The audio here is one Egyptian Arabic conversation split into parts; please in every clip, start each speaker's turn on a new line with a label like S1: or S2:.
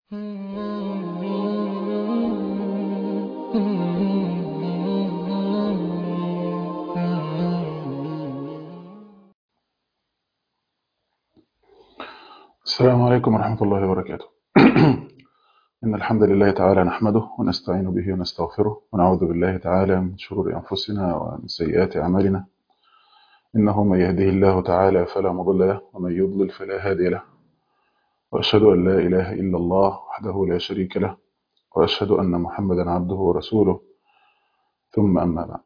S1: السلام عليكم ورحمة الله وبركاته إن الحمد لله تعالى نحمده ونستعين به ونستغفره ونعوذ بالله تعالى من شرور أنفسنا ومن سيئات أعمالنا إنه من يهده الله تعالى فلا مضل له ومن يضلل فلا هادي له وأشهد أن لا إله إلا الله وحده لا شريك له وأشهد أن محمدا عبده ورسوله ثم أما بعد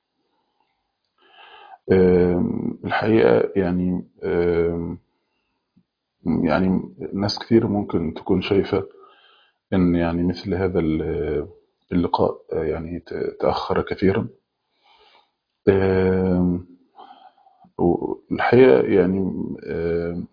S1: آم، الحقيقة يعني آم، يعني ناس كتير ممكن تكون شايفة إن يعني مثل هذا ال- اللقاء يعني ت- تأخر كثيرا آم، والحقيقة يعني آم،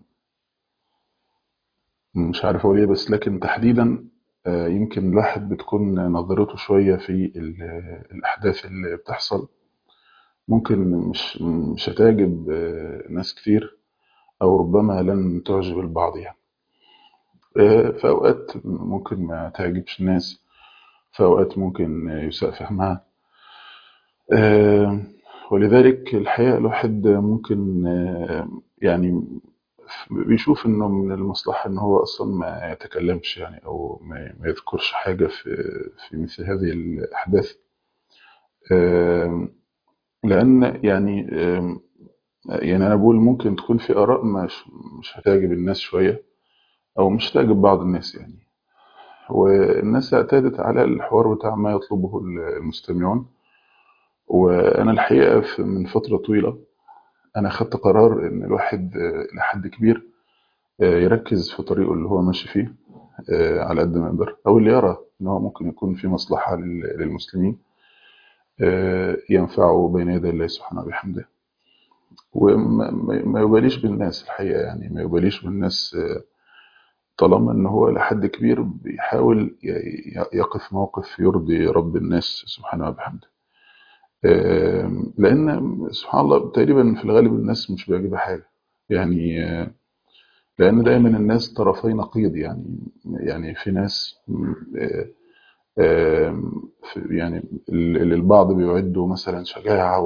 S1: مش عارف أقول إيه بس لكن تحديدا آه، يمكن الواحد بتكون نظرته شوية في ال- الأحداث اللي بتحصل ممكن مش مش هتعجب آه، ناس كتير أو ربما لن تعجب البعض يعني آه، في أوقات ممكن ما تعجبش الناس في أوقات ممكن يساء فهمها آه، ولذلك الحقيقة الواحد ممكن آه، يعني بيشوف إنه من المصلحة إن هو أصلا ما يتكلمش يعني أو ما ما يذكرش حاجة في في مثل هذه الأحداث آه، لأن يعني آه، يعني أنا بقول ممكن تكون في آراء مش مش هتعجب الناس شوية أو مش هتعجب بعض الناس يعني والناس اعتادت على الحوار بتاع ما يطلبه المستمعون وأنا الحقيقة في- من فترة طويلة أنا خدت قرار إن الواحد آه، لحد كبير آه، يركز في طريقه اللي هو ماشي فيه آه، على قد ما يقدر أو اللي يرى إن هو ممكن يكون في مصلحة لل- للمسلمين آه، ينفعه بين يدي الله سبحانه وبحمده وما ما- ما يباليش بالناس الحقيقة يعني ما يباليش بالناس آه، طالما إن هو لحد كبير بيحاول ي- ي- يقف موقف يرضي رب الناس سبحانه وبحمده آم، لأن سبحان الله تقريبا في الغالب الناس مش بيعجبها حاجة يعني آه، لأن دايما الناس طرفي نقيض يعني يعني في ناس آه، آم، في- يعني اللي البعض بيعدوا مثلا شجاعة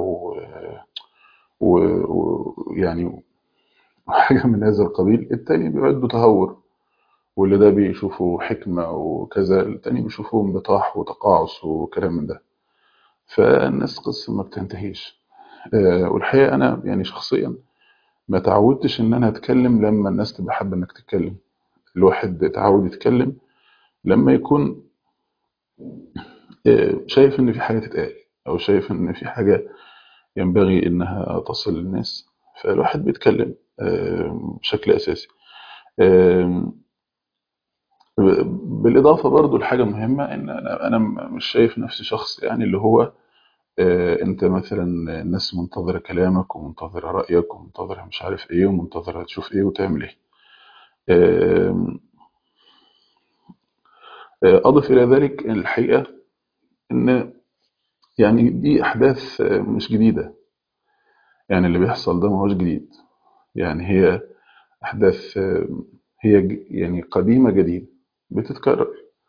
S1: ويعني حاجة من هذا القبيل التاني بيعدوا تهور واللي ده بيشوفه حكمة وكذا التاني بيشوفه انبطاح وتقاعس وكلام من ده فالناس قصة ما بتنتهيش آه، والحقيقة أنا يعني شخصيا ما تعودتش إن أنا أتكلم لما الناس تبقى حابة إنك تتكلم الواحد اتعود يتكلم لما يكون آه، شايف إن في حاجة تتقال أو شايف إن في حاجة ينبغي إنها تصل للناس فالواحد بيتكلم آه، بشكل أساسي آه، بالإضافة برضو لحاجة مهمة إن أنا أنا مش شايف نفسي شخص يعني اللي هو آه، أنت مثلا الناس منتظرة كلامك ومنتظرة رأيك ومنتظرة مش عارف إيه ومنتظرة تشوف إيه وتعمل إيه آم، آه، أضف إلى ذلك الحقيقة إن يعني دي أحداث آه، مش جديدة يعني اللي بيحصل ده ما هوش جديد يعني هي أحداث آه، هي ج- يعني قديمة جديدة بتتكرر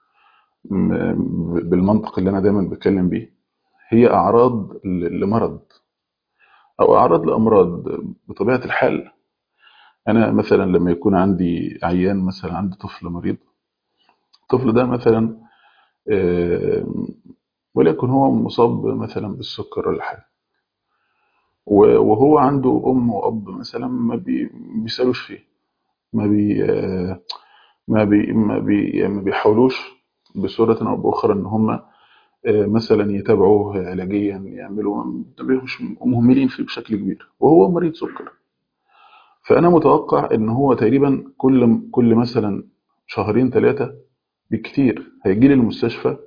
S1: م- بالمنطق اللي أنا دايما بتكلم بيه هي أعراض ل- لمرض أو أعراض لأمراض بطبيعة الحال أنا مثلا لما يكون عندي عيان مثلا عندي طفل مريض الطفل ده مثلا آم، وليكن هو مصاب مثلا بالسكر ولا حاجة و- وهو عنده أم وأب مثلا ما بي- بيسألوش فيه ما بي آه، ما بي ما بي يعني ما بيحاولوش بصورة أو بأخرى إن هم آه، مثلا يتابعوه علاجيا يعملوا مش مهملين فيه بشكل كبير وهو مريض سكر فأنا متوقع إن هو تقريبا كل كل مثلا شهرين ثلاثة بالكتير هيجي لي المستشفى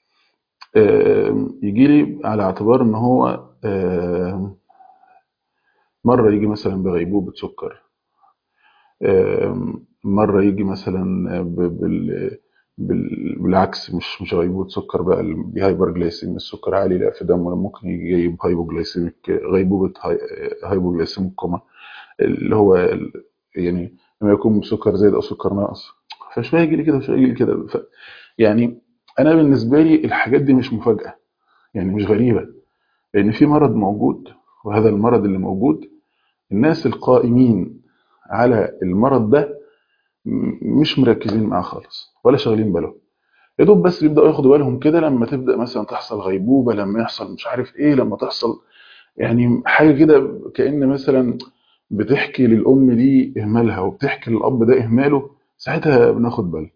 S1: يجي لي على اعتبار إن هو آم، مرة يجي مثلا بغيبوبة سكر آم، مرة يجي مثلا ب- بال بال- بالعكس مش مش غيبوبة سكر بقى الهايبر جلايسيميا السكر عالي لا في دمه ممكن يجي جايب هايبوجلايسيميك غيبوبة هاي هايبوجلايسيميك كوما اللي هو ال- يعني لما يكون سكر زايد او سكر ناقص فشويه يجي لي كده وشويه يجي لي كده ف... يعني انا بالنسبه لي الحاجات دي مش مفاجاه يعني مش غريبه لان في مرض موجود وهذا المرض اللي موجود الناس القائمين على المرض ده م- مش مركزين معاه خالص ولا شاغلين بالهم يا دوب بس بيبداوا ياخدوا بالهم كده لما تبدا مثلا تحصل غيبوبه لما يحصل مش عارف ايه لما تحصل يعني حاجه كده كأن مثلا بتحكي للام دي اهمالها وبتحكي للاب ده اهماله ساعتها بناخد بالنا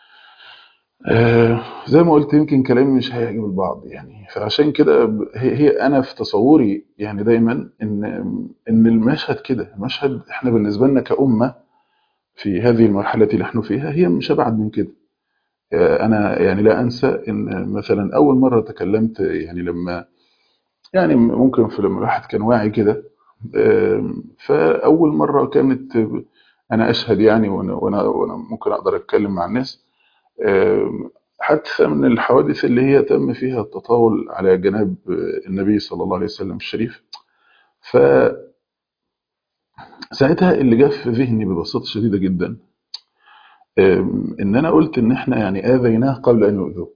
S1: آه زي ما قلت يمكن كلامي مش هيعجب البعض يعني فعشان كده ب- هي, هي انا في تصوري يعني دايما ان ان المشهد كده المشهد احنا بالنسبه لنا كأمه في هذه المرحله اللي نحن فيها هي مش ابعد من كده آه انا يعني لا انسى ان مثلا اول مره تكلمت يعني لما يعني ممكن في لما الواحد كان واعي كده آم، فاول مره كانت انا اشهد يعني وانا وانا وانا ممكن اقدر اتكلم مع الناس آم، حادثه من الحوادث اللي هي تم فيها التطاول على جناب النبي صلى الله عليه وسلم الشريف فساعتها اللي جه في ذهني ببساطه شديده جدا آم، ان انا قلت ان احنا يعني اذيناه قبل ان يؤذوه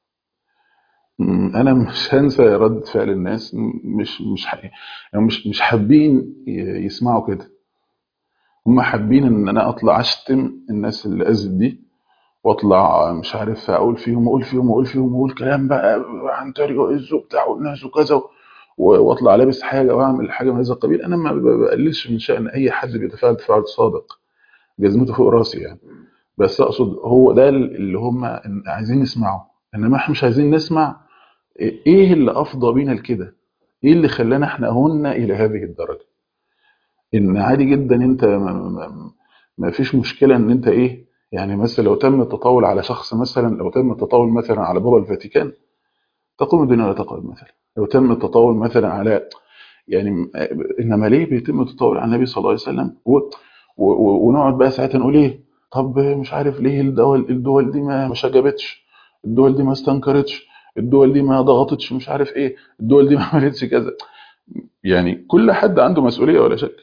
S1: م، انا مش هنسى رد فعل الناس م، مش مش ح- يعني مش مش حابين ي- يسمعوا كده هم حابين ان انا اطلع اشتم الناس اللي اذت دي واطلع مش عارف اقول فيهم واقول فيهم واقول فيهم واقول كلام بقى عن طريق وعز وبتاع والناس وكذا و- واطلع لابس حاجه واعمل حاجه من هذا القبيل انا ما ب- بقللش من شان اي حد بيتفاعل تفاعل صادق جزمته فوق راسي يعني بس اقصد هو ده اللي هم عايزين يسمعوا انما احنا مش عايزين نسمع ايه اللي افضى بينا لكده ايه اللي خلانا احنا هنا الى هذه الدرجه ان عادي جدا انت ما, ما, ما فيش مشكله ان انت ايه يعني مثلا لو تم التطاول على شخص مثلا لو تم التطاول مثلا على بابا الفاتيكان تقوم الدنيا ولا تقعد مثلا لو تم التطاول مثلا على يعني انما ليه بيتم التطاول على النبي صلى الله عليه وسلم و و و ونقعد بقى ساعتها نقول ايه طب مش عارف ليه الدول الدول دي ما ما شجبتش الدول دي ما استنكرتش الدول دي ما ضغطتش مش عارف ايه الدول دي ما عملتش كذا يعني كل حد عنده مسؤوليه ولا شك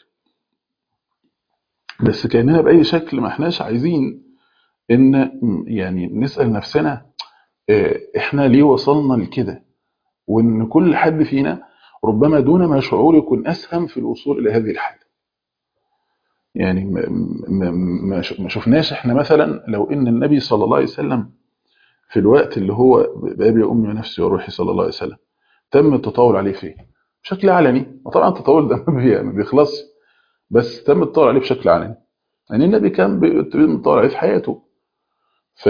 S1: بس كاننا باي شكل ما احناش عايزين ان يعني نسال نفسنا آه، احنا ليه وصلنا لكده وان كل حد فينا ربما دون ما شعور يكون اسهم في الوصول الى هذه الحاله يعني ما ما ما ش- ما شفناش احنا مثلا لو ان النبي صلى الله عليه وسلم في الوقت اللي هو بابي وامي ونفسي وروحي صلى الله عليه وسلم تم التطاول عليه فيه بشكل علني وطبعا التطاول ده ما بي- ما بيخلصش بس تم التطاول عليه بشكل علني يعني النبي كان بيتم التطاول عليه في حياته ف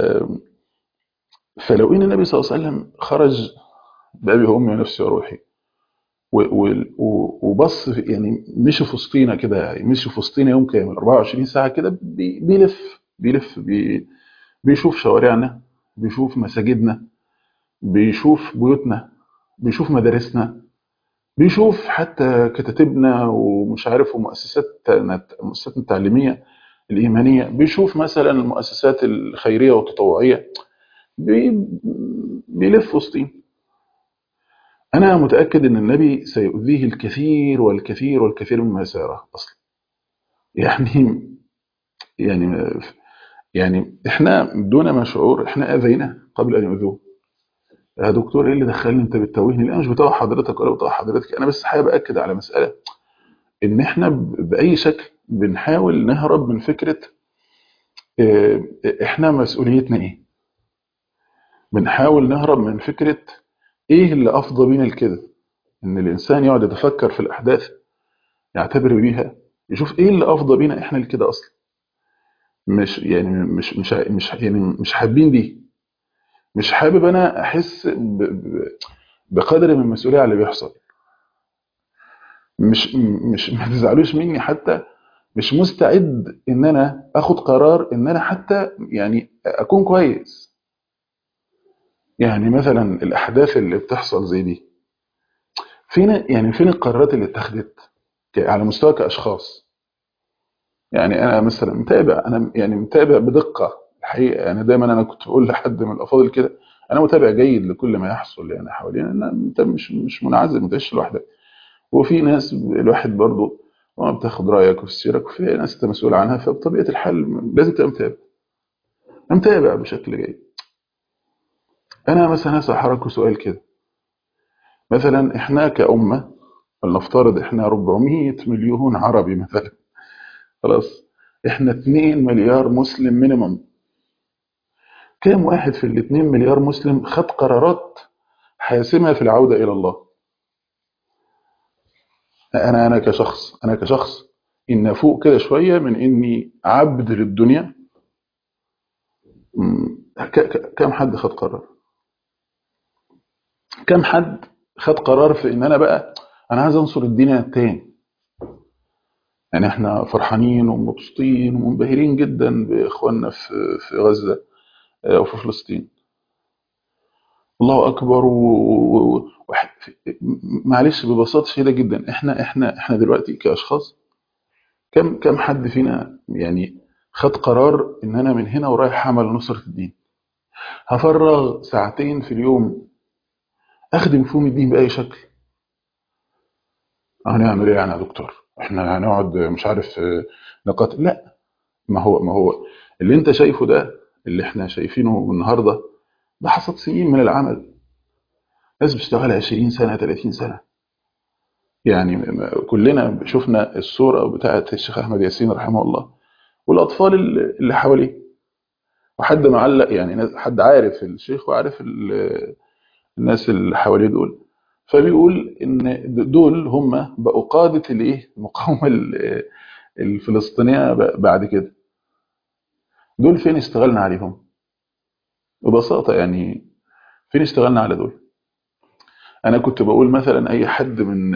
S1: فلو ان النبي صلى الله عليه وسلم خرج بابي وامي ونفسي وروحي و- و- و- وبص في- يعني مشي في وسطينا كده يعني مشي في وسطينا يوم كامل 24 ساعه كده بي- بيلف بيلف بي بيشوف شوارعنا بيشوف مساجدنا بيشوف بيوتنا بيشوف مدارسنا بيشوف حتى كتاتبنا ومش عارف ومؤسسات مؤسساتنا التعليميه الايمانيه بيشوف مثلا المؤسسات الخيريه والتطوعيه بي بيلف وسطينا انا متاكد ان النبي سيؤذيه الكثير والكثير والكثير مما سيراه اصلا يعني يعني يعني احنا دون ما شعور احنا اذيناه قبل ان يؤذوه يا دكتور ايه اللي دخلني انت بتتوهني لا مش بتوه حضرتك ولا بتوه حضرتك انا بس حابب اكد على مساله ان احنا ب- باي شكل بنحاول نهرب من فكره اه، احنا مسؤوليتنا ايه بنحاول نهرب من فكره ايه اللي افضى بينا لكده ان الانسان يقعد يتفكر في الاحداث يعتبر بيها يشوف ايه اللي افضى بينا احنا لكده اصلا مش يعني مش مش مش يعني مش حابين دي مش حابب انا احس ب- ب- بقدر من المسؤوليه على اللي بيحصل مش مش ما تزعلوش مني حتى مش مستعد ان انا اخد قرار ان انا حتى يعني اكون كويس يعني مثلا الاحداث اللي بتحصل زي دي فين يعني فين القرارات اللي اتخذت ك- على مستوى كاشخاص يعني انا مثلا متابع انا يعني متابع بدقه الحقيقه يعني دايما انا كنت بقول لحد من الافاضل كده انا متابع جيد لكل ما يحصل يعني حوالينا ان انت مش مش منعزل ما تعيش لوحدك وفي ناس الواحد برضه وما بتاخد رايك وفي سيرك وفي ناس انت مسؤول عنها فبطبيعه الحال لازم تبقى متابع متابع بشكل جيد انا مثلا هسأل حضراتكم سؤال كده مثلا احنا كأمة فلنفترض احنا 400 مليون عربي مثلا خلاص احنا 2 مليار مسلم مينيمم كام واحد في ال 2 مليار مسلم خد قرارات حاسمة في العودة إلى الله أنا أنا كشخص أنا كشخص إن أفوق كده شوية من إني عبد للدنيا م، ك- ك- كم حد خد قرار كم حد خد قرار في إن أنا بقى أنا عايز أنصر الدين التاني يعني إحنا فرحانين ومبسوطين ومنبهرين جدا بإخواننا في في غزة آه، وفي فلسطين الله اكبر و... و... و... معلش ببساطه شديده جدا احنا احنا احنا دلوقتي كاشخاص كم كم حد فينا يعني خد قرار ان انا من هنا ورايح اعمل نصره الدين هفرغ ساعتين في اليوم اخدم فيهم الدين باي شكل هنعمل ايه يعني يا دكتور احنا هنقعد مش عارف آه، نقاتل لا ما هو ما هو اللي انت شايفه ده اللي احنا شايفينه النهارده ده حصد سنين من العمل ناس بتشتغل 20 سنه 30 سنه يعني م- كلنا شفنا الصورة بتاعة الشيخ أحمد ياسين رحمه الله والأطفال اللي اللي حواليه وحد معلق يعني ناس- حد عارف الشيخ وعارف ال- الناس اللي حواليه دول فبيقول إن دول هم بقوا قادة الإيه المقاومة ال- الفلسطينية ب- بعد كده دول فين اشتغلنا عليهم ببساطة يعني فين اشتغلنا على دول أنا كنت بقول مثلا أي حد من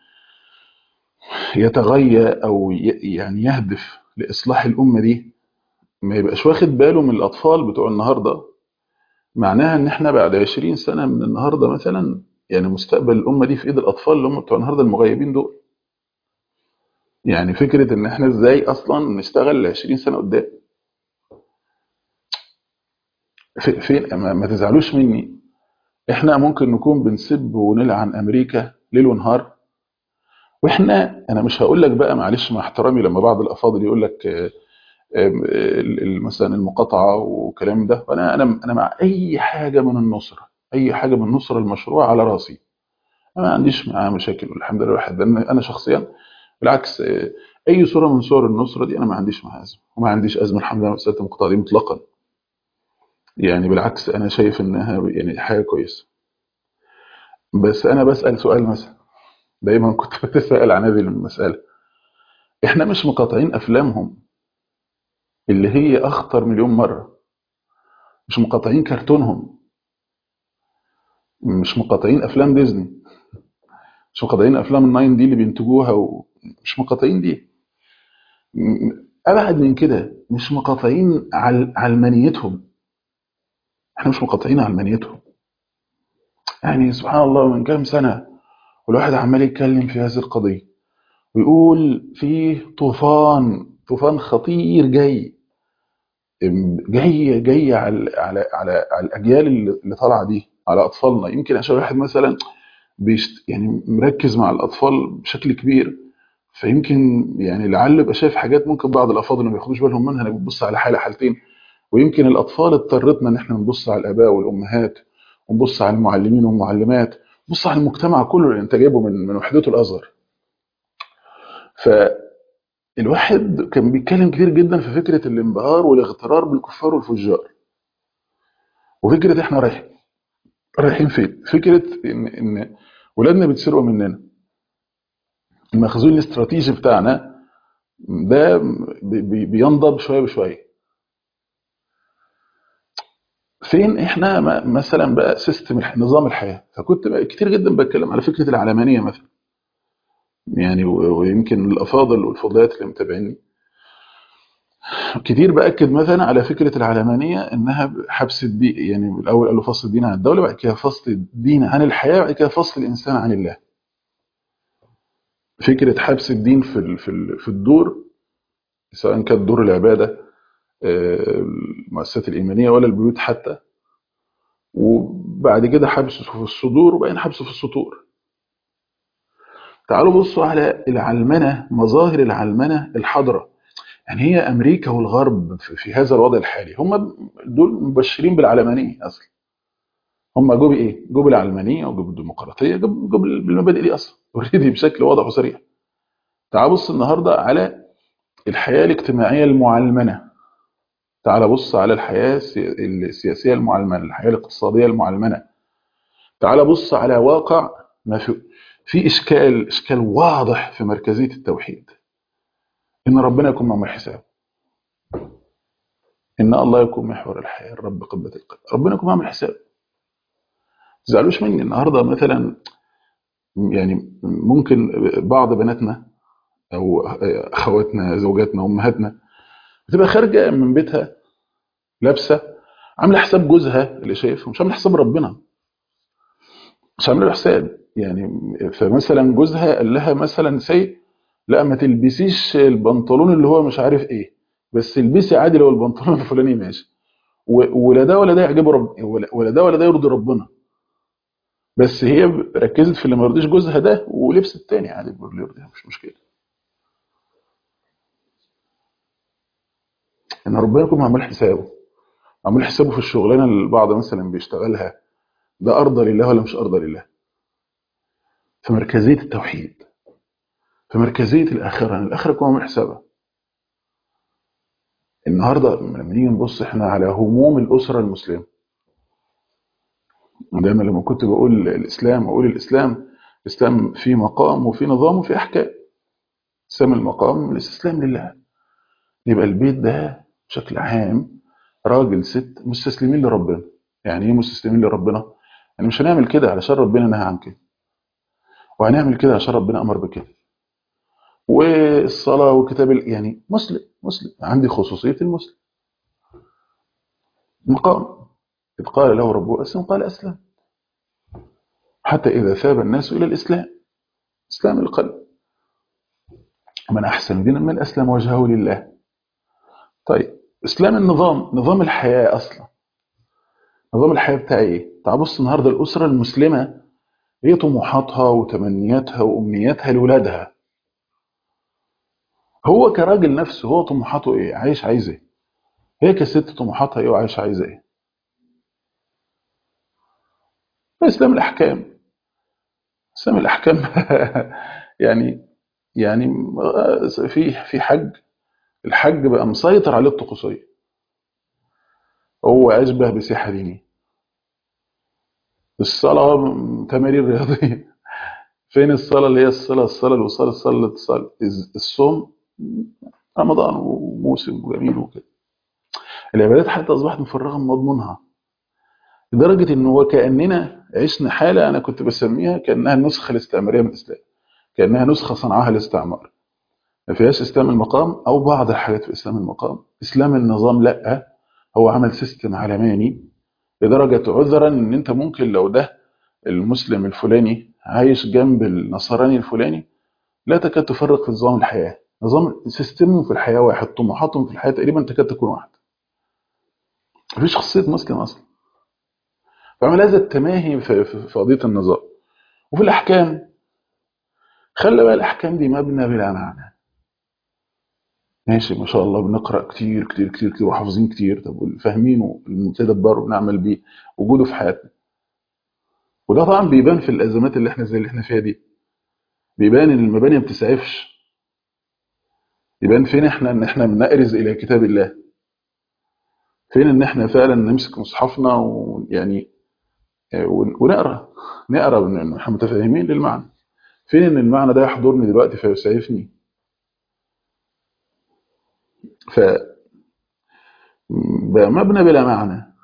S1: يتغير أو ي- يعني يهدف لإصلاح الأمة دي ما يبقاش واخد باله من الأطفال بتوع النهاردة معناها إن إحنا بعد 20 سنة من النهاردة مثلا يعني مستقبل الأمة دي في إيد الأطفال اللي هم بتوع النهاردة المغيبين دول يعني فكرة إن إحنا إزاي أصلا نشتغل 20 سنة قدام في- فين ما, ما تزعلوش مني إحنا ممكن نكون بنسب ونلعن أمريكا ليل ونهار وإحنا أنا مش هقول لك بقى معلش مع احترامي لما بعض الأفاضل يقول لك آه، آم، ال- ال- مثلا المقاطعة وكلام ده أنا أنا أنا مع أي حاجة من النصرة أي حاجة من النصرة المشروع على راسي أنا ما عنديش معاه مشاكل والحمد لله الواحد أنا أنا شخصيا بالعكس آه، أي صورة من صور النصرة دي أنا ما عنديش معاها أزمة وما عنديش أزمة الحمد لله مسألة المقاطعة دي مطلقا يعني بالعكس أنا شايف إنها يعني حاجة كويسة بس أنا بسأل سؤال مثلا دايما كنت بتسأل عن هذه المسألة إحنا مش مقاطعين أفلامهم اللي هي أخطر مليون مرة مش مقاطعين كرتونهم مش مقاطعين أفلام ديزني مش مقاطعين افلام الناين دي اللي بينتجوها ومش مقاطعين دي م- ابعد من كده مش مقاطعين عل- علمانيتهم احنا مش مقاطعين علمانيتهم يعني سبحان الله من كام سنه والواحد عمال يتكلم في هذه القضيه ويقول في طوفان طوفان خطير جاي جاي جاي على على على, على الاجيال اللي اللي طالعه دي على اطفالنا يمكن عشان واحد مثلا بيشت يعني مركز مع الاطفال بشكل كبير فيمكن يعني لعل يبقى شايف حاجات ممكن بعض الافاضل ما ياخدوش بالهم منها انا بتبص على حاله حالتين ويمكن الاطفال اضطرتنا ان احنا نبص على الاباء والامهات ونبص على المعلمين والمعلمات نبص على المجتمع كله اللي انت جايبه من من وحدته الازهر فالواحد كان بيتكلم كتير جدا في فكره الانبهار والاغترار بالكفار والفجار وفكره احنا رايحين رايحين فين فكره ان ان ولادنا بيتسرقوا مننا المخزون الاستراتيجي بتاعنا ده بي- بي- بينضب شويه بشويه فين احنا م- مثلا بقى سيستم الح- نظام الحياه فكنت بقى كتير جدا بتكلم على فكره العلمانيه مثلا يعني و- ويمكن الافاضل والفضليات اللي متابعيني كتير باكد مثلا على فكره العلمانيه انها حبس الدين يعني الاول قالوا فصل الدين عن الدوله بعد كده فصل الدين عن الحياه بعد كده فصل الانسان عن الله فكره حبس الدين في ال- في ال- في الدور سواء كانت دور العباده آه، المؤسسات الايمانيه ولا البيوت حتى وبعد كده حبسه في الصدور وبعدين حبسه في السطور تعالوا بصوا على العلمنه مظاهر العلمنه الحاضره يعني هي امريكا والغرب في, في هذا الوضع الحالي هم دول مبشرين بالعلمانيه اصلا هم جو بايه؟ جو بالعلمانيه وجو بالديمقراطيه جو جو بالمبادئ دي اصلا اوريدي بشكل واضح وصريح تعال بص النهارده على الحياه الاجتماعيه المعلمنه تعال بص على الحياه السي- السياسيه المعلمنه الحياه الاقتصاديه المعلمنه تعال بص على واقع ما في في اشكال اشكال واضح في مركزيه التوحيد ان ربنا يكون معمول حساب ان الله يكون محور الحياه الرب قبه القلب ربنا يكون معمول حساب ما تزعلوش مني النهارده مثلا يعني ممكن بعض بناتنا او اخواتنا زوجاتنا امهاتنا بتبقى خارجه من بيتها لابسه عامله حساب جوزها اللي شايفه مش عامله حساب ربنا مش عامله له حساب يعني فمثلا جوزها قال لها مثلا سي لا ما تلبسيش البنطلون اللي هو مش عارف ايه بس البسي عادي لو البنطلون الفلاني ماشي و- ولا ده ولا ده يعجبه رب ولا ولا ده ولا ده يرضي ربنا بس هي ركزت في اللي ما يرضيش جوزها ده ولبست التاني عادي اللي يرضيها مش مشكله ان ربنا يكون معمول حسابه معمول حسابه في الشغلانه اللي البعض مثلا بيشتغلها ده ارضى لله ولا مش ارضى لله في مركزيه التوحيد في مركزيه الاخره ان الاخره يكون معمول حسابها النهارده لما نيجي نبص احنا على هموم الاسره المسلمه دايما لما كنت بقول الاسلام اقول الاسلام الاسلام فيه مقام وفيه نظام وفيه احكام اسلام المقام الاستسلام لله يبقى البيت ده بشكل عام راجل ست مستسلمين لربنا يعني ايه مستسلمين لربنا يعني مش هنعمل كده علشان ربنا نهى عن كده وهنعمل كده عشان ربنا امر بكده والصلاه وكتاب ال- يعني مسلم مسلم عندي خصوصيه المسلم مقام إذ قال له ربه أسلم قال أسلم حتى إذا ثاب الناس إلى الإسلام إسلام القلب من أحسن دينا من أسلم وجهه لله طيب إسلام النظام نظام الحياة أصلا نظام الحياة بتاعي إيه؟ تعال بص النهاردة الأسرة المسلمة هي طموحاتها وتمنياتها وأمنياتها لولادها هو كراجل نفسه هو طموحاته إيه؟ عايش عايز إيه؟ هي كست طموحاتها إيه وعايش عايزة إيه؟ إسلام الأحكام إسلام الأحكام يعني يعني في في حج الحج بقى مسيطر عليه الطقوسية هو أشبه بسياحة دينية الصلاة تمارين رياضية فين الصلاة اللي هي الصلاة الصلاة الوصال الصلاة الاتصال الصوم رمضان وموسم وجميل وكده العبادات حتى أصبحت مفرغة من مضمونها لدرجة إن هو كأننا عشنا حالة أنا كنت بسميها كأنها النسخة الاستعمارية من الإسلام كأنها نسخة صنعها الاستعمار ما فيهاش إسلام المقام أو بعض الحاجات في إسلام المقام إسلام النظام لأ هو عمل سيستم علماني لدرجة عذرا إن أنت ممكن لو ده المسلم الفلاني عايش جنب النصراني الفلاني لا تكاد تفرق في نظام الحياة نظام سيستمهم في الحياة واحد طموحاتهم في الحياة تقريبا تكاد تكون واحد مفيش خاصية مسلم أصلا فعمل هذا التماهي في, في, في قضية النظام وفي الأحكام خلى بقى الأحكام دي مبنى بلا معنى ماشي ما شاء الله بنقرأ كتير كتير كتير كتير وحافظين كتير طب فاهمينه المتدبر ونعمل بيه وجوده في حياتنا وده طبعا بيبان في الأزمات اللي احنا زي اللي احنا فيها دي بيبان ان المباني ما بتسعفش يبان فين احنا ان احنا بنأرز الى كتاب الله فين ان احنا فعلا نمسك مصحفنا ويعني ونقرا نقرا ان احنا متفاهمين للمعنى فين ان المعنى ده يحضرني دلوقتي فيسعفني ف بقى مبنى بلا معنى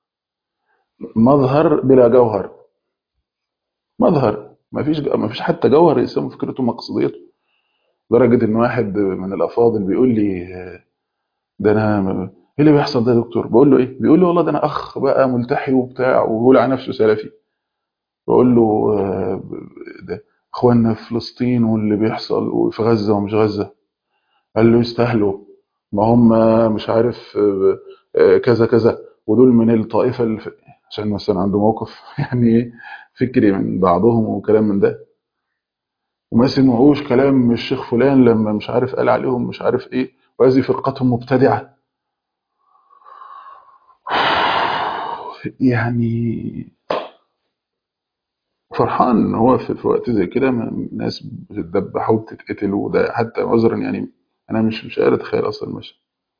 S1: مظهر بلا جوهر مظهر ما فيش ما فيش حتى جوهر يسمى فكرته مقصوديته لدرجه ان واحد من الافاضل بيقول لي ده انا ايه اللي بيحصل ده يا دكتور بقول له ايه بيقول لي والله ده انا اخ بقى ملتحي وبتاع وبيقول على نفسه سلفي بقول له ده اخواننا في فلسطين واللي بيحصل وفي غزه ومش غزه قال له يستاهلوا ما هم مش عارف كذا كذا ودول من الطائفه اللي عشان مثلا عنده موقف يعني ايه فكري من بعضهم وكلام من ده وما سمعوش كلام الشيخ فلان لما مش عارف قال عليهم مش عارف ايه وهذه فرقة مبتدعة يعني فرحان ان هو في, في وقت زي كده ما- ناس بتتذبح وبتتقتل وده حتى عذرا يعني انا مش مش قادر اتخيل اصلا المشهد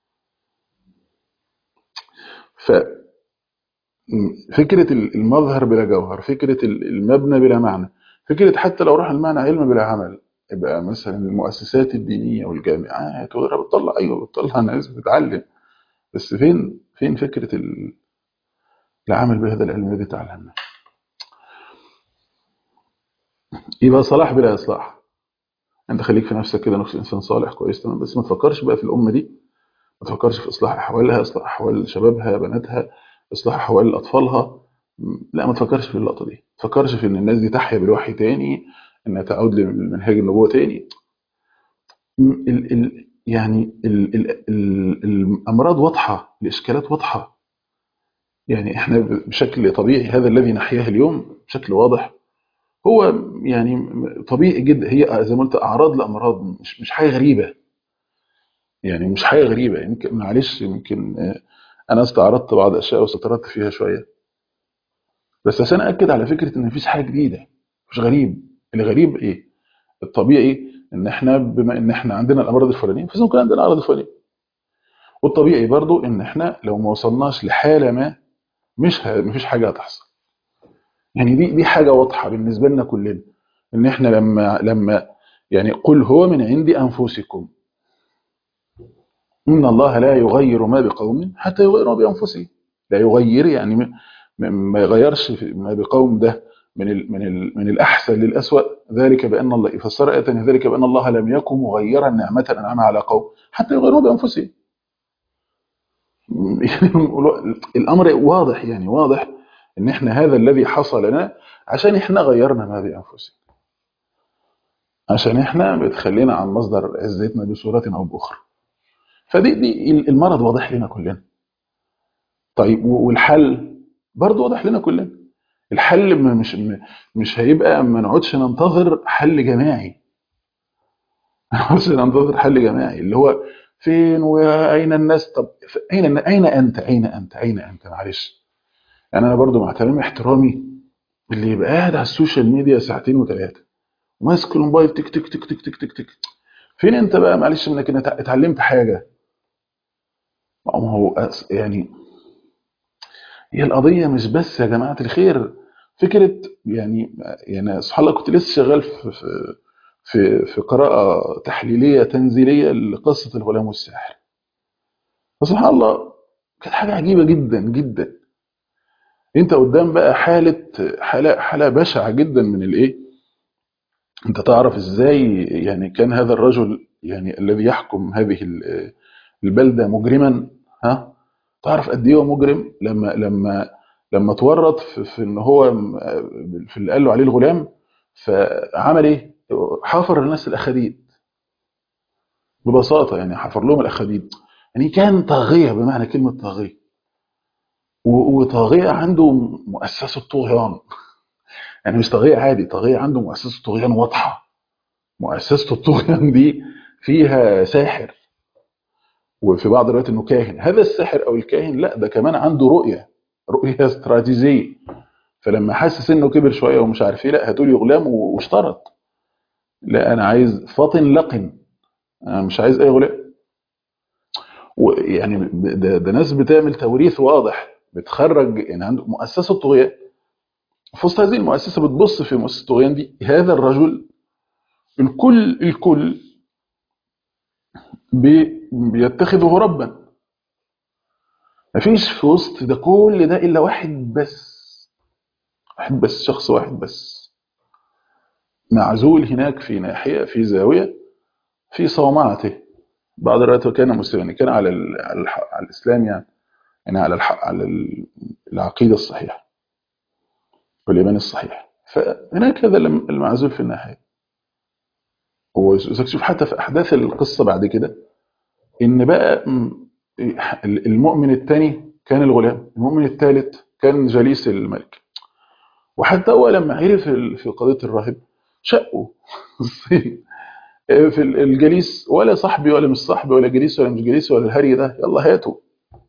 S1: ففكره المظهر بلا جوهر فكره المبنى بلا معنى فكره حتى لو راح المعنى علم بلا عمل يبقى مثلا المؤسسات الدينيه والجامعات وغيرها بتطلع ايوه بتطلع ناس بتتعلم بس فين فين فكره ال- العمل بهذا العلم الذي تعلمناه يبقى صلاح بلا اصلاح انت خليك في نفسك كده نفس انسان صالح كويس تمام بس ما تفكرش بقى في الامه دي ما تفكرش في اصلاح احوالها اصلاح احوال شبابها بناتها اصلاح احوال اطفالها م- لا ما تفكرش في اللقطه دي ما تفكرش في ان الناس دي تحيا بالوحي تاني انها تعود لمنهاج النبوه تاني م- ال ال يعني ال ال ال الامراض واضحه الاشكالات واضحه يعني احنا بشكل طبيعي هذا الذي نحياه اليوم بشكل واضح هو يعني م- طبيعي جدا هي زي ما قلت اعراض لامراض مش مش حاجه غريبه يعني مش حاجه غريبه يمكن معلش يمكن آه، انا استعرضت بعض الاشياء وسترت فيها شويه بس عشان اكد على فكره ان مفيش حاجه جديده مش غريب الغريب ايه الطبيعي ان احنا بما ان احنا عندنا الامراض الفلانيه فلازم يكون عندنا الاعراض الفلانيه والطبيعي برضو ان احنا لو ما وصلناش لحاله ما مش ه... مفيش حاجه هتحصل يعني دي دي حاجه واضحه بالنسبه لنا كلنا ان احنا لما لما يعني قل هو من عند انفسكم ان الله لا يغير ما بقوم حتى يغيروا ما بانفسهم لا يغير يعني م- م- ما يغيرش في- ما بقوم ده من ال من ال من الاحسن للاسوأ ذلك بان الله يفسر ايه ثانيه ذلك بان الله لم يكن مغيرا نعمه انعمها على قوم حتى يغيروا بانفسهم يعني الامر واضح يعني واضح ان احنا هذا الذي حصل لنا عشان احنا غيرنا ما بانفسنا عشان احنا بتخلينا عن مصدر عزتنا بصوره او باخرى فدي دي المرض واضح لنا كلنا طيب و- والحل برضه واضح لنا كلنا الحل م- مش م- مش هيبقى ما نقعدش ننتظر حل جماعي ما نقعدش ننتظر حل جماعي اللي هو فين واين الناس طب ف- اين اين انت اين انت اين انت معلش يعني انا برضو مع تمام احترامي اللي يبقى قاعد على السوشيال ميديا ساعتين وثلاثه وماسك الموبايل تك تك تك تك تك تك تك فين انت بقى معلش انك انت اتعلمت حاجه ما هو أس- يعني هي القضيه مش بس يا جماعه الخير فكره يعني يعني سبحان الله كنت لسه شغال في في في, في قراءه تحليليه تنزيليه لقصه الغلام والساحر فسبحان الله كانت حاجه عجيبه جدا جدا انت قدام بقى حاله حاله حاله بشعه جدا من الايه انت تعرف ازاي يعني كان هذا الرجل يعني الذي يحكم هذه ال- البلده مجرما ها تعرف قد ايه هو مجرم لما لما لما تورط في, في ان هو م- في اللي قال له عليه الغلام فعمل ايه؟ حفر الناس الاخاديد ببساطه يعني حفر لهم الاخاديد يعني كان طاغيه بمعنى كلمه طاغيه و- وطاغيه عنده مؤسسه طغيان يعني مش طاغيه عادي طاغيه عنده مؤسسه طغيان واضحه مؤسسه الطغيان دي فيها ساحر وفي بعض الروايات انه كاهن هذا الساحر او الكاهن لا ده كمان عنده رؤيه رؤيه استراتيجيه فلما حاسس انه كبر شويه ومش عارف ايه لا هاتولي غلام و- واشترط لا انا عايز فاطن لقن انا مش عايز اي غلام ويعني ده, ده ناس بتعمل توريث واضح بتخرج يعني عنده مؤسسه طغيان في وسط هذه المؤسسه بتبص في مؤسسه الطغيان دي هذا الرجل الكل الكل بي- بيتخذه ربا مفيش في وسط ده كل ده الا واحد بس واحد بس شخص واحد بس معزول هناك في ناحيه في زاويه في صومعته بعض الروايات كان مسلما كان على ال- على, الح- على الاسلام يعني يعني على الح- على ال- العقيده الصحيحه والايمان الصحيح فهناك هذا الم- المعزول في الناحيه وتشوف حتى في احداث القصه بعد كده ان بقى م- المؤمن الثاني كان الغلام المؤمن الثالث كان جليس الملك وحتى هو لما عرف ال- في قضيه الراهب شقه الصين في الجليس ولا صاحبي ولا مش صاحبي ولا جليس ولا مش جليس ولا الهري ده يلا هاتوا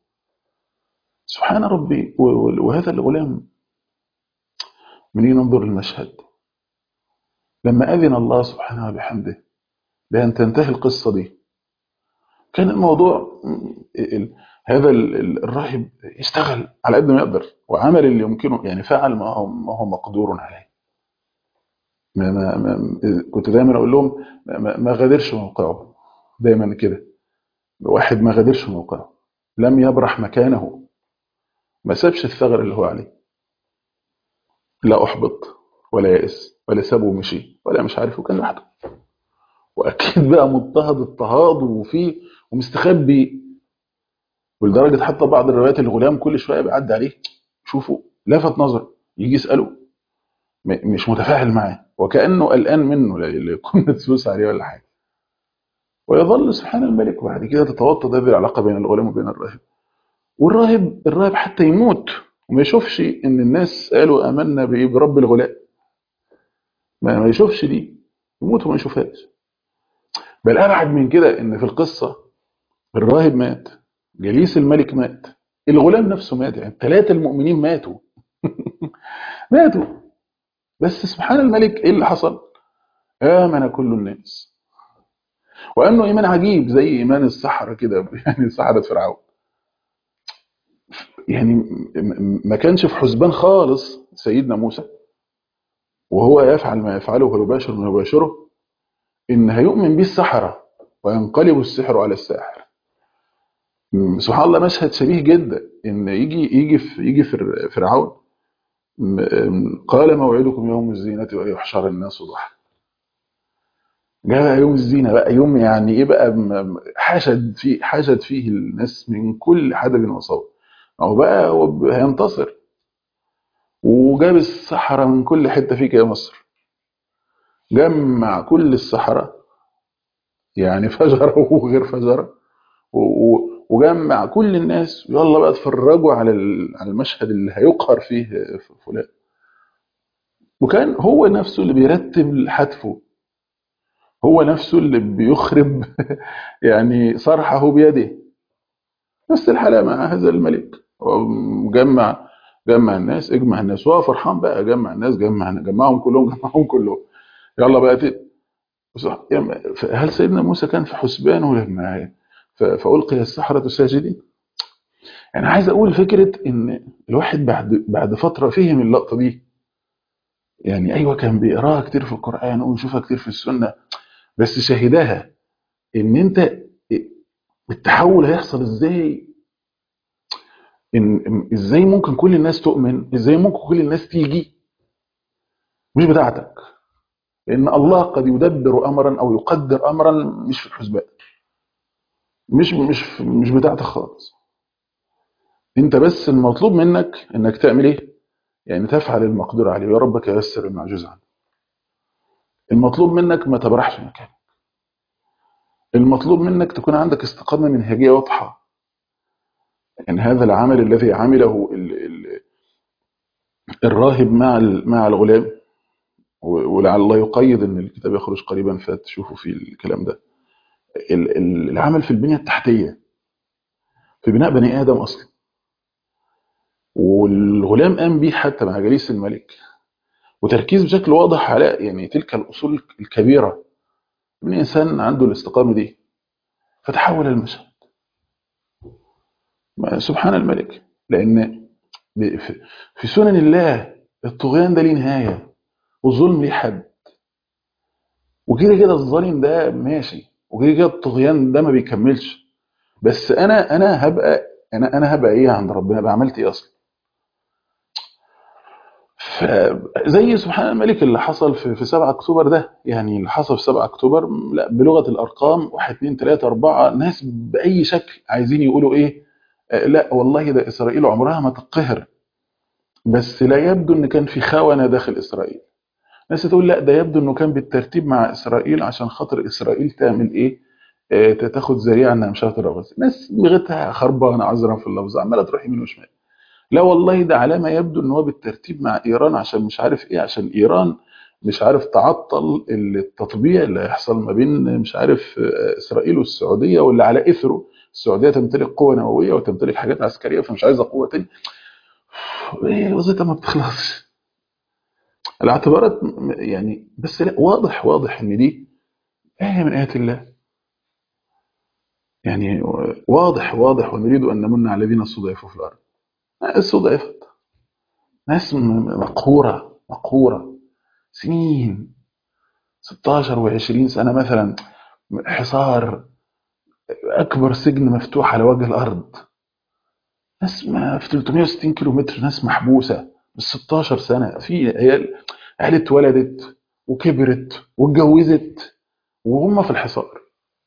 S1: سبحان ربي وهذا الغلام منين ننظر المشهد لما أذن الله سبحانه وبحمده بأن تنتهي القصة دي كان الموضوع هذا الراهب يشتغل على قد ما يقدر وعمل اللي يمكنه يعني فعل ما هو ما هو مقدور عليه ما ما ما كنت دايما اقول لهم ما, ما غادرش موقعه دايما كده واحد ما غادرش موقعه لم يبرح مكانه ما سابش الثغر اللي هو عليه لا احبط ولا يأس ولا سابه ومشي ولا مش عارف وكان لوحده واكيد بقى مضطهد اضطهاد وفيه ومستخبي ولدرجه حتى بعض الروايات الغلام كل شويه بيعدي عليه شوفوا لفت نظر يجي يساله مش متفاعل معاه وكانه قلقان منه لا يكون مدسوس عليه ولا حاجه ويظل سبحان الملك وبعد كده تتوطد هذه العلاقه بين الغلام وبين الراهب والراهب الراهب حتى يموت وما يشوفش ان الناس قالوا امنا بايه برب الغلام ما, ما يشوفش دي يموت وما يشوفهاش بل ابعد من كده ان في القصه الراهب مات جليس الملك مات الغلام نفسه مات يعني ثلاثه المؤمنين ماتوا ماتوا بس سبحان الملك ايه اللي حصل امن كل الناس وانه ايمان عجيب زي ايمان السحره كده يعني سحره فرعون يعني ما كانش في حسبان خالص سيدنا موسى وهو يفعل ما يفعله ويباشر ما يباشره ان هيؤمن به السحره وينقلب السحر على الساحر سبحان الله مشهد شبيه جدا ان يجي يجي في يجي في فرعون قال موعدكم يوم الزينة ويحشر الناس ضحى جاء بقى يوم الزينة بقى يوم يعني ايه بقى حشد فيه حشد فيه الناس من كل حدب وصوب هو بقى هو هينتصر وجاب السحرة من كل حتة فيك يا مصر جمع كل السحرة يعني فجرة وغير فجرة وجمع كل الناس ويلا بقى اتفرجوا على على المشهد اللي هيقهر فيه فلان وكان هو نفسه اللي بيرتب حتفه هو نفسه اللي بيخرب يعني صرحه بيده نفس الحالة مع هذا الملك جمع جمع الناس اجمع الناس وهو فرحان بقى جمع الناس جمع جمعهم كلهم جمعهم كلهم يلا بقى تي. هل سيدنا موسى كان في حسبانه لما فألقي السحرة ساجدين يعني عايز أقول فكرة إن الواحد بعد بعد فترة فهم اللقطة دي يعني أيوة كان بيقراها كتير في القرآن ويشوفها كتير في السنة بس شاهداها إن أنت التحول هيحصل إزاي إن إزاي ممكن كل الناس تؤمن إزاي ممكن كل الناس تيجي مش بتاعتك لأن الله قد يدبر أمرا أو يقدر أمرا مش في الحسبان مش مش مش بتاعتك خالص انت بس المطلوب منك انك تعمل ايه يعني تفعل المقدور عليه يا ربك ييسر المعجوز عنه المطلوب منك ما تبرحش مكانك المطلوب منك تكون عندك استقامة منهجية واضحة يعني هذا العمل الذي عمله ال ال الراهب مع مع الغلام ولعل الله يقيد ان الكتاب يخرج قريبا فتشوفوا فيه الكلام ده العمل في البنية التحتية في بناء بني آدم أصلا والغلام قام به حتى مع جليس الملك وتركيز بشكل واضح على يعني تلك الأصول الكبيرة من إنسان عنده الاستقامة دي فتحول المشهد سبحان الملك لأن في سنن الله الطغيان ده ليه نهاية والظلم ليه حد وكده كده الظالم ده ماشي وكده كده الطغيان ده ما بيكملش بس انا انا هبقى انا انا هبقى ايه عند ربنا بقى عملت ايه اصلا فزي سبحان الملك اللي حصل في, في 7 اكتوبر ده يعني اللي حصل في 7 اكتوبر لا بلغه الارقام 1 2 3 4 ناس باي شكل عايزين يقولوا ايه لا والله ده اسرائيل عمرها ما تقهر بس لا يبدو ان كان في خونه داخل اسرائيل ناس تقول لا ده يبدو انه كان بالترتيب مع اسرائيل عشان خاطر اسرائيل تعمل ايه آه تاخد ذريعه انها مش هترغز ناس دماغتها خربانه عذرا في اللفظ عماله تروح يمين وشمال لا والله ده علامه يبدو ان هو بالترتيب مع ايران عشان مش عارف ايه عشان ايران مش عارف تعطل التطبيع اللي هيحصل ما بين مش عارف اسرائيل والسعوديه واللي على اثره السعوديه تمتلك قوه نوويه وتمتلك حاجات عسكريه فمش عايزه قوه تاني ايه وظيفتها ما بتخلصش الاعتبارات يعني بس لا واضح واضح ان دي ايه من ايات الله يعني واضح واضح ونريد ان نمن على الذين استضعفوا في الارض استضعفت ناس مقهوره مقهوره سنين 16 و20 سنه مثلا حصار اكبر سجن مفتوح على وجه الارض ناس ما في 360 كيلو متر ناس محبوسه بال 16 سنه في عيال عيال اتولدت وكبرت واتجوزت وهم في الحصار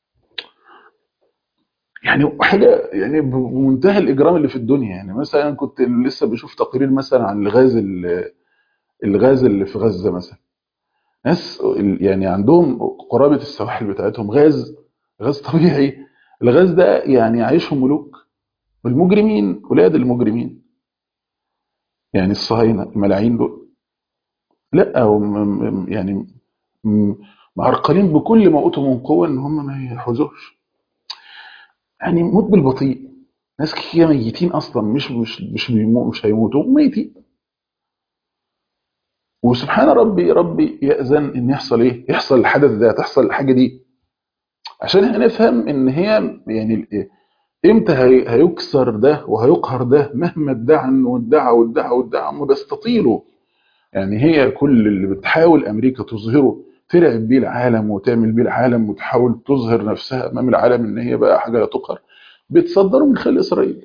S1: يعني حاجه يعني بمنتهى الاجرام اللي في الدنيا يعني مثلا كنت لسه بشوف تقرير مثلا عن الغاز الغاز اللي في غزه مثلا ناس يعني عندهم قرابه السواحل بتاعتهم غاز غاز طبيعي الغاز ده يعني عايشهم ملوك والمجرمين ولاد المجرمين يعني الصهاينه الملاعين دول لا يعني معرقلين بكل ما اوتوا من قوه ان هم ما يحوزوش يعني موت بالبطيء ناس كتير ميتين اصلا مش مش مش بيمو مش هيموتوا ميتين وسبحان ربي ربي يأذن ان يحصل ايه يحصل الحدث ده تحصل الحاجه دي عشان احنا نفهم ان هي يعني امتى هيكسر ده وهيقهر ده مهما ادعى انه وادعى وادعى وادعى ما بيستطيلوا يعني هي كل اللي بتحاول امريكا تظهره ترعب بيه العالم وتعمل بيه العالم وتحاول تظهر نفسها امام العالم ان هي بقى حاجه لا تقهر بيتصدروا من خلال اسرائيل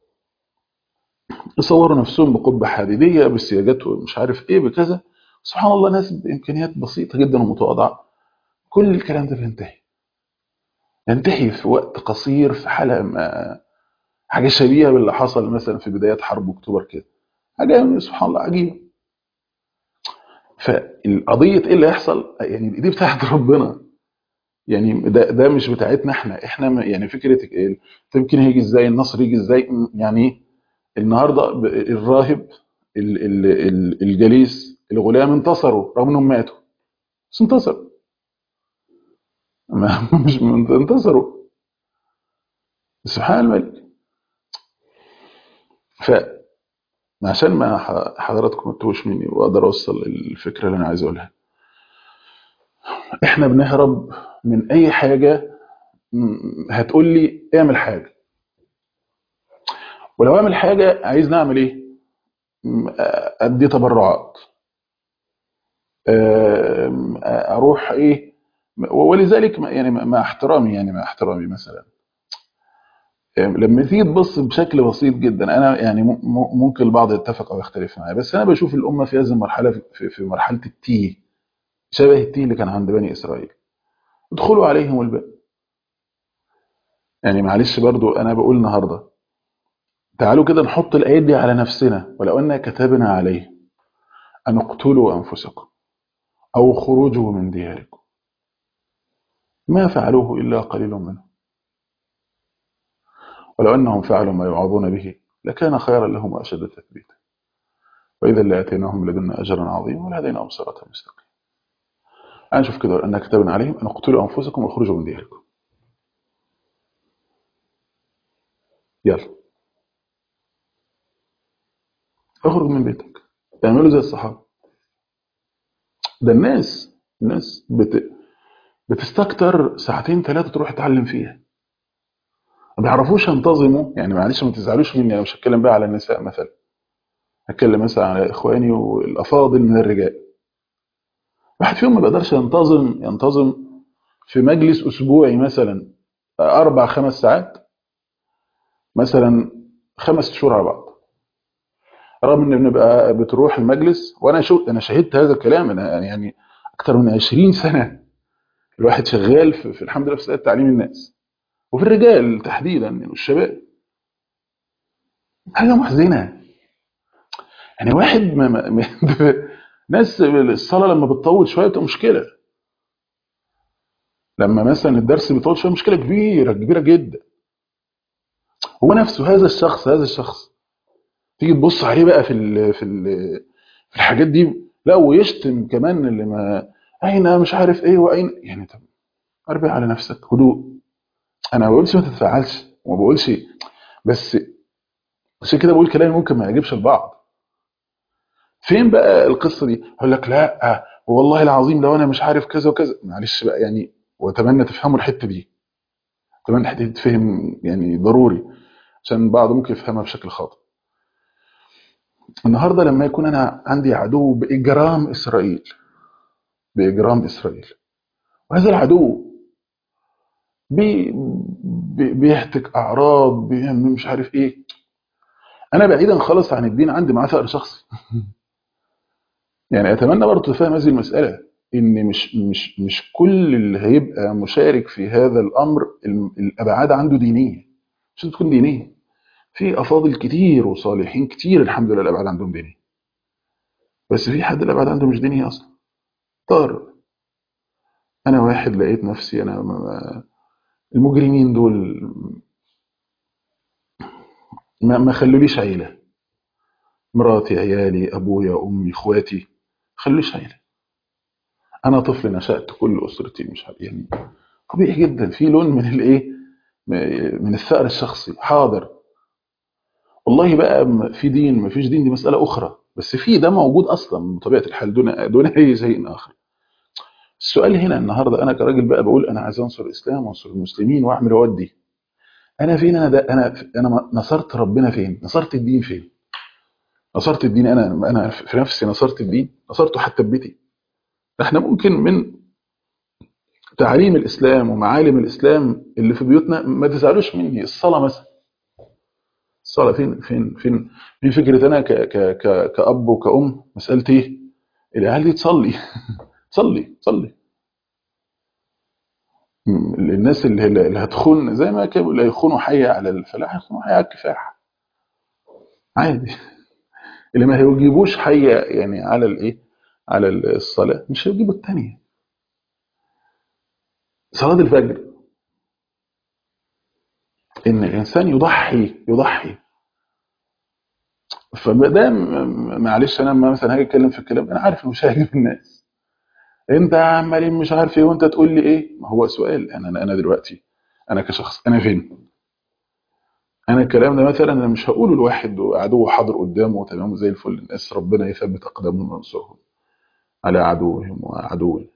S1: يصوروا نفسهم بقبه حديديه بسياجات ومش عارف ايه بكذا سبحان الله ناس بامكانيات بسيطه جدا ومتواضعه كل الكلام ده بينتهي ينتهي في وقت قصير في حاله ما حاجه شبيهه باللي حصل مثلا في بدايات حرب اكتوبر كده حاجه سبحان الله عجيبه فالقضيه ايه اللي هيحصل يعني دي بتاعت ربنا يعني ده ده مش بتاعتنا احنا احنا يعني فكره التمكين هيجي ازاي النصر يجي ازاي يعني النهارده الراهب الجليس الغلام انتصروا رغم انهم ماتوا بس انتصروا مش انتصروا سبحان الملك ف عشان ما حضراتكم ما تتوهوش مني واقدر اوصل الفكره اللي انا عايز اقولها احنا بنهرب من اي حاجه هتقول لي اعمل حاجه ولو اعمل حاجه عايز نعمل ايه ادي تبرعات اروح ايه ولذلك يعني مع احترامي يعني مع احترامي مثلا لما تيجي تبص بشكل بسيط جدا انا يعني ممكن البعض يتفق او يختلف معايا بس انا بشوف الامه في هذه المرحله في, في مرحله التيه شبه التيه اللي كان عند بني اسرائيل ادخلوا عليهم الباب يعني معلش برضو انا بقول النهارده تعالوا كده نحط الايات دي على نفسنا ولو ان كتبنا عليه ان اقتلوا انفسكم او خروجوا من دياركم ما فعلوه الا قليل منهم ولو أنهم فعلوا ما يوعظون به لكان خيرا لهم وأشد تثبيتا وإذا لآتيناهم لدنا أجرا عظيما ولهديناهم صراطا مستقيما أنا شوف كده أن كتبنا عليهم أن اقتلوا أنفسكم واخرجوا من دياركم يلا اخرج من بيتك اعملوا زي الصحابة ده الناس الناس بت... بتستكتر ساعتين ثلاثة تروح تتعلم فيها ما بيعرفوش ينتظموا يعني معلش ما تزعلوش مني انا مش هتكلم بقى على النساء مثلا هتكلم مثلا على اخواني والافاضل من الرجال واحد فيهم ما بيقدرش ينتظم ينتظم في مجلس اسبوعي مثلا اربع خمس ساعات مثلا خمس شهور على بعض رغم ان بنبقى بتروح المجلس وانا شو انا شهدت هذا الكلام انا يعني اكثر من 20 سنه الواحد شغال في, في الحمد لله في سلسله تعليم الناس وفي الرجال تحديدا يعني الشباب حاجه محزنه يعني واحد ما ما ناس الصلاه لما بتطول شويه بتبقى مشكله لما مثلا الدرس بيطول شويه مشكله كبيره كبيره جدا هو نفسه هذا الشخص هذا الشخص تيجي تبص عليه بقى في ال في ال في الحاجات دي لا ويشتم كمان اللي ما اين مش عارف ايه واين يعني طب اربع على نفسك هدوء انا ما بقولش ما تتفاعلش وما بقولش بس عشان كده بقول كلام ممكن ما يعجبش البعض فين بقى القصه دي يقول لك لا والله العظيم لو انا مش عارف كذا وكذا معلش بقى يعني واتمنى تفهموا الحته دي اتمنى الحته دي تفهم يعني ضروري عشان البعض ممكن يفهمها بشكل خاطئ النهارده لما يكون انا عندي عدو باجرام اسرائيل باجرام اسرائيل وهذا العدو بي بي بيهتك اعراض بيعمل مش عارف ايه انا بعيدا خالص عن الدين عندي معاه ثأر شخصي يعني اتمنى برضه تفهم هذه المساله ان مش مش مش كل اللي هيبقى مشارك في هذا الامر الابعاد عنده دينيه مش تكون دينيه في افاضل كتير وصالحين كتير الحمد لله الابعاد عندهم دينيه بس في حد الابعاد عنده مش دينيه اصلا طار انا واحد لقيت نفسي انا ما المجرمين دول ما, ما خلوليش عيله مراتي عيالي ابويا امي اخواتي خلوليش عيله انا طفل نشات كل اسرتي مش عارف يعني طبيعي جدا في لون من الايه من الثأر الشخصي حاضر والله بقى في دين ما فيش دين دي مسألة أخرى بس في ده موجود أصلا بطبيعة الحال دون دون أي شيء آخر السؤال هنا النهارده أنا كراجل بقى بقول أنا عايز أنصر الإسلام وأنصر المسلمين وأعمل وأودي أنا فين أنا ده أنا أنا نصرت ربنا فين؟ نصرت الدين فين؟ نصرت الدين أنا أنا في نفسي نصرت الدين نصرته حتى ببيتي احنا ممكن من تعاليم الإسلام ومعالم الإسلام اللي في بيوتنا ما تزعلوش مني الصلاة مثلا الصلاة فين فين فين فين فكرة أنا ك ك ك كأب وكأم مسألة إيه؟ العيال دي تصلي تصلي تصلي الناس اللي اللي هتخون زي ما كانوا اللي هيخونوا حي على الفلاح هيخونوا حي على الكفاح عادي اللي ما هيجيبوش حي يعني على الايه على الصلاة مش هيجيبوا الثانية صلاة الفجر ان الانسان يضحي يضحي فده معلش انا مثلا هاجي اتكلم في الكلام انا عارف انه مش هيعجب الناس انت عمالين مش عارف ايه وانت تقول لي ايه ما هو سؤال انا انا دلوقتي انا كشخص انا فين انا الكلام ده مثلا انا مش هقوله لواحد عدو حاضر قدامه تمام زي الفل الناس ربنا يثبت اقدامهم وينصرهم على عدوهم وعدوه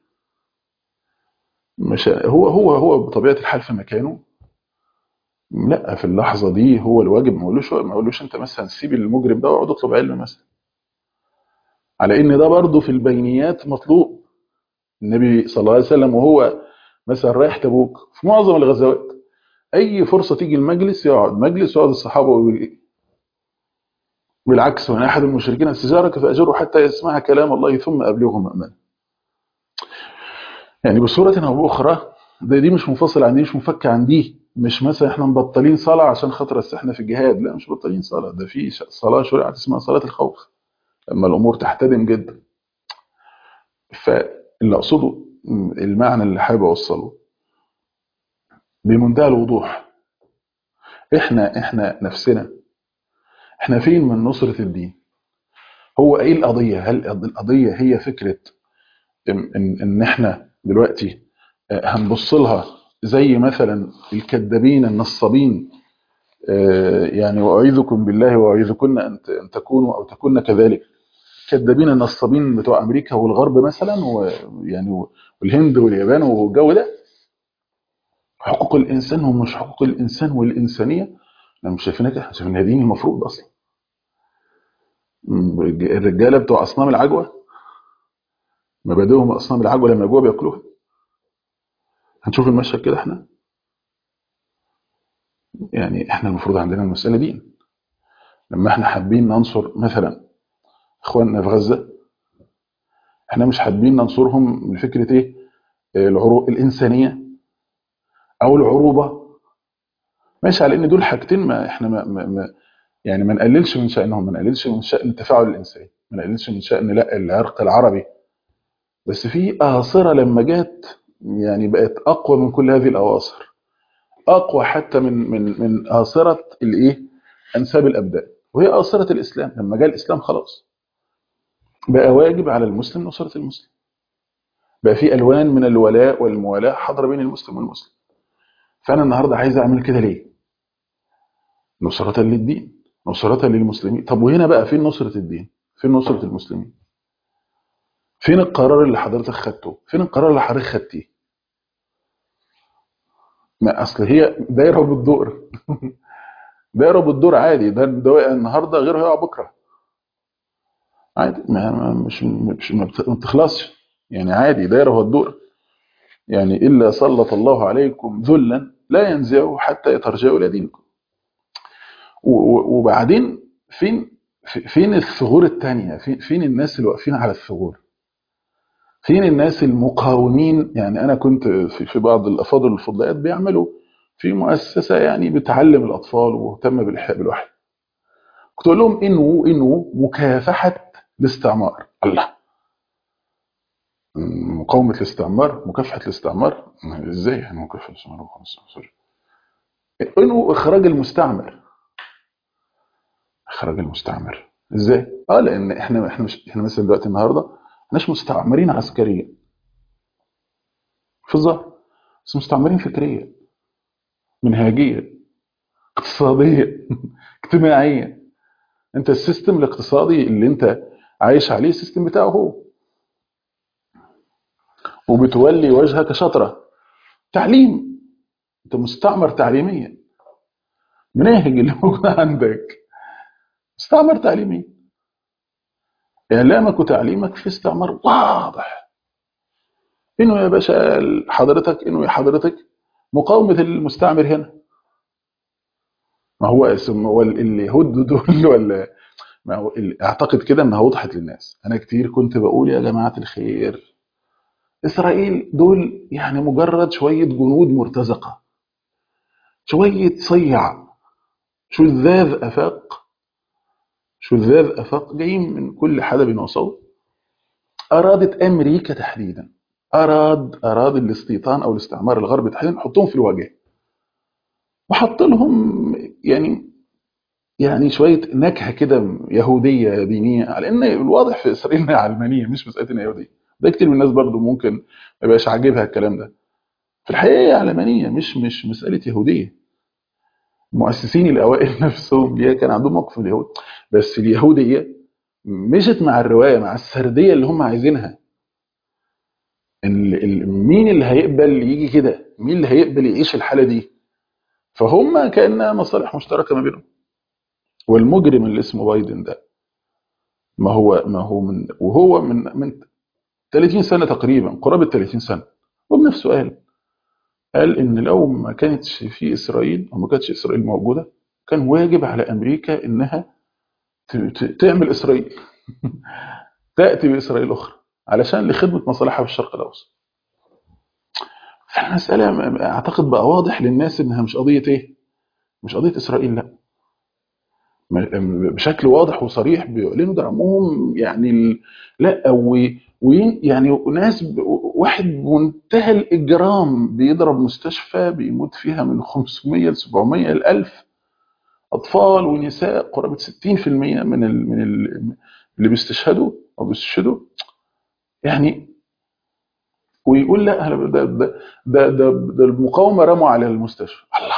S1: مش هو هو هو بطبيعه الحال في مكانه لا في اللحظه دي هو الواجب ما اقولوش ما اقولوش انت مثلا سيب المجرم ده واقعد اطلب علم مثلا على ان ده برضه في البينيات مطلوب النبي صلى الله عليه وسلم وهو مثلا رايح تبوك في معظم الغزوات اي فرصه تيجي المجلس يقعد مجلس يقعد الصحابه بالعكس وان احد المشركين استجارك فاجره حتى يسمع كلام الله ثم ابلغه مأمنا يعني بصوره او باخرى ده دي مش منفصل عن دي مش منفك عن دي مش مثلا احنا مبطلين صلاه عشان خاطر احنا في الجهاد لا مش مبطلين صلاه ده في صلاه شرعت اسمها صلاه الخوف لما الامور تحتدم جدا فاللي اقصده المعنى اللي حابب اوصله بمنتهى الوضوح احنا احنا نفسنا احنا فين من نصرة الدين هو ايه القضية هل القضية هي فكرة ان, إن, إن احنا دلوقتي هنبص لها زي مثلا الكذابين النصابين يعني واعيذكم بالله واعيذكن ان تكونوا او تكون كذلك كذابين النصابين بتوع امريكا والغرب مثلا ويعني والهند واليابان والجو ده حقوق الانسان ومش حقوق الانسان والانسانيه احنا مش شايفينها كده شايفينها دين المفروض اصلا الرجاله بتوع اصنام العجوه مبادئهم اصنام العجوه لما يجوع بياكلوها هنشوف المشهد كده احنا يعني احنا المفروض عندنا المساله دين لما احنا حابين ننصر مثلا اخواننا في غزه احنا مش حابين ننصرهم لفكره ايه العروق الانسانيه او العروبه ماشي على ان دول حاجتين ما احنا ما, ما, ما يعني ما نقللش من شأنهم ما نقللش من شأن التفاعل الإنساني ما نقللش من شأن لا العرق العربي بس في آثرة لما جت يعني بقت أقوى من كل هذه الأواصر أقوى حتى من من من آثرة الإيه أنساب الأبدان وهي آثرة الإسلام لما جاء الإسلام خلاص بقى واجب على المسلم نصرة المسلم بقى في ألوان من الولاء والموالاة حاضرة بين المسلم والمسلم فأنا النهاردة عايز أعمل كده ليه نصرة للدين نصرة للمسلمين طب وهنا بقى فين نصرة الدين فين نصرة المسلمين فين القرار اللي حضرتك خدته فين القرار اللي حضرتك خدتيه ما اصل هي دايره بالدور دايره بالدور عادي ده ده النهارده غير هيقع بكره عادي ما ما- مش مش ما بت- ما بتخلصش يعني عادي دايره هو الدور يعني الا سلط الله عليكم ذلا لا ينزعه حتى ترجعوا الى دينكم و- و- وبعدين فين في- فين الثغور الثانيه فين فين الناس اللي واقفين على الثغور فين الناس المقاومين يعني انا كنت في في بعض الافاضل الفضليات بيعملوا في مؤسسه يعني بتعلم الاطفال ومهتمه بالاحياء بالوحي كنت اقول لهم انه انه مكافحه الاستعمار الله مقاومه الاستعمار مكافحه الاستعمار ازاي يعني مكافحه الاستعمار وخلاص، سوري. انه اخراج المستعمر اخراج المستعمر ازاي اه لان احنا احنا مش احنا مثلا دلوقتي النهارده مش مستعمرين عسكريا في الظاهر بس مستعمرين فكريا منهجيا اقتصاديا اجتماعيا انت السيستم الاقتصادي اللي انت عايش عليه السيستم بتاعه هو وبتولي وجهك شطرة تعليم انت مستعمر تعليميا مناهج اللي موجودة عندك مستعمر تعليميا اعلامك وتعليمك في استعمار واضح انه يا باشا حضرتك انه يا حضرتك مقاومة المستعمر هنا ما هو اسم هو اليهود دول ولا ما هو ال- اعتقد كده انها وضحت للناس انا كتير كنت بقول يا جماعة الخير اسرائيل دول يعني مجرد شوية جنود مرتزقة شوية صيع شذاذ افاق شذاذ افاق جايين من كل حدب وصوب ارادت امريكا تحديدا اراد اراد الاستيطان او الاستعمار الغربي تحديدا يحطهم في الواجهه وحط لهم يعني يعني شويه نكهه كده يهوديه دينيه على ان الواضح في اسرائيل انها علمانيه مش مساله انها يهوديه ده كتير من الناس برضو ممكن ما يبقاش عاجبها الكلام ده في الحقيقه هي علمانيه مش مش مساله يهوديه المؤسسين الاوائل نفسهم ليها كان عندهم موقف من اليهود بس اليهوديه مشت مع الروايه مع السرديه اللي هم عايزينها ال- ال- مين اللي هيقبل يجي كده مين اللي هيقبل يعيش الحاله دي فهم كانها مصالح مشتركه ما بينهم والمجرم اللي اسمه بايدن ده ما هو ما هو من وهو من من 30 سنه تقريبا قرابه 30 سنه هو بنفسه قال قال ان لو ما كانتش في اسرائيل او ما كانتش اسرائيل موجوده كان واجب على امريكا انها ت- ت- تعمل اسرائيل تاتي باسرائيل اخرى علشان لخدمه مصالحها في الشرق الاوسط فالمساله م- اعتقد بقى واضح للناس انها مش قضيه ايه مش قضيه اسرائيل لا م- بشكل واضح وصريح بيعلنوا دعمهم يعني ال- لا ويعني ناس ب- واحد بمنتهى الاجرام بيضرب مستشفى بيموت فيها من 500 ل 700 ل 1000 اطفال ونساء قرابه 60% من ال من ال اللي بيستشهدوا او بيستشهدوا يعني ويقول لا أنا ده ده ده, ده, ده المقاومه رموا على المستشفى الله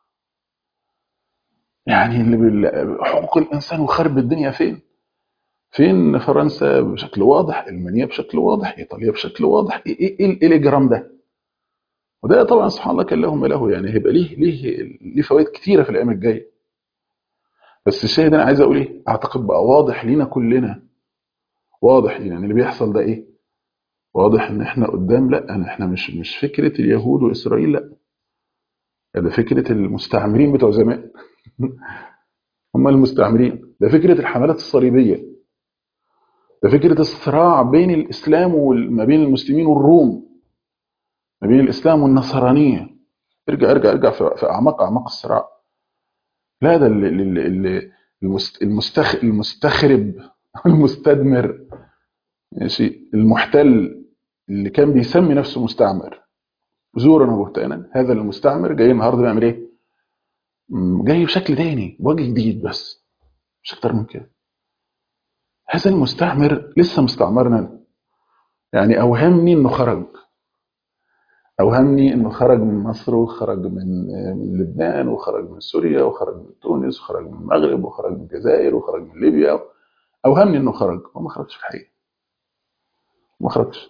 S1: يعني اللي بال- حقوق الانسان وخرب الدنيا فين؟ فين فرنسا بشكل واضح، المانيا بشكل واضح، ايطاليا بشكل واضح، ايه ايه إيه- إيه الاجرام ده؟ وده طبعا سبحان الله كان لهم له يعني هيبقى ليه ليه ليه فوائد كتيره في الايام الجايه. بس الشاهد انا عايز اقول ايه؟ اعتقد بقى واضح لينا كلنا واضح لينا ان اللي بيحصل ده ايه؟ واضح ان احنا قدام لا أنا احنا مش مش فكره اليهود واسرائيل لا ده فكره المستعمرين بتوع زمان هم المستعمرين ده فكره الحملات الصليبيه ده فكره الصراع بين الاسلام وما بين المسلمين والروم ما بين الاسلام والنصرانيه ارجع ارجع ارجع في في اعماق اعماق الصراع لا ده اللي اللي اللي المست- المستخ المستخرب المستدمر ماشي المحتل اللي كان بيسمي نفسه مستعمر زورا وبهتانا هذا المستعمر جاي النهارده بيعمل ايه؟ م، جاي بشكل تاني بوجه جديد بس مش اكتر من كده هذا المستعمر لسه مستعمرنا يعني اوهمني انه خرج اوهمني انه خرج من مصر وخرج من من لبنان وخرج من سوريا وخرج من تونس وخرج من المغرب وخرج من الجزائر وخرج من ليبيا اوهمني انه خرج هو ما خرجش في الحقيقه ما خرجش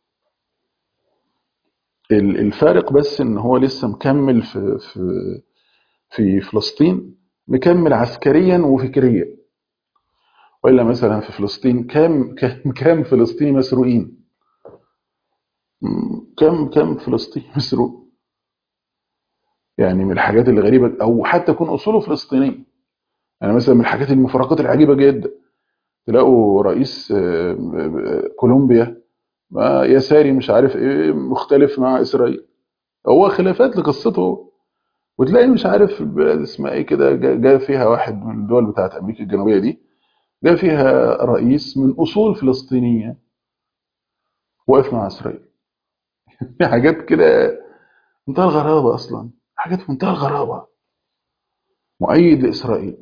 S1: ال- الفارق بس ان هو لسه مكمل في في في فلسطين مكمل عسكريا وفكريا والا مثلا في فلسطين كام كام كام فلسطيني مسروقين م- كم كم فلسطيني مسروق يعني من الحاجات الغريبه او حتى يكون اصوله فلسطينيه يعني مثلا من الحاجات المفارقات العجيبه جدا تلاقوا رئيس آه، آه، كولومبيا ما يساري مش عارف ايه مختلف مع اسرائيل هو خلافات لقصته وتلاقي مش عارف بلد اسمها ايه كده جا جا فيها واحد من الدول بتاعت امريكا الجنوبيه دي جا فيها رئيس من اصول فلسطينيه واقف مع اسرائيل في حاجات كده منتهى الغرابه اصلا حاجات في منتهى الغرابه مؤيد لاسرائيل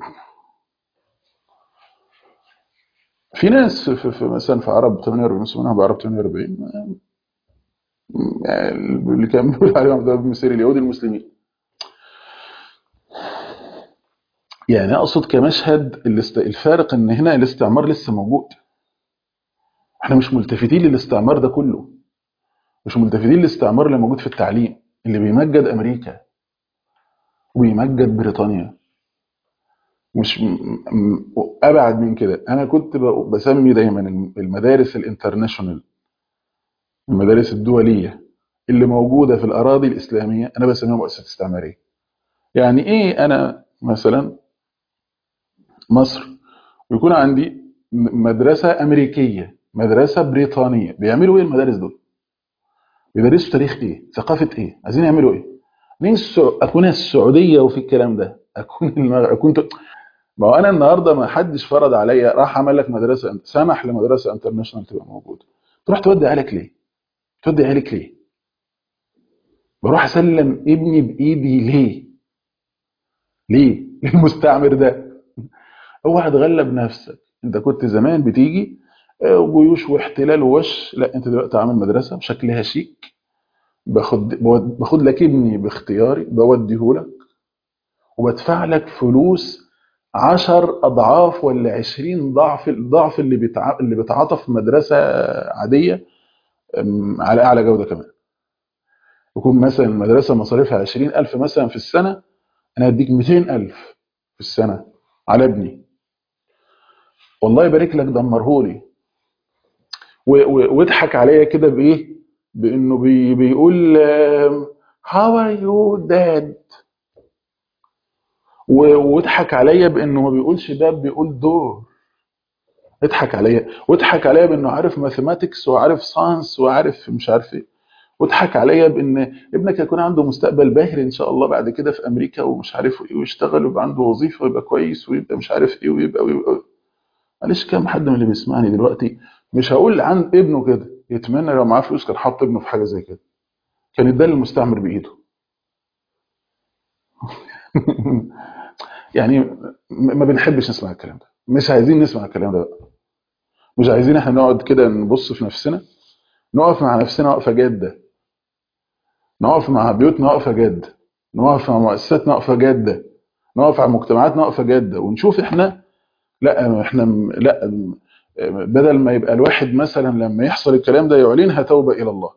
S1: في ناس في, في, في مثلا في عرب 48 مسلمين بعرب 48 ما- يعني اللي كان بيقول عليهم عبد الله بن مسير اليهود المسلمين يعني اقصد كمشهد الاست- الفارق ان هنا الاستعمار لسه موجود احنا مش ملتفتين للاستعمار ده كله مش ملتفتين للاستعمار اللي موجود في التعليم اللي بيمجد امريكا وبيمجد بريطانيا مش م- م- ابعد من كده انا كنت ب- بسمي دايما المدارس الانترناشونال المدارس الدوليه اللي موجوده في الاراضي الاسلاميه انا بسميها مؤسسات استعماريه يعني ايه انا مثلا مصر ويكون عندي م- مدرسه امريكيه مدرسه بريطانيه بيعملوا ايه المدارس دول بيدرسوا تاريخ ايه ثقافه ايه عايزين يعملوا ايه مين السع... اكون السعوديه وفي الكلام ده اكون المغرب اكون ت- ما هو انا النهارده ما حدش فرض عليا راح عمل لك مدرسه انت سمح لمدرسه انترناشونال تبقى موجوده تروح تودي عيالك ليه تودي عيالك ليه بروح اسلم ابني بايدي ليه ليه للمستعمر ده اوعى تغلب نفسك انت كنت زمان بتيجي آه، جيوش واحتلال ووش لا انت دلوقتي عامل مدرسه بشكلها شيك باخد بود- باخد لك ابني باختياري بوديه لك وبدفع لك فلوس عشر اضعاف ولا عشرين ضعف الضعف اللي بيتع... اللي بيتعاطى في مدرسه عاديه أم، على اعلى جوده كمان يكون مثلا المدرسه مصاريفها 20000 مثلا في السنه انا هديك 200000 في السنه على ابني والله يبارك لك دمرهولي و- و- واضحك عليا كده بايه بانه بي بيقول هاو ار يو داد واضحك عليا بانه ما بيقولش باب بيقول دور اضحك عليا واضحك عليا بانه عارف ماثيماتكس وعارف ساينس وعارف مش عارف ايه واضحك عليا بان ابنك يكون عنده مستقبل باهر ان شاء الله بعد كده في امريكا ومش عارف ايه ويشتغل ويبقى عنده وظيفه ويبقى كويس ويبقى مش عارف ايه ويبقى ويبقى معلش كام حد من اللي بيسمعني دلوقتي مش هقول عن ابنه كده يتمنى لو معاه فلوس كان حط ابنه في حاجه زي كده كان اداه للمستعمر بايده يعني م- ما بنحبش نسمع الكلام ده مش عايزين نسمع الكلام ده بقى مش عايزين احنا نقعد كده نبص في نفسنا نقف مع نفسنا وقفه جاده نقف مع بيوتنا وقفه جاده نقف مع مؤسساتنا وقفه جاده نقف على مجتمعاتنا وقفه جاده ونشوف احنا لا احنا م- لا م- بدل ما يبقى الواحد مثلا لما يحصل الكلام ده يعلنها توبه الى الله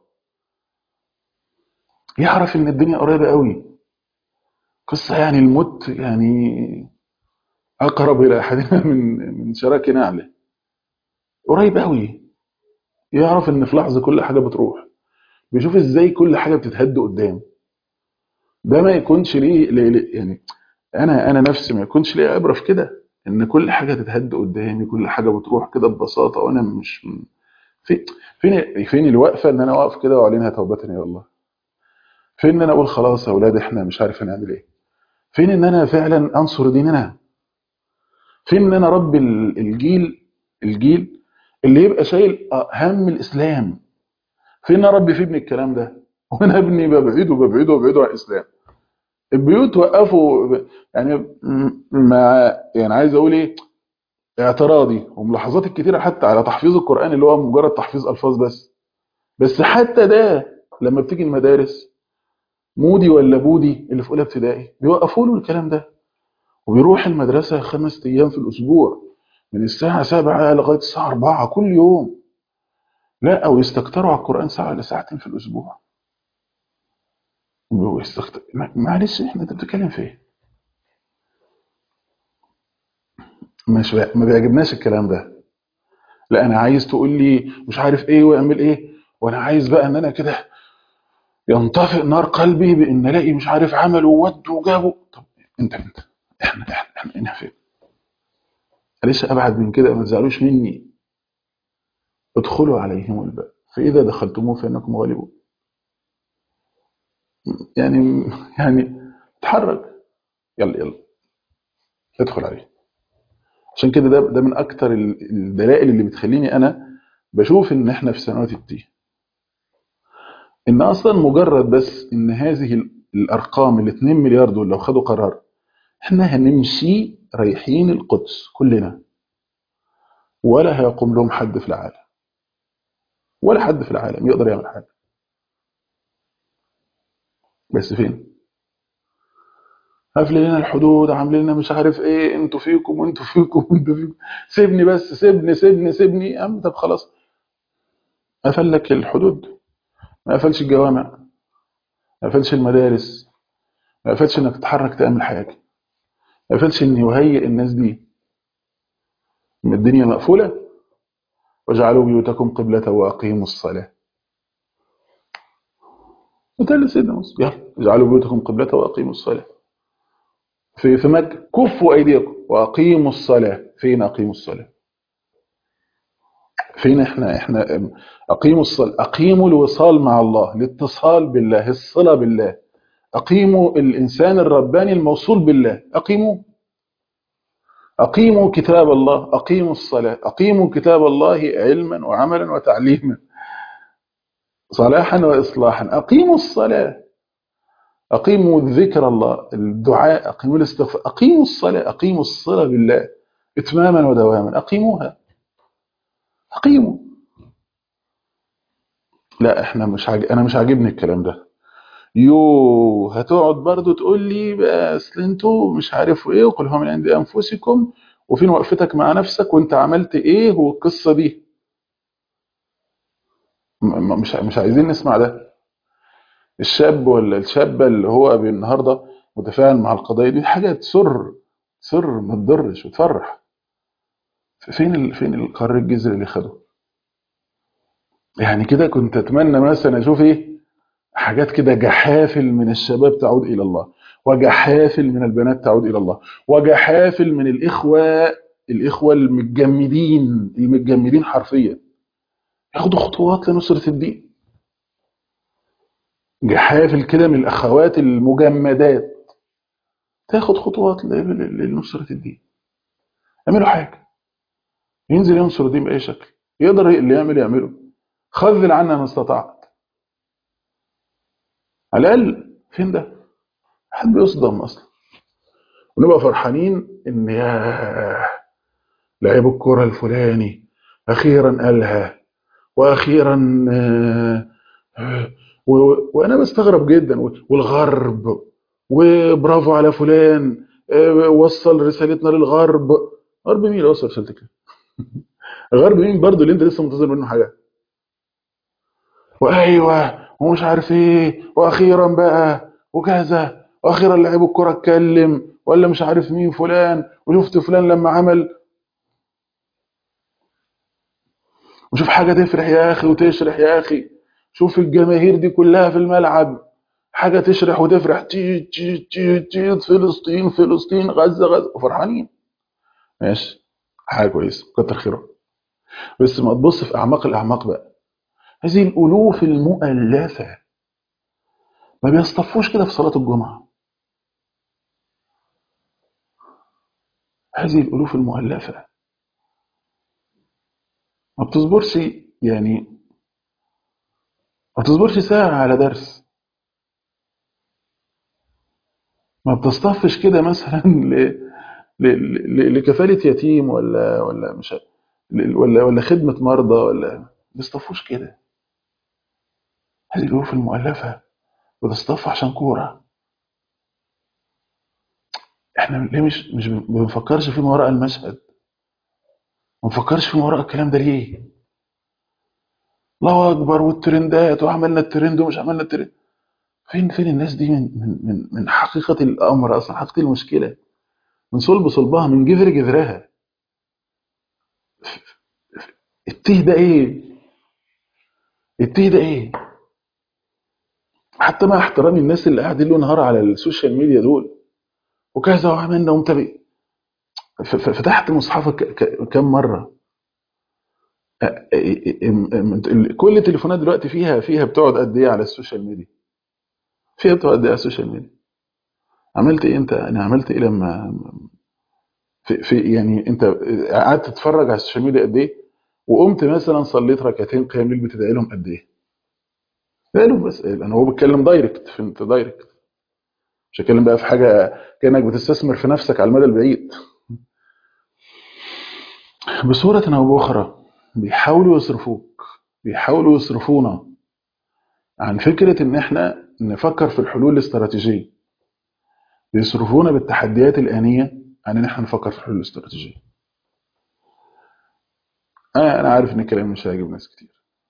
S1: يعرف ان الدنيا قريبه قوي قصه يعني الموت يعني اقرب الى احدنا من من شراك نعله قريب قوي يعرف ان في لحظه كل حاجه بتروح بيشوف ازاي كل حاجه بتتهد قدام ده ما يكونش ليه ليه- ليه- يعني انا انا نفسي ما يكونش ليه عبره في كده ان كل حاجه تتهد قدامي كل حاجه بتروح كده ببساطه وانا مش في فين فين الوقفه ان انا اقف كده واعلنها توبه الى الله فين ان انا اقول خلاص يا اولاد احنا مش عارف هنعمل ايه فين ان انا فعلا انصر ديننا فين ان انا اربي ال- الجيل الجيل اللي يبقى شايل هم الاسلام فين ان أنا اربي فيه ابني الكلام ده وانا ابني ببعده ببعده ببعده عن الاسلام البيوت وقفوا يعني م- مع يعني عايز اقول ايه اعتراضي وملاحظاتي الكتيره حتى على تحفيظ القران اللي هو مجرد تحفيظ الفاظ بس بس حتى ده لما بتيجي المدارس مودي ولا بودي اللي في اولى ابتدائي بيوقفوا له الكلام ده وبيروح المدرسه خمس ايام في الاسبوع من الساعه 7 لغايه الساعه 4 كل يوم لا او يستكتروا على القران ساعه ولا ساعتين في الاسبوع ويستكتر... معلش احنا انت بتتكلم في ايه؟ مش ما بيعجبناش الكلام ده لا انا عايز تقول لي مش عارف ايه واعمل ايه وانا عايز بقى ان انا كده ينطفئ نار قلبي بان الاقي مش عارف عملوا وودوا وجابوا طب انت انت احنا احنا احنا هنا فين ليش ابعد من كده ما تزعلوش مني ادخلوا عليهم الباب فاذا دخلتموه فانكم غالبون يعني يعني اتحرك يلا يلا ادخل عليه عشان كده ده ده من اكتر الدلائل اللي بتخليني انا بشوف ان احنا في سنوات التيه ان اصلا مجرد بس ان هذه الارقام ال 2 مليار دول لو خدوا قرار احنا هنمشي رايحين القدس كلنا ولا هيقوم لهم حد في العالم ولا حد في العالم يقدر يعمل حاجه بس فين قافل لنا الحدود عاملين لنا مش عارف ايه انتوا فيكم وانتوا فيكم وانتوا فيكم سيبني بس سيبني سيبني سيبني يا عم طب خلاص قفل لك الحدود ما قفلش الجوامع ما قفلش المدارس ما قفلش انك تتحرك تعمل حاجه ما قفلش ان يهيئ الناس دي من الدنيا مقفوله وجعلوا بيوتكم قبلة واقيموا الصلاه وده اللي سيدنا موسى يلا اجعلوا بيوتكم قبلة واقيموا الصلاه في في مكه كفوا ايديكم واقيموا الصلاه فين اقيموا الصلاه فين احنا احنا اقيموا الصلاه اقيموا الوصال مع الله الاتصال بالله الصله بالله اقيموا الانسان الرباني الموصول بالله اقيموا اقيموا كتاب الله اقيموا الصلاه اقيموا كتاب الله علما وعملا وتعليما صلاحا واصلاحا اقيموا الصلاه اقيموا ذكر الله الدعاء اقيموا الاستغفار اقيموا الصلاه اقيموا الصله بالله اتماما ودواما اقيموها اقيموا لا احنا مش عاج... انا مش عاجبني الكلام ده يو هتقعد برضو تقول لي بس انتوا مش عارف ايه وقل هو من عند انفسكم وفين وقفتك مع نفسك وانت عملت ايه والقصه دي م- مش مش عايزين نسمع ده الشاب ولا الشابه اللي هو النهارده متفاعل مع القضيه دي حاجه تسر سر ما تضرش وتفرح فين ال... فين القرار الجذري اللي خده يعني كده كنت اتمنى مثلا اشوف ايه حاجات كده جحافل من الشباب تعود الى الله وجحافل من البنات تعود الى الله وجحافل من الاخوه الاخوه المتجمدين المتجمدين حرفيا ياخدوا خطوات لنصره الدين جحافل كده من الاخوات المجمدات تاخد خطوات لنصره الدين اعملوا حاجه ينزل ينصر الدين باي شكل يقدر اللي يعمل يعمله خذل عنا ما استطعت على الاقل فين ده حد بيصدم اصلا ونبقى فرحانين ان يا لعيب الكرة الفلاني اخيرا قالها واخيرا آه، آه، و- وانا بستغرب جدا والغرب وبرافو على فلان آه، وصل رسالتنا للغرب غرب مين اللي وصل رسالتك غرب مين برضو اللي انت لسه منتظر منه حاجه وايوه ومش عارف ايه واخيرا بقى وكذا واخيرا لعيب الكرة اتكلم ولا مش عارف مين فلان وشفت فلان لما عمل وشوف حاجة تفرح يا اخي وتشرح يا اخي شوف الجماهير دي كلها في الملعب حاجة تشرح وتفرح تيت تيت تيت تيت فلسطين فلسطين غزة غزة وفرحانين ماشي حاجة كويسة كتر خيرهم بس ما تبص في أعماق الأعماق بقى هذه الألوف المؤلفة ما بيصطفوش كده في صلاة الجمعة هذه الألوف المؤلفة ما بتصبرش يعني ما بتصبرش ساعة على درس ما بتصطفش كده مثلا ل... ل- ل- لكفاله يتيم ولا ولا مش ع- ل- ولا ولا خدمه مرضى ولا ما بيصطفوش كده هذه الالوف المؤلفه بتصطف عشان كوره احنا ليه مش مش بن- ما بنفكرش فيما وراء المشهد ما بنفكرش فيما وراء الكلام ده ليه الله اكبر والترندات وعملنا الترند ومش عملنا الترند فين فين الناس دي من من من, من حقيقه الامر اصلا حقيقه المشكله من صلب صلبها من جذر جذرها التيه ده ايه التيه ده ايه حتى مع احترامي الناس اللي قاعدين له نهار على السوشيال ميديا دول وكذا وعملنا ومتابع ف- ف- فتحت مصحفك ك- ك- كم مره أ- أ- أ- ال- كل التليفونات دلوقتي فيها فيها بتقعد قد ايه على السوشيال ميديا فيها بتقعد قد ايه على السوشيال ميديا عملت ايه انت انا عملت ايه لما في, في يعني انت قعدت تتفرج على السوشيال ميديا قد ايه وقمت مثلا صليت ركعتين قيام ليل بتدعي لهم قد ايه ادعي لهم بس انا هو بيتكلم دايركت في انت دايركت مش هتكلم بقى في حاجه كانك بتستثمر في نفسك على المدى البعيد بصوره او باخرى بيحاولوا يصرفوك بيحاولوا يصرفونا عن فكره ان احنا نفكر في الحلول الاستراتيجيه بيصرفونا بالتحديات الانيه عن ان احنا نفكر في الحلول الاستراتيجيه انا انا عارف ان الكلام مش هيعجب ناس كتير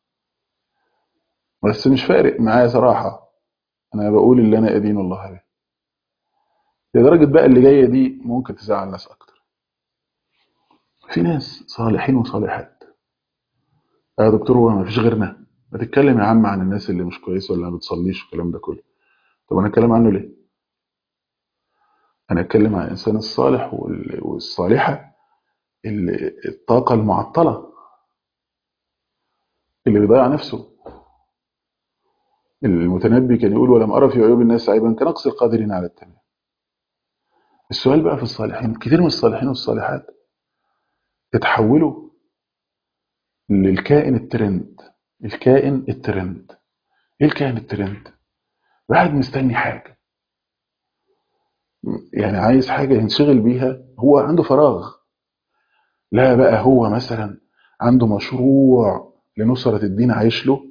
S1: بس مش فارق معايا صراحه انا بقول اللي انا ادين الله به لدرجه بقى اللي جايه دي ممكن تزعل ناس اكتر في ناس صالحين وصالحات يا دكتور هو ما فيش غيرنا ما تتكلم يا عم عن الناس اللي مش كويسه ولا ما بتصليش والكلام ده كله طب انا اتكلم عنه ليه انا اتكلم عن الانسان الصالح وال- والصالحه اللي الطاقه المعطله اللي بيضيع نفسه المتنبي كان يقول ولم ارى في عيوب الناس عيبا كنقص القادرين على التمام السؤال بقى في الصالحين كتير من الصالحين والصالحات يتحولوا للكائن الترند الكائن الترند ايه الكائن الترند واحد مستني حاجه يعني عايز حاجه ينشغل بيها هو عنده فراغ لا بقى هو مثلا عنده مشروع لنصرة الدين عايش له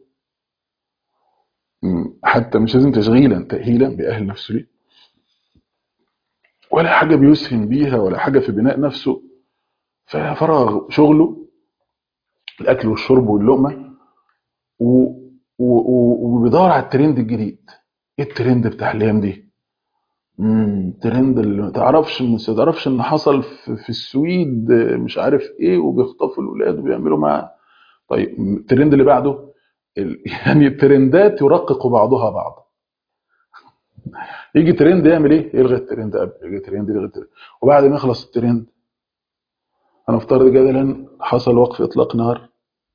S1: م، حتى مش لازم تشغيلا تأهيلا بيأهل نفسه ليه ولا حاجة بيسهم بيها ولا حاجة في بناء نفسه ففراغ شغله الأكل والشرب واللقمة و... و... و... وبيدور على الترند الجديد ايه الترند بتاع الأيام دي امم ترند اللي ما تعرفش ما تعرفش ان حصل في, في السويد مش عارف ايه وبيخطفوا الاولاد وبيعملوا معاه طيب الترند اللي بعده ال- يعني الترندات يرقق بعضها بعضا يجي ترند يعمل ايه يلغي الترند قبل يجي ترند يلغي الترند وبعد ما يخلص الترند هنفترض جدلا حصل وقف اطلاق نار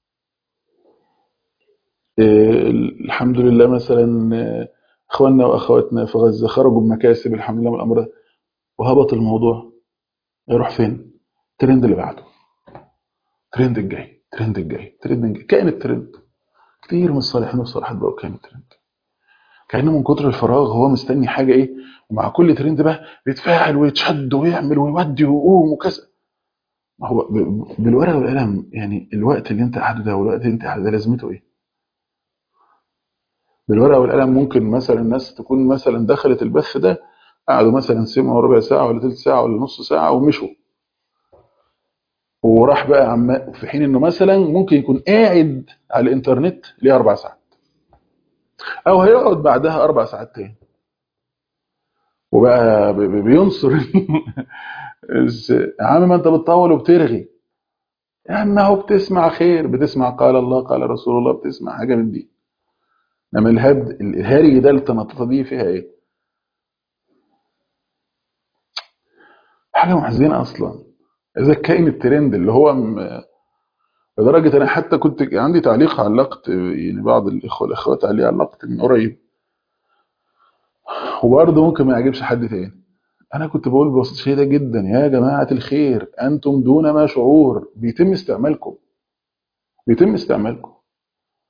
S1: إيه، الحمد لله مثلا آه، اخواننا واخواتنا في غزه خرجوا بمكاسب الحمد لله من الامر ده وهبط الموضوع يروح فين؟ الترند اللي بعده الترند الجاي الترند الجاي الترند الجاي كائن الترند كتير من الصالحين والصالحات بقوا كائن الترند كأنه من كتر الفراغ هو مستني حاجة إيه ومع كل ترند بقى بيتفاعل ويتشد ويعمل ويودي ويقوم وكذا ما هو ب- بالورقة والقلم يعني الوقت اللي أنت قاعده ده والوقت اللي أنت قاعده ده لازمته إيه؟ بالورقة والقلم ممكن مثلا الناس تكون مثلا دخلت البث ده قعدوا مثلا سمعوا ربع ساعة ولا ثلث ساعة ولا نص ساعة ومشوا وراح بقى عم في حين إنه مثلا ممكن يكون قاعد على الإنترنت ليه أربع ساعات أو هيقعد بعدها أربع ساعات تاني وبقى ب- ب- بينصر بس يا عم ما انت بتطول وبترغي يا عم اهو بتسمع خير بتسمع قال الله قال رسول الله بتسمع حاجه من دي انما الهبد الهري ده التنططه دي فيها ايه؟ حاجه محزنه اصلا اذا كائن الترند اللي هو م- لدرجه انا حتى كنت عندي تعليق علقت يعني بعض الاخوه الاخوات عليه علقت من قريب وبرضه ممكن ما يعجبش حد تاني انا كنت بقول ببساطه شديده جدا يا جماعه الخير انتم دون ما شعور بيتم استعمالكم بيتم استعمالكم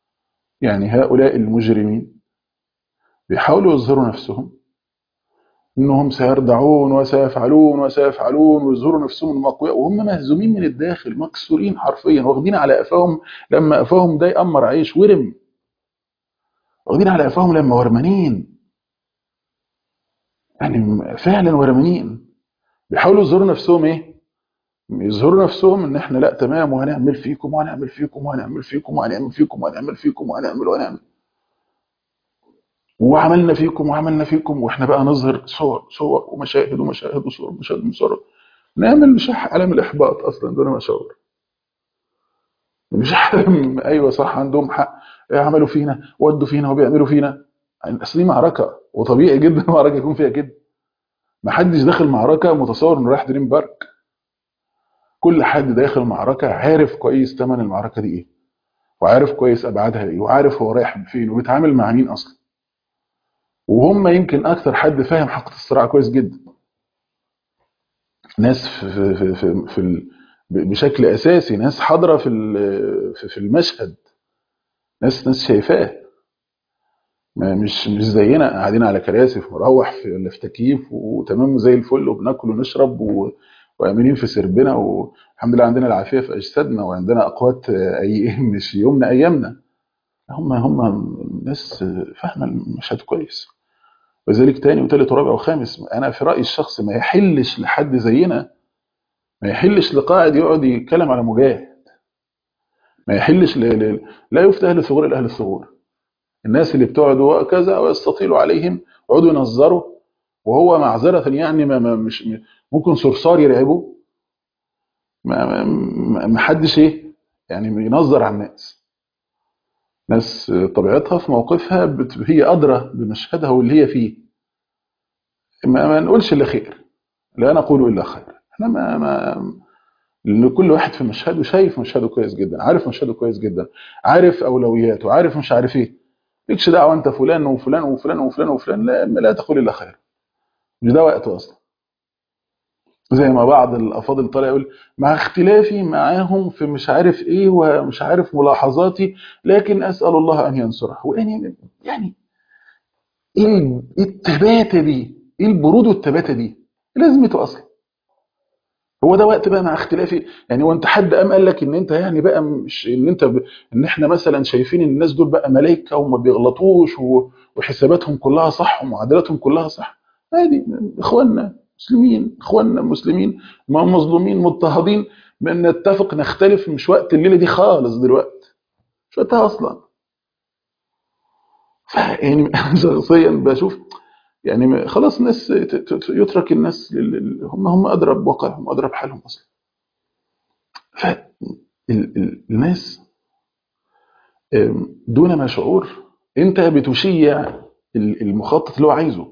S1: يعني هؤلاء المجرمين بيحاولوا يظهروا نفسهم انهم سيردعون وسيفعلون وسيفعلون ويظهروا نفسهم المقوية وهم مهزومين من الداخل مكسورين حرفيا واخدين على قفاهم لما قفاهم ده يأمر عيش ورم واخدين على قفاهم لما ورمانين يعني فعلا ورمانين بيحاولوا يظهروا نفسهم ايه يظهروا نفسهم ان احنا لا تمام وهنعمل فيكم وهنعمل فيكم وهنعمل فيكم وهنعمل فيكم وهنعمل فيكم وهنعمل وهنعمل وعملنا فيكم وعملنا فيكم واحنا بقى نظهر صور صور ومشاهد ومشاهد وصور ومشاهد وصور نعمل مش علم الاحباط اصلا دون مشاور مش علم ايوه صح عندهم حق عملوا فينا ودوا فينا وبيعملوا فينا يعني اصل دي معركه وطبيعي جدا المعركه يكون فيها كده ما حدش داخل معركه متصور انه رايح دريم بارك كل حد داخل معركه عارف كويس ثمن المعركه دي ايه وعارف كويس ابعادها ايه وعارف هو رايح فين وبيتعامل مع مين اصلا وهم يمكن اكثر حد فاهم حقيقه الصراع كويس جدا ناس في في في, في ال... بشكل اساسي ناس حاضره في في المشهد ناس ناس شايفاه مش مش زينا قاعدين على كراسي في مروح في ولا في تكييف وتمام زي الفل وبناكل ونشرب و... وامنين في سربنا والحمد لله عندنا العافيه في اجسادنا وعندنا اقوات اي مش يومنا ايامنا هم هم ناس فاهمه المشهد كويس وذلك تاني وتالت ورابع وخامس انا في رايي الشخصي ما يحلش لحد زينا ما يحلش لقاعد يقعد يتكلم على مجاهد ما يحلش ل... ل... لا يفتى اهل الثغور الا اهل الثغور الناس اللي بتقعدوا كذا ويستطيلوا عليهم يقعدوا ينظروا وهو معذره يعني ما, ما مش ممكن صرصار يرعبه ما, ما, ما حدش ايه يعني ينظر على الناس ناس طبيعتها في موقفها بت... هي أدرى بمشهدها واللي هي فيه ما, ما نقولش إلا خير لا نقول إلا خير احنا ما, ما لأن كل واحد في مشهده شايف مشهده كويس جدا عارف مشهده كويس جدا عارف أولوياته عارف مش عارف إيه ليكش دعوة أنت فلان وفلان وفلان وفلان وفلان لا, لا تقول إلا خير مش ده وقته أصلا زي ما بعض الافاضل طالع يقول مع اختلافي معاهم في مش عارف ايه ومش عارف ملاحظاتي لكن اسال الله ان ينصره ويعني يعني ايه التباته دي ايه البرود والتباته دي لازمته اصلا هو ده وقت بقى مع اختلافي يعني وانت حد قام قال لك ان انت يعني بقى مش ان انت ب... ان احنا مثلا شايفين ان الناس دول بقى ملائكه وما بيغلطوش و... وحساباتهم كلها صح ومعادلاتهم كلها صح عادي اخواننا مسلمين اخواننا مسلمين ما مظلومين مضطهدين من نتفق نختلف مش وقت الليله دي خالص دلوقتي مش وقتها اصلا يعني شخصيا بشوف يعني خلاص الناس يترك الناس هم هم ادرى بواقعهم ادرى بحالهم اصلا فالناس دون ما شعور انت بتشيع المخطط اللي هو عايزه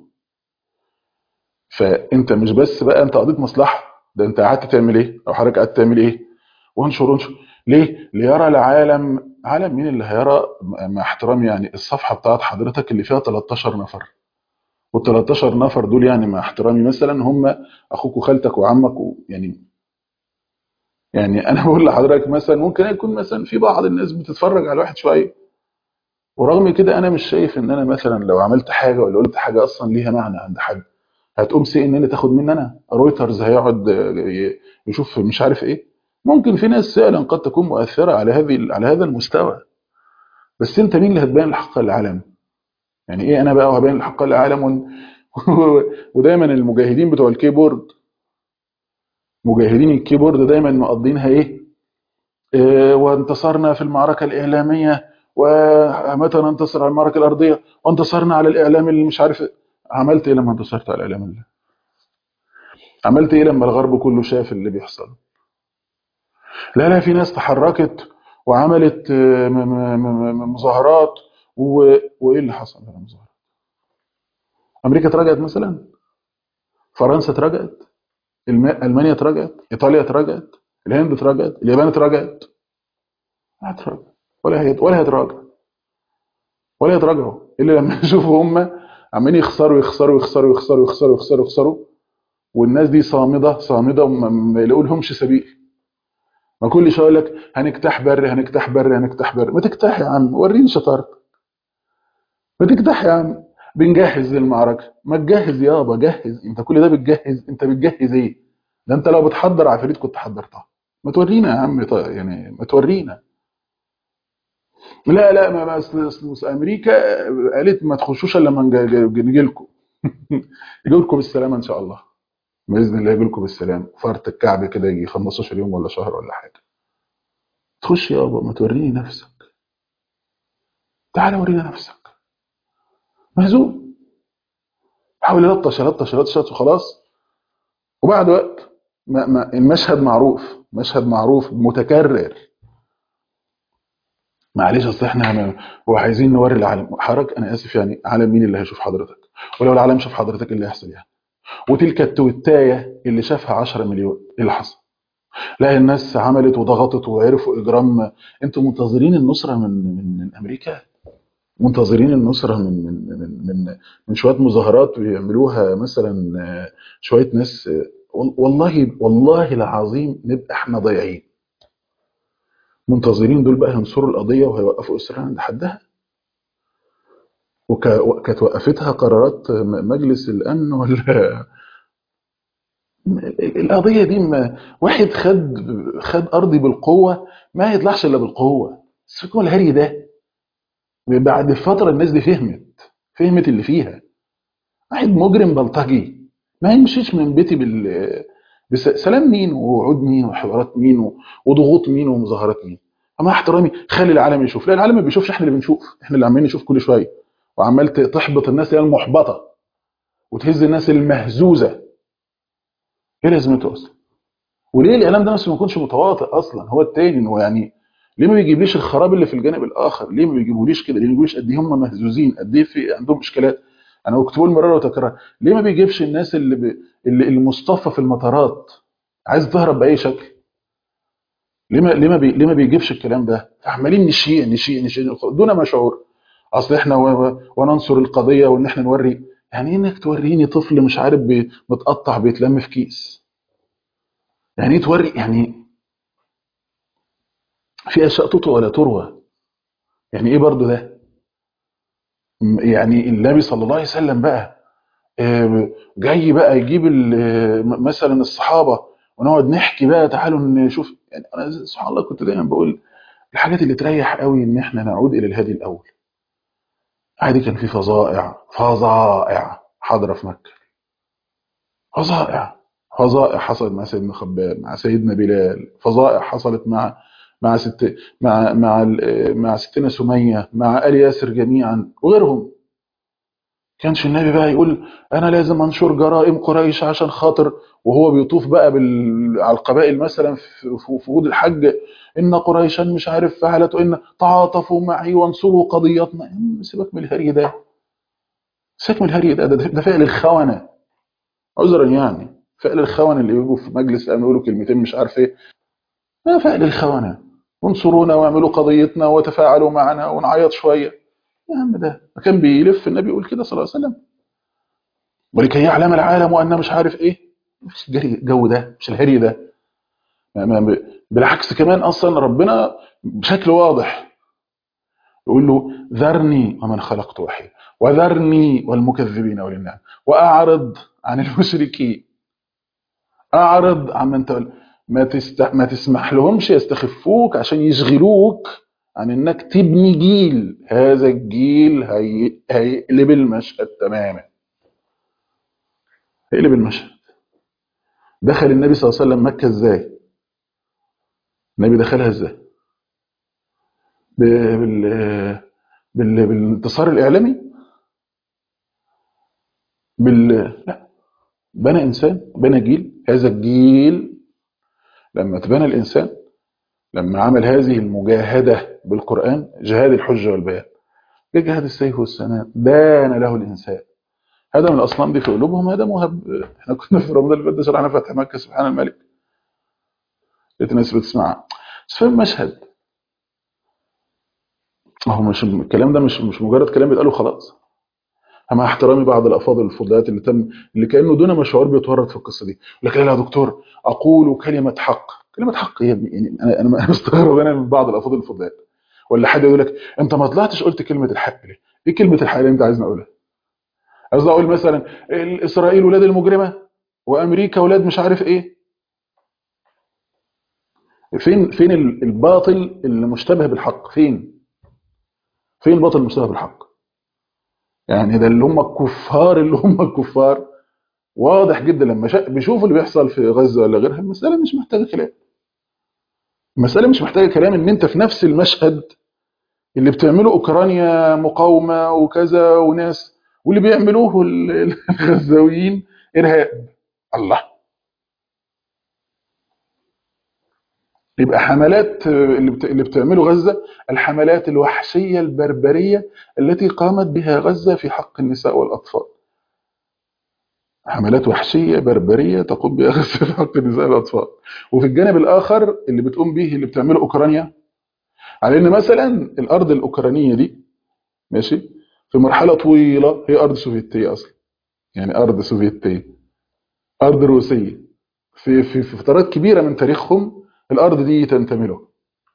S1: فانت مش بس بقى انت قضيت مصلحه ده انت قعدت تعمل ايه او حضرتك قعدت تعمل ايه وانشر انشر ليه ليرى العالم عالم مين اللي هيرى مع احترامي يعني الصفحه بتاعت حضرتك اللي فيها 13 نفر وال 13 نفر دول يعني مع احترامي مثلا هم اخوك وخالتك وعمك و يعني يعني انا بقول لحضرتك مثلا ممكن يكون مثلا في بعض الناس بتتفرج على واحد شويه ورغم كده انا مش شايف ان انا مثلا لو عملت حاجه ولا قلت حاجه اصلا ليها معنى عند حد هتقوم سي ان ان تاخد مني انا رويترز هيقعد يشوف مش عارف ايه ممكن في ناس فعلا قد تكون مؤثره على هذه على هذا المستوى بس انت مين اللي هتبين الحق للعالم يعني ايه انا بقى وهبين الحق للعالم و... ودايما المجاهدين بتوع الكيبورد مجاهدين الكيبورد دايما مقضينها ايه, إيه وانتصرنا في المعركه الاعلاميه ومتى ننتصر على المعركه الارضيه وانتصرنا على الاعلام اللي مش عارف عملت ايه لما انتصرت على الاعلام الله عملت ايه لما الغرب كله شاف اللي بيحصل لا لا في ناس تحركت وعملت مظاهرات وايه اللي حصل في المظاهرات امريكا اتراجعت مثلا فرنسا اتراجعت المانيا اتراجعت ايطاليا اتراجعت الهند اتراجعت اليابان اتراجعت ما هتراجع ولا هي ولا هيتراجع ولا يتراجعوا الا لما يشوفوا هم عمالين يخسروا يخسروا يخسروا يخسروا يخسروا يخسروا يخسروا والناس دي صامده صامده وما يلاقوا لهمش سبيل ما كل شويه يقول لك هنجتاح بري هنجتاح بري هنجتاح بري ما تجتاح يا عم وريني شطارتك ما تجتاح يا عم بنجهز للمعركه ما تجهز يابا جهز انت كل ده بتجهز انت بتجهز ايه ده انت لو بتحضر عفاريت كنت حضرتها ما تورينا يا عم طيب يعني ما تورينا لا لا ما ما اصل أصل- أصل امريكا قالت ما تخشوش الا لما نج- نجي لكم يجي لكم بالسلامه ان شاء الله باذن الله يجي لكم بالسلامه فرط الكعب كده يجي 15 يوم ولا شهر ولا حاجه تخش يابا ما توريني نفسك تعالى ورينا نفسك مهزوم حاول يلطش يلطش يلطش وخلاص وبعد وقت ما ما المشهد معروف مشهد معروف متكرر معلش اصل احنا ما- هو عايزين نوري العالم حضرتك انا اسف يعني عالم مين اللي هيشوف حضرتك ولو العالم شاف حضرتك إيه اللي هيحصل يعني وتلك التويتايه اللي شافها 10 مليون ايه اللي حصل لا الناس عملت وضغطت وعرفوا اجرام انتوا منتظرين النصره من من, من امريكا منتظرين النصره من من من من, من شويه مظاهرات بيعملوها مثلا آه، شويه ناس آه، وال- والله والله العظيم نبقى احنا ضايعين منتظرين دول بقى هينصروا القضيه وهيوقفوا اسرائيل عند حدها وكانت وقفتها قرارات م- مجلس الامن ولا القضيه دي ما واحد خد خد ارضي بالقوه ما يطلعش الا بالقوه السكون الهري ده بعد فتره الناس دي فهمت فهمت اللي فيها واحد مجرم بلطجي ما يمشيش من بيتي بال بس سلام مين ووعود مين وحوارات مين و- وضغوط مين ومظاهرات مين اما احترامي خلي العالم يشوف لا العالم ما بيشوفش احنا اللي بنشوف احنا اللي عمالين نشوف كل شويه وعمال ت- تحبط الناس اللي هي المحبطه وتهز الناس المهزوزه ايه لازمته اصلا وليه الاعلام ده نفسه ما يكونش متواطئ اصلا هو التاني إن هو يعني ليه ما بيجيبليش الخراب اللي في الجانب الاخر ليه ما بيجيبوليش كده ليه ما بيجيبوليش قد ايه هم مهزوزين قد ايه في عندهم اشكالات انا كنت بقول مراره وتكرار ليه ما بيجيبش الناس اللي, ب... اللي المصطفى في المطارات عايز تهرب باي شكل ليه ما ليه ما, بي... ليه ما بيجيبش الكلام ده عمالين نشيع نشيع نشيع دون ما شعور اصل احنا و... و... وننصر القضيه وان احنا نوري يعني ايه انك توريني طفل مش عارف بي... متقطع بيتلم في كيس يعني ايه توري يعني في اشياء تطوى ولا تروى يعني ايه برضو ده م- يعني النبي صلى الله عليه وسلم بقى آه، جاي بقى يجيب ال- آه، م- مثلا الصحابه ونقعد نحكي بقى تعالوا نشوف يعني انا سبحان الله كنت دايما بقول الحاجات اللي تريح قوي ان احنا نعود الى الهادي الاول عادي كان في فظائع فظائع حاضره في مكه فظائع فظائع حصلت مع سيدنا خباب مع سيدنا بلال فظائع حصلت مع مع ست مع مع ال- مع ستنا سميه مع ال ياسر جميعا وغيرهم كانش النبي بقى يقول انا لازم انشر جرائم قريش عشان خاطر وهو بيطوف بقى بال... على القبائل مثلا في في فهود الحج ان قريشا مش عارف فعلت وان تعاطفوا معي وانصروا قضيتنا يا عم سيبك من الهري ده سيبك من الهري ده ده, ده فعل الخونه عذرا يعني فعل الخونه اللي يجوا في مجلس الامن يقولوا كلمتين مش عارف ايه ده فعل الخونه وانصرونا واعملوا قضيتنا وتفاعلوا معنا ونعيط شويه يا عم ده كان بيلف النبي يقول كده صلى الله عليه وسلم ولكي يعلم العالم وان مش عارف ايه مفيش جري الجو ده مش الهري ده ما- ما- بالعكس كمان اصلا ربنا بشكل واضح يقول له ذرني ومن خلقت وحيدا وذرني والمكذبين اولي النعم واعرض عن المشركين اعرض عن من تول ما تست... ما تسمح لهمش يستخفوك عشان يشغلوك عن انك تبني جيل هذا الجيل هي... هيقلب المشهد تماما هيقلب المشهد دخل النبي صلى الله عليه وسلم مكة ازاي النبي دخلها ازاي ب- بال... بال... بالانتصار الاعلامي بال لا بنى انسان بنى جيل هذا الجيل لما تبنى الانسان لما عمل هذه المجاهده بالقران جهاد الحجه والبيان جهاد السيف والسنان بان له الانسان هذا من الاصنام دي في قلوبهم هذا مهب احنا كنا في رمضان اللي فات ده شرحنا فتح مكه سبحان الملك لقيت الناس بتسمعها بس فاهم مشهد ما هو مش الكلام ده مش مش مجرد كلام بيتقال وخلاص مع احترامي بعض الافاضل الفضليات اللي تم اللي كانه دون مشعور بيتورط في القصه دي لكن لا يا دكتور اقول كلمه حق كلمه حق ايه يا ابني؟ يعني انا انا مستغرب انا من بعض الافاضل الفضليات ولا حد يقول لك انت ما طلعتش قلت كلمه الحق ليه؟ ايه كلمه الحق اللي انت عايزني اقولها؟ قصدي اقول مثلا اسرائيل ولاد المجرمه وامريكا ولاد مش عارف ايه فين فين ال- الباطل اللي مشتبه بالحق فين فين الباطل المشتبه بالحق يعني ده اللي هم الكفار اللي هم الكفار واضح جدا لما شا... بيشوفوا اللي بيحصل في غزه ولا غيرها المساله مش محتاجه كلام المساله مش محتاجه كلام ان انت في نفس المشهد اللي بتعمله اوكرانيا مقاومه وكذا وناس واللي بيعملوه ال- الغزاويين ارهاب الله يبقى حملات اللي بت- اللي بتعمله غزه الحملات الوحشيه البربريه التي قامت بها غزه في حق النساء والاطفال حملات وحشيه بربريه تقوم بها غزه في حق النساء والاطفال وفي الجانب الاخر اللي بتقوم به اللي بتعمله اوكرانيا على ان مثلا الارض الاوكرانيه دي ماشي في مرحله طويله هي ارض سوفيتيه اصلا يعني ارض سوفيتيه ارض روسيه في في في فترات كبيره من تاريخهم الارض دي تنتمي له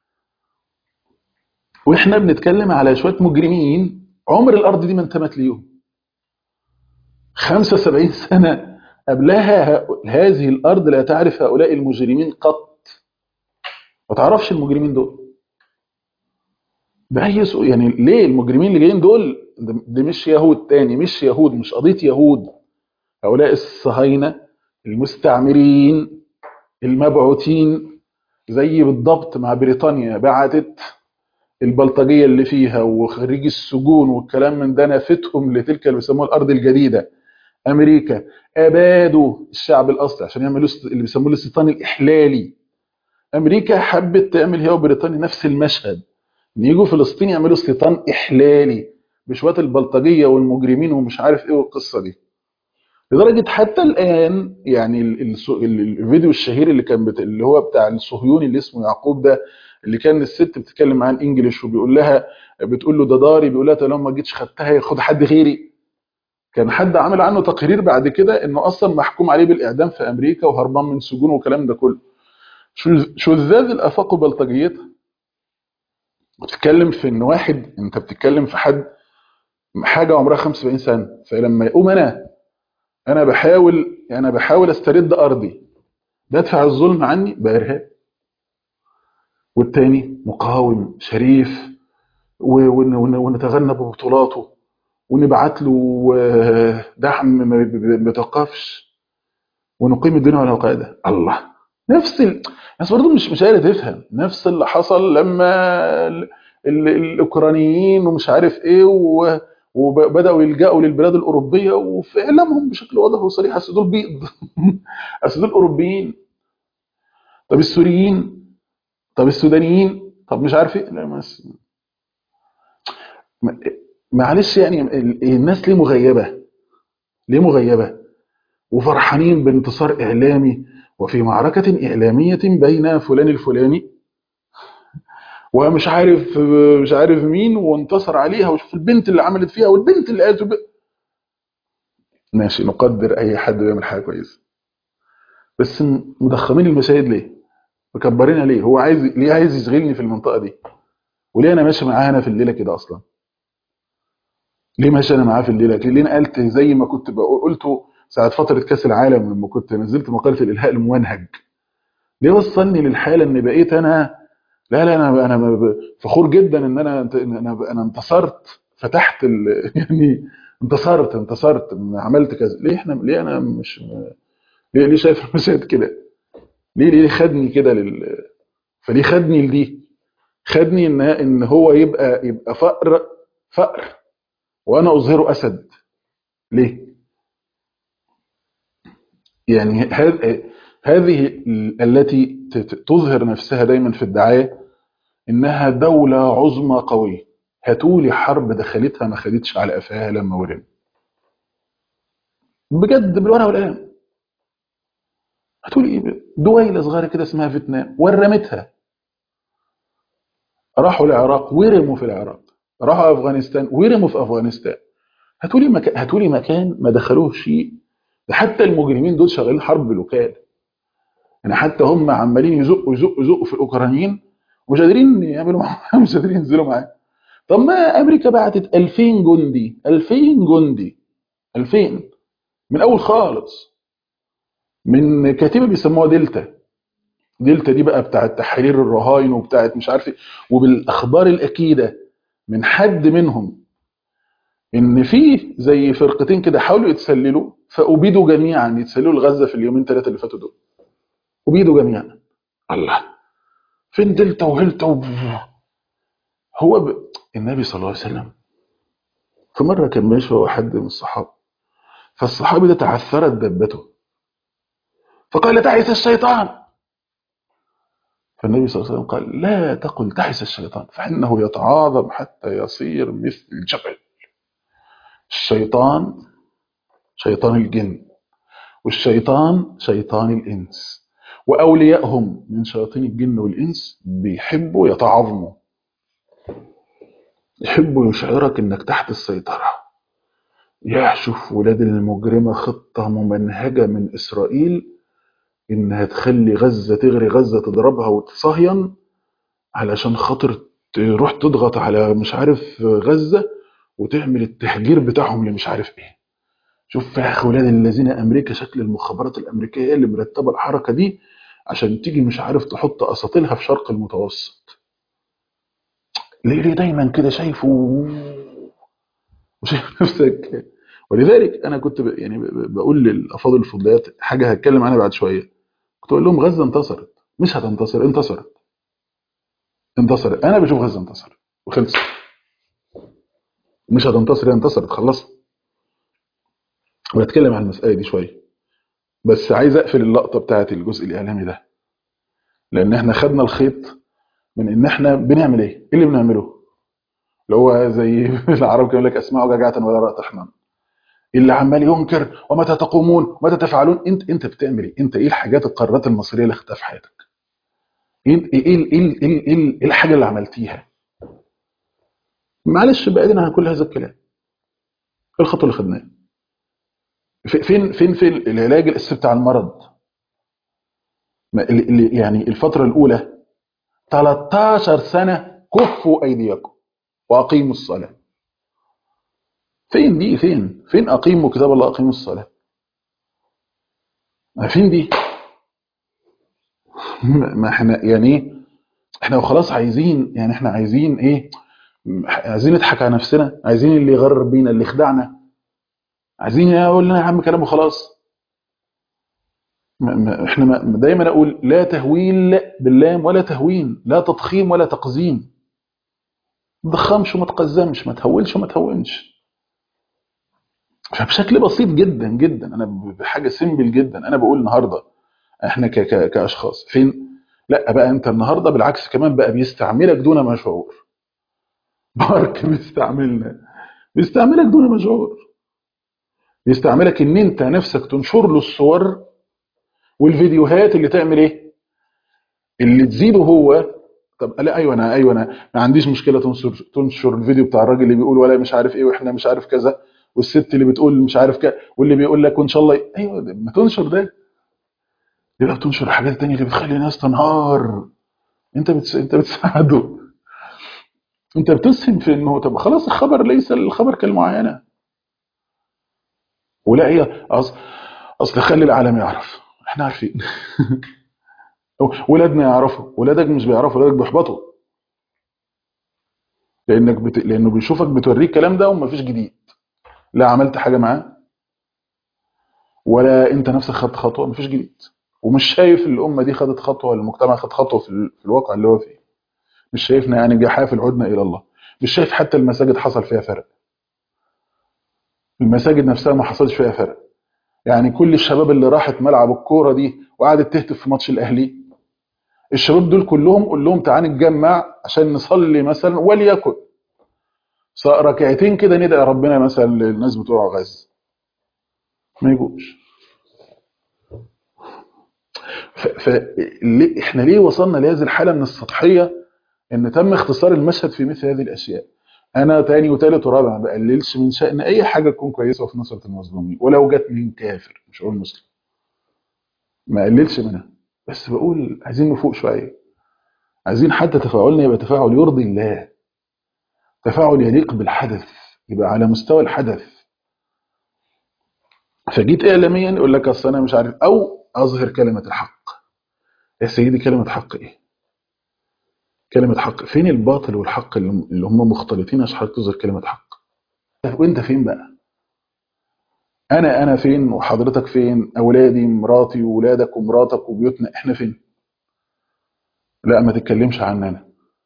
S1: واحنا بنتكلم على شويه مجرمين عمر الارض دي ما انتمت ليهم 75 سنه قبلها ه- هذه الارض لا تعرف هؤلاء المجرمين قط ما تعرفش المجرمين دول بأي سوء يعني ليه المجرمين اللي جايين دول ده ده مش يهود تاني مش يهود مش قضية يهود هؤلاء الصهاينة المستعمرين المبعوثين زي بالضبط مع بريطانيا بعتت البلطجية اللي فيها وخريج السجون والكلام من ده نفتهم لتلك اللي بيسموها الأرض الجديدة أمريكا أبادوا الشعب الأصلي عشان يعملوا است- اللي بيسموه الاستيطان الإحلالي أمريكا حبت تعمل هي وبريطانيا نفس المشهد إن يجوا فلسطين يعملوا استيطان إحلالي بشوية البلطجية والمجرمين ومش عارف إيه والقصة دي لدرجة حتى الآن يعني ال- ال- ال- الفيديو الشهير اللي كان بت... اللي هو بتاع الصهيوني اللي اسمه يعقوب ده اللي كان الست بتتكلم معاه انجلش وبيقول لها بتقول له ده داري بيقول لها طب لو ما جيتش خدتها ياخد حد غيري كان حد عامل عنه تقرير بعد كده انه اصلا محكوم عليه بالاعدام في امريكا وهربان من سجون والكلام ده كله شو- شذاذ الافاق وبلطجيتها بتتكلم في ان واحد انت بتتكلم في حد حاجه عمرها 75 سنه فلما يقوم انا انا بحاول انا بحاول استرد ارضي بدفع الظلم عني بارهاب والتاني مقاوم شريف و- ون- ون- ونتغنى ببطولاته ونبعت له آه، دعم ما بي- بي- بيتوقفش ونقيم الدنيا على قاعده الله نفس ال... الناس برضه مش مش قادره تفهم نفس اللي حصل لما ال... ال... الاوكرانيين ومش عارف ايه و... وبداوا يلجأوا للبلاد الاوروبيه وفي اعلامهم بشكل واضح وصريح اصل دول بيض اصل دول اوروبيين طب السوريين طب السودانيين طب مش عارف ايه لا بس ما- معلش يعني ال- الناس ليه مغيبه ليه مغيبه وفرحانين بانتصار اعلامي وفي معركه اعلاميه بين فلان الفلاني ومش عارف مش عارف مين وانتصر عليها وشوف البنت اللي عملت فيها والبنت اللي قالت وب... ماشي نقدر اي حد بيعمل حاجه كويسه بس م- مضخمين المشاهد ليه مكبرينها ليه هو عايز ليه عايز يشغلني في المنطقه دي وليه انا ماشي معاه انا في الليله كده اصلا ليه ماشي انا معاه في الليله كده ليه نقلت زي ما كنت بقول قلته ساعه فتره كاس العالم لما كنت نزلت مقاله الالهاء الممنهج ليه وصلني للحاله ان بقيت انا لا لا انا انا ب- فخور جدا ان انا ان انا انا انتصرت فتحت ال... يعني انتصرت انتصرت عملت كذا ليه احنا ليه انا مش ليه ليه شايف المشاهد كده ليه ليه خدني كده لل فليه خدني لدي خدني ان ان هو يبقى يبقى فقر فقر وانا اظهره اسد ليه يعني هذ- هذه ال- التي ت- ت- تظهر نفسها دايما في الدعايه انها دوله عظمى قويه هاتولي حرب دخلتها ما خدتش على قفاها لما ورم بجد بالورقه والقلم هاتولي دويله صغيره كده اسمها فيتنام ورمتها راحوا العراق ورموا في العراق راحوا افغانستان ورموا في افغانستان هاتولي مكان هاتولي مكان ما دخلوه شيء ده حتى المجرمين دول شغالين حرب بالوكاله يعني حتى هم عمالين يزقوا يزقوا يزقوا في الاوكرانيين ومش قادرين يعملوا معاهم مش قادرين ينزلوا معاهم طب ما امريكا بعتت 2000 جندي 2000 جندي 2000 من اول خالص من كتيبه بيسموها دلتا دلتا دي بقى بتاعه تحرير الرهاين وبتاعه مش عارف ايه وبالاخبار الاكيده من حد منهم ان في زي فرقتين كده حاولوا يتسللوا فابيدوا جميعا يتسللوا لغزه في اليومين ثلاثه اللي فاتوا دول ابيدوا جميعا الله فين دلتا وهلتا و... هو ب... النبي صلى الله عليه وسلم في مره كان ماشي هو حد من الصحابه فالصحابي ده تعثرت دبته فقال تعس الشيطان فالنبي صلى الله عليه وسلم قال لا تقل تعس الشيطان فإنه يتعاظم حتى يصير مثل الجبل الشيطان شيطان الجن والشيطان شيطان الإنس وأوليائهم من شياطين الجن والإنس بيحبوا يتعاظموا يحبوا يشعرك إنك تحت السيطرة يحشف ولاد المجرمة خطة ممنهجة من إسرائيل إنها تخلي غزة تغري غزة تضربها وتصهين علشان خاطر تروح تضغط على مش عارف غزة وتعمل التهجير بتاعهم اللي مش عارف ايه شوف يا اخي ولاد الذين امريكا شكل المخابرات الامريكيه هي اللي مرتبه الحركه دي عشان تيجي مش عارف تحط اساطيلها في شرق المتوسط ليه ليه دايما كده شايفه وشايف نفسك ولذلك انا كنت ب... يعني ب... بقول للافاضل الفضليات حاجه هتكلم عنها بعد شويه كنت بقول لهم غزه انتصرت مش هتنتصر انتصرت انتصرت انا بشوف غزه انتصرت وخلصت مش هتنتصر هي انتصرت خلصت وهتكلم عن المساله دي شويه بس عايز اقفل اللقطه بتاعت الجزء الاعلامي ده لان احنا خدنا الخيط من ان احنا بنعمل ايه ايه اللي بنعمله اللي هو زي العرب كانوا لك اسمعوا جعجعه ولا راى طحنا اللي عمال ينكر ومتى تقومون ومتى تفعلون انت انت بتعمل ايه انت ايه الحاجات القرارات المصيريه اللي خدتها في حياتك ايه ايه ايه ايه ايه, إيه, إيه الحاجه اللي عملتيها معلش بعدنا عن كل هذا الكلام ايه الخطوه اللي خدناها فين فين في العلاج الاساسي بتاع المرض اللي يعني الفتره الاولى 13 سنه كفوا ايديكم واقيموا الصلاه فين دي فين فين اقيموا كتاب الله اقيموا الصلاه فين دي ما احنا يعني ايه احنا وخلاص عايزين يعني احنا عايزين ايه عايزين نضحك على نفسنا عايزين اللي يغرر بينا اللي يخدعنا عايزين يقول لنا يا عم كلام وخلاص احنا ما دايما اقول لا تهويل باللام ولا تهوين لا تضخيم ولا تقزيم ما تضخمش وما تقزمش ما تهولش وما تهونش فبشكل بسيط جدا جدا انا بحاجه سيمبل جدا انا بقول النهارده احنا ك ك كاشخاص فين لا بقى انت النهارده بالعكس كمان بقى بيستعملك دون ما شعور بارك بيستعملنا بيستعملك دون ما شعور بيستعملك ان انت نفسك تنشر له الصور والفيديوهات اللي تعمل ايه اللي تزيده هو طب لا ايوه انا ايوه انا ما عنديش مشكله تنشر تنشر الفيديو بتاع الراجل اللي بيقول ولا مش عارف ايه واحنا مش عارف كذا والست اللي بتقول مش عارف كذا واللي بيقول لك وان شاء الله ايوه ما تنشر ده يبقى بتنشر الحاجات التانية اللي بتخلي الناس تنهار انت بتس... انت بتساعده انت بتسهم في انه طب خلاص الخبر ليس الخبر كالمعاينه ولا هي اصل اصل خلي العالم يعرف احنا عارفين ولادنا يعرفوا ولادك مش بيعرفوا ولادك بيحبطوا لانك بت... لانه بيشوفك بتوريه الكلام ده ومفيش جديد لا عملت حاجه معاه ولا انت نفسك خدت خطوه مفيش جديد ومش شايف الامه دي خدت خطوه ولا المجتمع خد خطوه في, ال... في الواقع اللي هو فيه مش شايفنا يعني جحافل عدنا الى الله مش شايف حتى المساجد حصل فيها فرق المساجد نفسها ما حصلش فيها فرق يعني كل الشباب اللي راحت ملعب الكوره دي وقعدت تهتف في ماتش الاهلي الشباب دول كلهم قول لهم تعالى نتجمع عشان نصلي مثلا وليكن ركعتين كده ندعي ربنا مثلا للناس بتوع غزه ما يجوش ف... احنا ليه وصلنا لهذه الحاله من السطحيه ان تم اختصار المشهد في مثل هذه الاشياء انا تاني وتالت ورابع ما بقللش من شأن اي حاجه تكون كويسه في نصره المظلومين ولو جت من كافر مش هقول مسلم ما قللش منها بس بقول عايزين نفوق شويه عايزين حتى تفاعلنا يبقى تفاعل يرضي الله تفاعل يليق بالحدث يبقى على مستوى الحدث فجيت اعلاميا يقول لك اصل انا مش عارف او اظهر كلمه الحق يا سيدي كلمه حق ايه كلمه حق فين الباطل والحق اللي اللي هم مختلطين عشان حضرتك تظهر كلمه حق وانت فين بقى انا انا فين وحضرتك فين اولادي مراتي وولادك ومراتك وبيوتنا احنا فين لا ما تتكلمش عننا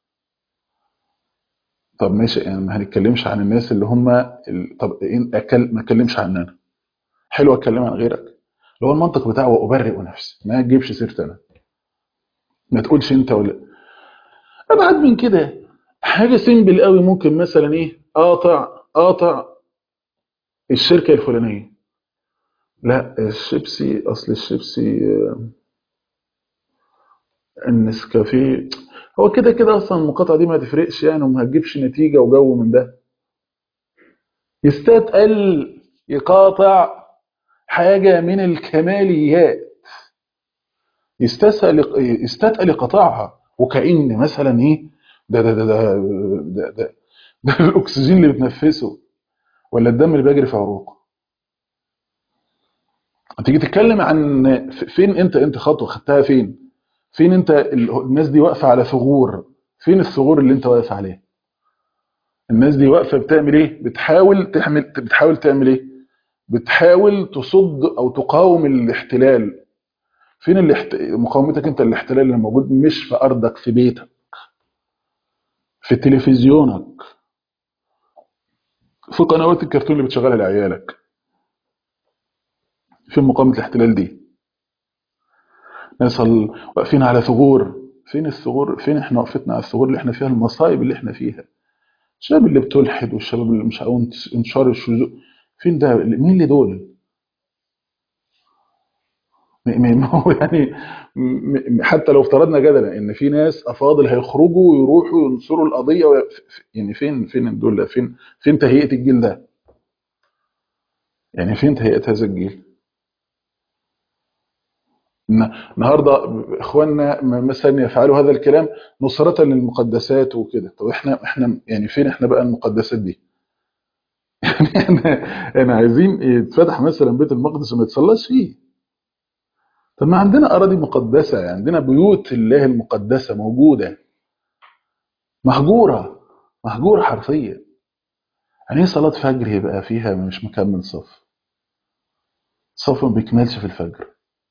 S1: طب ماشي يعني ما هنتكلمش عن الناس اللي هم ال... طب إيه أكل... ما اتكلمش عننا حلو اتكلم عن غيرك اللي هو المنطق بتاعه وابرئ نفسي ما تجيبش سيرتي انا ما تقولش انت ولا ابعد من كده حاجه سيمبل قوي ممكن مثلا ايه قاطع قاطع الشركه الفلانيه لا الشيبسي اصل الشيبسي آه، النسكافيه هو كده كده اصلا المقاطعه دي ما تفرقش يعني وما هتجيبش نتيجه وجو من ده يستثقل يقاطع حاجه من الكماليات يستثقل يستثقل يقطعها وكأن مثلا ايه ده ده ده ده ده, ده, ده الاكسجين اللي بتنفسه ولا الدم اللي بيجري في عروقه تيجي تتكلم عن فين انت انت خطوه خدتها فين فين انت ال- الناس دي واقفه على ثغور فين الثغور اللي انت واقف عليها الناس دي واقفه بتعمل ايه بتحاول تعمل بتحاول تعمل ايه بتحاول تصد او تقاوم الاحتلال فين الاحت... مقاومتك انت للاحتلال اللي موجود مش في ارضك في بيتك في تلفزيونك في قنوات الكرتون اللي بتشغلها لعيالك فين مقاومه الاحتلال دي ناس ال- واقفين على ثغور فين الثغور فين احنا وقفتنا على الثغور اللي احنا فيها المصايب اللي احنا فيها الشباب اللي بتلحد والشباب اللي مش عاون انتشار الشذوذ فين ده مين اللي دول م- م- هو يعني م- م- حتى لو افترضنا جدلا ان في ناس افاضل هيخرجوا ويروحوا ينصروا القضيه وي- ف- يعني فين فين دول ده؟ فين فين تهيئه الجيل ده يعني فين تهيئه هذا الجيل إن- النهارده اخواننا م- مثلا يفعلوا هذا الكلام نصرة للمقدسات وكده طب احنا احنا يعني فين احنا بقى المقدسات دي يعني احنا احنا عايزين يتفتح مثلا بيت المقدس وما يتصلاش فيه طب ما عندنا اراضي مقدسه يعني عندنا بيوت الله المقدسه موجوده مهجوره مهجوره حرفيا يعني ايه صلاه فجر يبقى فيها مش مكمل صف صف ما بيكملش في الفجر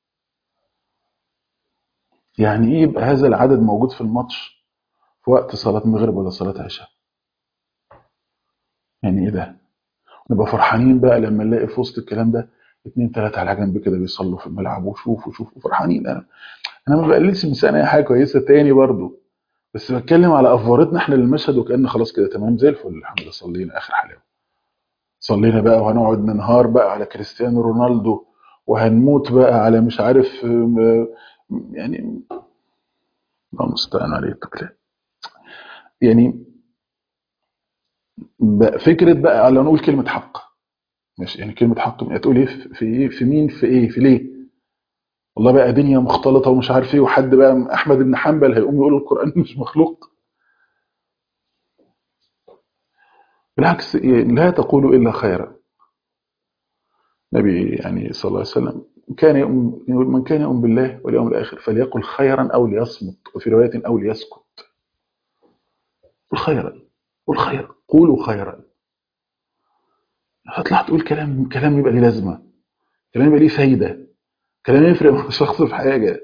S1: يعني ايه يبقى هذا العدد موجود في الماتش في وقت صلاه مغرب ولا صلاه عشاء يعني ايه ده نبقى فرحانين بقى لما نلاقي في وسط الكلام ده اتنين تلاته على جنب كده بيصلوا في الملعب وشوفوا شوفوا فرحانين انا انا ما بقللش من سنه اي حاجه كويسه تاني برضو بس بتكلم على افورتنا احنا للمشهد وكأن خلاص كده تمام زي الفل الحمد لله صلينا اخر حلاوه صلينا بقى وهنقعد ننهار بقى على كريستيانو رونالدو وهنموت بقى على مش عارف آم، يعني الله المستعان عليه التكليف يعني بقى فكره بقى على نقول كلمه حق ماشي يعني كلمه حق هتقول ايه في في ايه في مين في ايه في ليه والله بقى دنيا مختلطه ومش عارف ايه وحد بقى احمد بن حنبل هيقوم يقول القران مش مخلوق بالعكس إيه، لا تقولوا الا خيرا النبي يعني صلى الله عليه وسلم كان يؤمن يقول من كان يؤمن بالله واليوم الاخر فليقل خيرا او ليصمت وفي روايه او ليسكت قل خيرا قل خيرا قولوا خيرا هتطلع تقول كلام كلام يبقى ليه لازمه كلام يبقى ليه فايده كلام يفرق مع الشخص في حاجه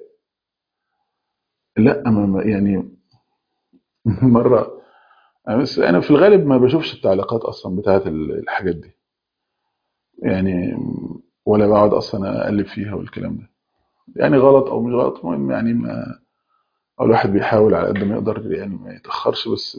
S1: لا ما ما- يعني مره بس انا في الغالب ما بشوفش التعليقات اصلا بتاعت ال- الحاجات دي يعني ولا بقعد اصلا اقلب فيها والكلام ده يعني غلط او مش غلط المهم يعني ما أو الواحد بيحاول على قد ما يقدر يعني ما يتاخرش بس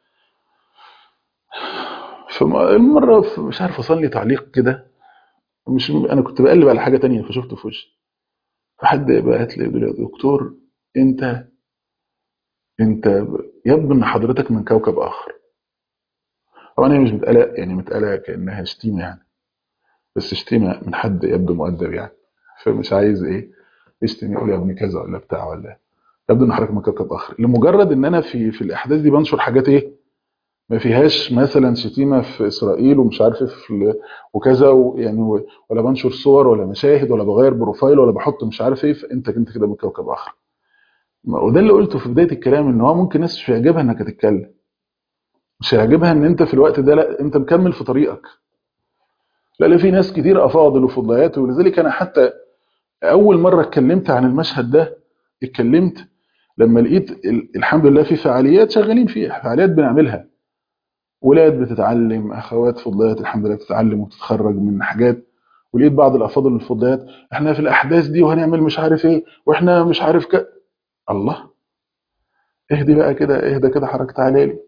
S1: فمره ف- مش عارف وصل لي تعليق كده مش انا كنت بقلب على حاجه تانية فشفته في وشي فحد بعت لي يقول لي يا دكتور انت انت يبدو ان حضرتك من كوكب اخر طبعا هي مش متقاله يعني متقاله كانها شتيمه يعني بس شتيمه من حد يبدو مؤدب يعني فمش عايز ايه يشتم يقول يا ابني كذا ولا بتاع ولا يبدو ان حضرتك من كوكب اخر لمجرد ان انا في في الاحداث دي بنشر حاجات ايه ما فيهاش مثلا شتيمه في اسرائيل ومش عارف إيه في ال- وكذا ويعني و- ولا بنشر صور ولا مشاهد ولا بغير بروفايل ولا بحط مش عارف ايه فانت انت كده من كوكب اخر ما- وده اللي قلته في بدايه الكلام ان هو ممكن ناس مش هيعجبها انك تتكلم مش هيعجبها ان انت في الوقت ده لا انت مكمل في طريقك لا لا في ناس كتير افاضل وفضليات ولذلك انا حتى اول مره اتكلمت عن المشهد ده اتكلمت لما لقيت ال- الحمد لله في فعاليات شغالين فيها فعاليات بنعملها ولاد بتتعلم اخوات فضليات الحمد لله بتتعلم وتتخرج من حاجات ولقيت بعض الافاضل الفضليات احنا في الاحداث دي وهنعمل مش عارف ايه واحنا مش عارف ك... الله اهدي بقى كده اهدى كده حركت على لي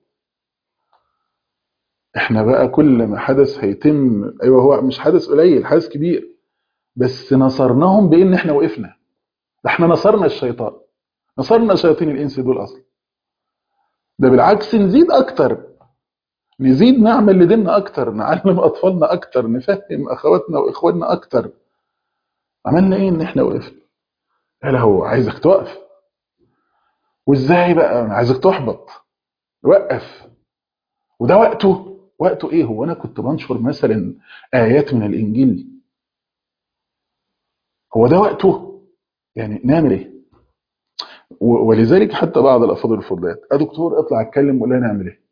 S1: احنا بقى كل ما حدث هيتم ايوه هو مش حدث قليل حدث كبير بس نصرناهم بان احنا وقفنا ده احنا نصرنا الشيطان نصرنا شياطين الانس دول اصلا ده بالعكس نزيد اكتر نزيد نعمل لديننا اكتر نعلم اطفالنا اكتر نفهم اخواتنا واخواننا اكتر عملنا ايه ان احنا وقفنا قال هو عايزك توقف وازاي بقى انا عايزك تحبط وقف وده وقته وقته ايه هو انا كنت بنشر مثلا ايات من الانجيل هو ده وقته يعني نعمل ايه و- ولذلك حتى بعض الافاضل الفضليات يا دكتور اطلع اتكلم ولا نعمل ايه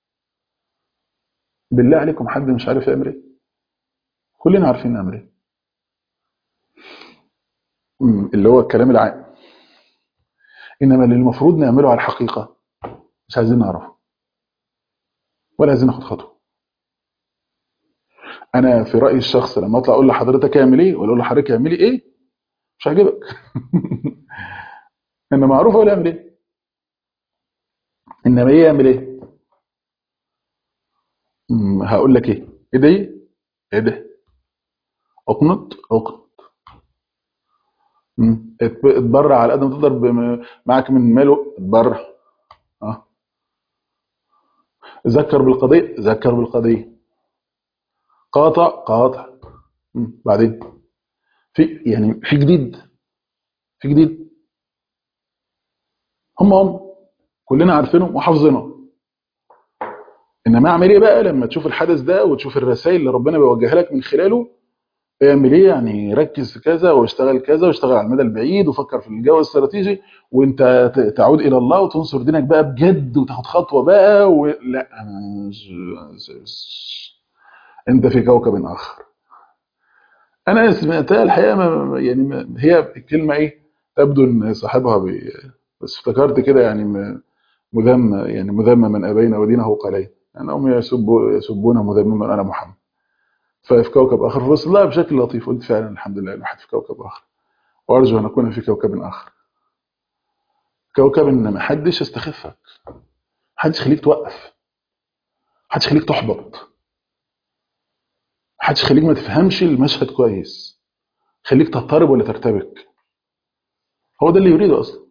S1: بالله عليكم حد مش عارف يعمل ايه كلنا عارفين نعمل ايه أمم، اللي هو الكلام العام انما اللي المفروض نعمله على الحقيقه مش عايزين نعرفه ولا عايزين ناخد خطوه انا في رايي الشخصي لما اطلع اقول لحضرتك اعمل ايه ولا اقول لحضرتك اعملي ايه مش هيعجبك انما معروف ولا يعمل ايه انما ايه يعمل ايه أمم، هقول لك ايه ايه ده ايه ايه ده اقنط اقنط أمم، ات- اتبرع على قد ما تقدر بم- معاك من ماله اتبرع اه ذكر بالقضيه ذكر بالقضيه قاطع قاطع أمم، بعدين في يعني في جديد في جديد هم هم كلنا عارفينهم وحافظينهم انما اعمل ايه بقى لما تشوف الحدث ده وتشوف الرسائل اللي ربنا بيوجهها لك من خلاله اعمل ايه يعني ركز في كذا واشتغل كذا واشتغل على المدى البعيد وفكر في الجو الاستراتيجي وانت ت- تعود الى الله وتنصر دينك بقى بجد وتاخد خطوه بقى ولا أنا مش- مش- انت في كوكب اخر انا سمعتها الحقيقه ما يعني ما هي الكلمه ايه تبدو ان صاحبها بي بس افتكرت كده يعني م- مذم يعني مذم من ابينا ودينه قليل يعني هم يسبوا يسبون مذمما انا محمد ففي كوكب اخر فبص لها بشكل لطيف قلت فعلا الحمد لله الواحد في كوكب اخر وارجو ان اكون في كوكب اخر كوكب ان ما حدش يستخفك محدش يخليك توقف محدش يخليك تحبط محدش يخليك ما تفهمش المشهد كويس خليك تضطرب ولا ترتبك هو ده اللي يريده اصلا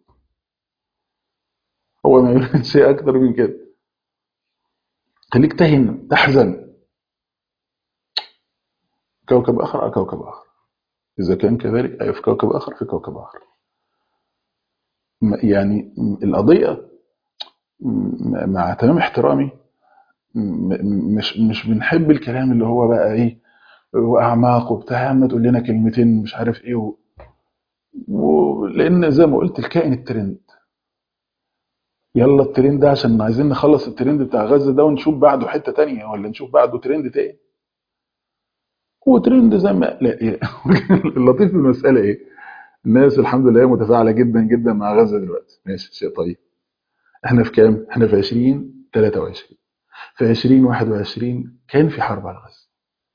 S1: هو ما يريد شيء اكتر من كده خليك تهن تحزن كوكب اخر اه كوكب اخر اذا كان كذلك اي في كوكب اخر في كوكب اخر م- يعني م- القضيه م- مع تمام احترامي م- م- مش مش بنحب الكلام اللي هو بقى ايه واعماق وبتاع ما تقول لنا كلمتين مش عارف ايه و... و... لان زي ما قلت الكائن الترند يلا الترند ده عشان عايزين نخلص الترند بتاع غزه ده ونشوف بعده حته تانية ولا نشوف بعده ترند تاني هو ترند زي ما لا إيه. اللطيف في المساله ايه الناس الحمد لله متفاعله جدا جدا مع غزه دلوقتي ماشي شيء طيب احنا في كام احنا في 20 23 في 2021 كان في حرب على غزه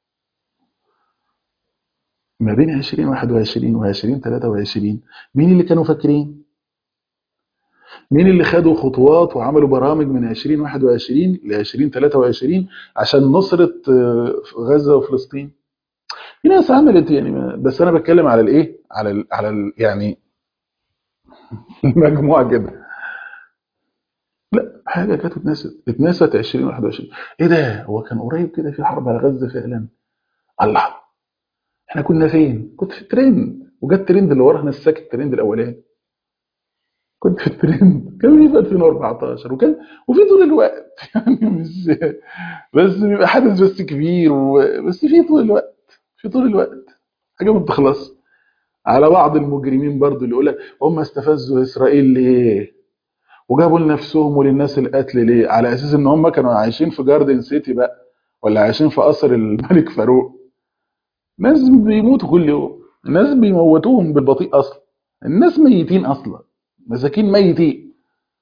S1: ما بين 2021 و 2023 مين اللي كانوا فاكرين مين اللي خدوا خطوات وعملوا برامج من 2021 ل 2023 عشان نصرة آه، غزة وفلسطين في ناس عملت يعني ما- بس انا بتكلم على الايه على ال على ال يعني المجموعه كده لا حاجه كانت اتنست اتنست 2021 ايه ده هو كان قريب كده في حرب على غزه فعلا الله احنا كنا فين كنت في الترند وجت الترند اللي وراها نساك الترند الاولاني كنت في الترند كان في 2014 وكان وفي طول الوقت يعني مش بس بيبقى حدث بس كبير و... بس في طول الوقت في طول الوقت حاجه ما بتخلص على بعض المجرمين برضو اللي يقول لك هم استفزوا اسرائيل ليه وجابوا لنفسهم وللناس القتل ليه على اساس ان هم كانوا عايشين في جاردن سيتي بقى ولا عايشين في قصر الملك فاروق ناس بيموتوا كل يوم الناس بيموتوهم بالبطيء اصلا الناس ميتين اصلا مساكين ميتين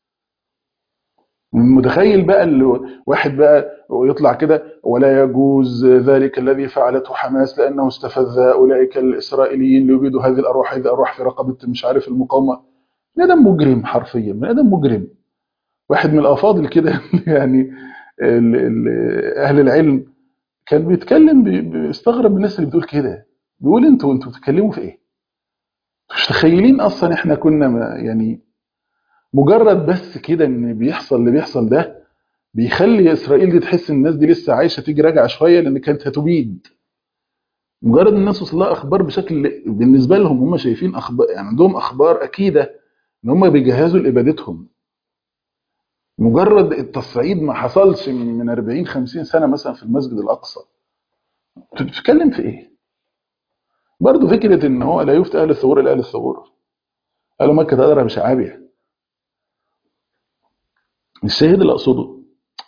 S1: متخيل بقى اللي واحد بقى يطلع كده ولا يجوز ذلك الذي فعلته حماس لانه استفز اولئك الاسرائيليين ليبيدوا هذه الارواح هذه ارواح في رقبه مش عارف المقاومه بني ادم مجرم حرفيا بني ادم مجرم واحد من الافاضل كده يعني ال ال اهل العلم كان بيتكلم بيستغرب الناس اللي بتقول كده بيقول انتوا انتوا بتتكلموا في ايه مش متخيلين اصلا احنا كنا يعني مجرد بس كده ان بيحصل اللي بيحصل ده بيخلي اسرائيل دي تحس ان الناس دي لسه عايشه تيجي راجعه شويه لان كانت هتبيد مجرد الناس وصل لها اخبار بشكل بالنسبه لهم هم شايفين اخبار يعني عندهم اخبار اكيده ان هم بيجهزوا لابادتهم مجرد التصعيد ما حصلش من 40 50 سنه مثلا في المسجد الاقصى بتتكلم في ايه برضه فكره ان هو لا يفتى اهل الثغور الا اهل الثغور قالوا مكه تدرى بشعابها الشاهد اللي اقصده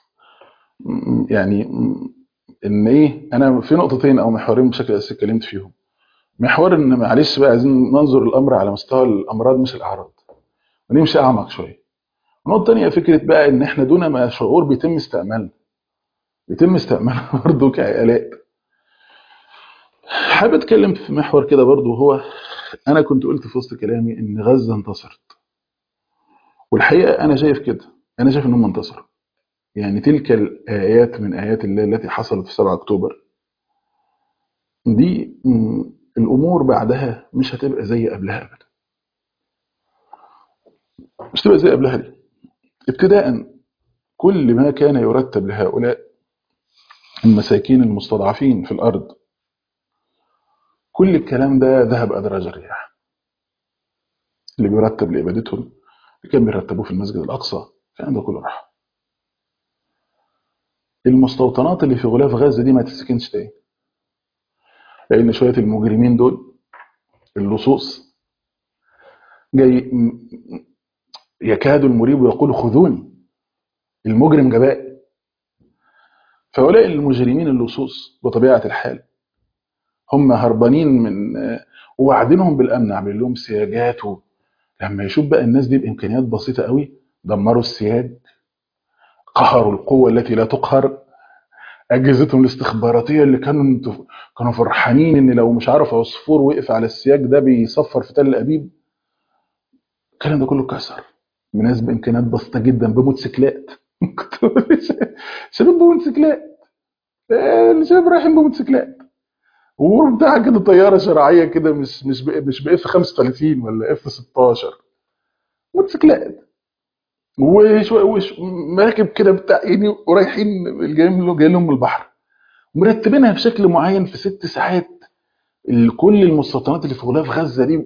S1: يعني ان ايه انا في نقطتين او محورين بشكل اساسي اتكلمت فيهم محور ان معلش بقى عايزين ننظر الامر على مستوى الامراض مش الاعراض ونمشي اعمق شويه النقطه الثانيه فكره بقى ان احنا دون ما شعور بيتم استعمالنا بيتم استعمالنا برضه كآلات حابب اتكلم في محور كده برضه هو انا كنت قلت في وسط كلامي ان غزه انتصرت والحقيقه انا شايف كده انا شايف انهم انتصروا يعني تلك الايات من ايات الله التي حصلت في 7 اكتوبر دي الامور بعدها مش هتبقى زي قبلها ابدا مش هتبقى زي قبلها دي ابتداء كل ما كان يرتب لهؤلاء المساكين المستضعفين في الارض كل الكلام ده ذهب ادراج الرياح اللي بيرتب لابادتهم اللي كان بيرتبوه في المسجد الاقصى الكلام ده كله راح المستوطنات اللي في غلاف غزه دي ما تسكنش تاني لان شويه المجرمين دول اللصوص جاي يكاد المريب يقول خذوني المجرم جباء فهؤلاء المجرمين اللصوص بطبيعه الحال هم هربانين من ووعدينهم بالامن عاملين لهم سياجات لما يشوف بقى الناس دي بامكانيات بسيطه قوي دمروا السياج قهروا القوة التي لا تقهر أجهزتهم الاستخباراتية اللي كانوا كانوا فرحانين إن لو مش عارف عصفور وقف على السياج ده بيصفر في تل أبيب الكلام ده كله اتكسر بناس بإمكانيات بسيطة جدا بموتوسيكلات شباب بموتوسيكلات الشباب رايحين بموتوسيكلات وبتاع كده طيارة شرعية كده مش مش مش باف 35 ولا اف 16 موتوسيكلات وش وش مراكب كده بتاع يعني ورايحين جايين جاي لهم من البحر مرتبينها بشكل معين في ست ساعات كل المستوطنات اللي في غلاف غزه دي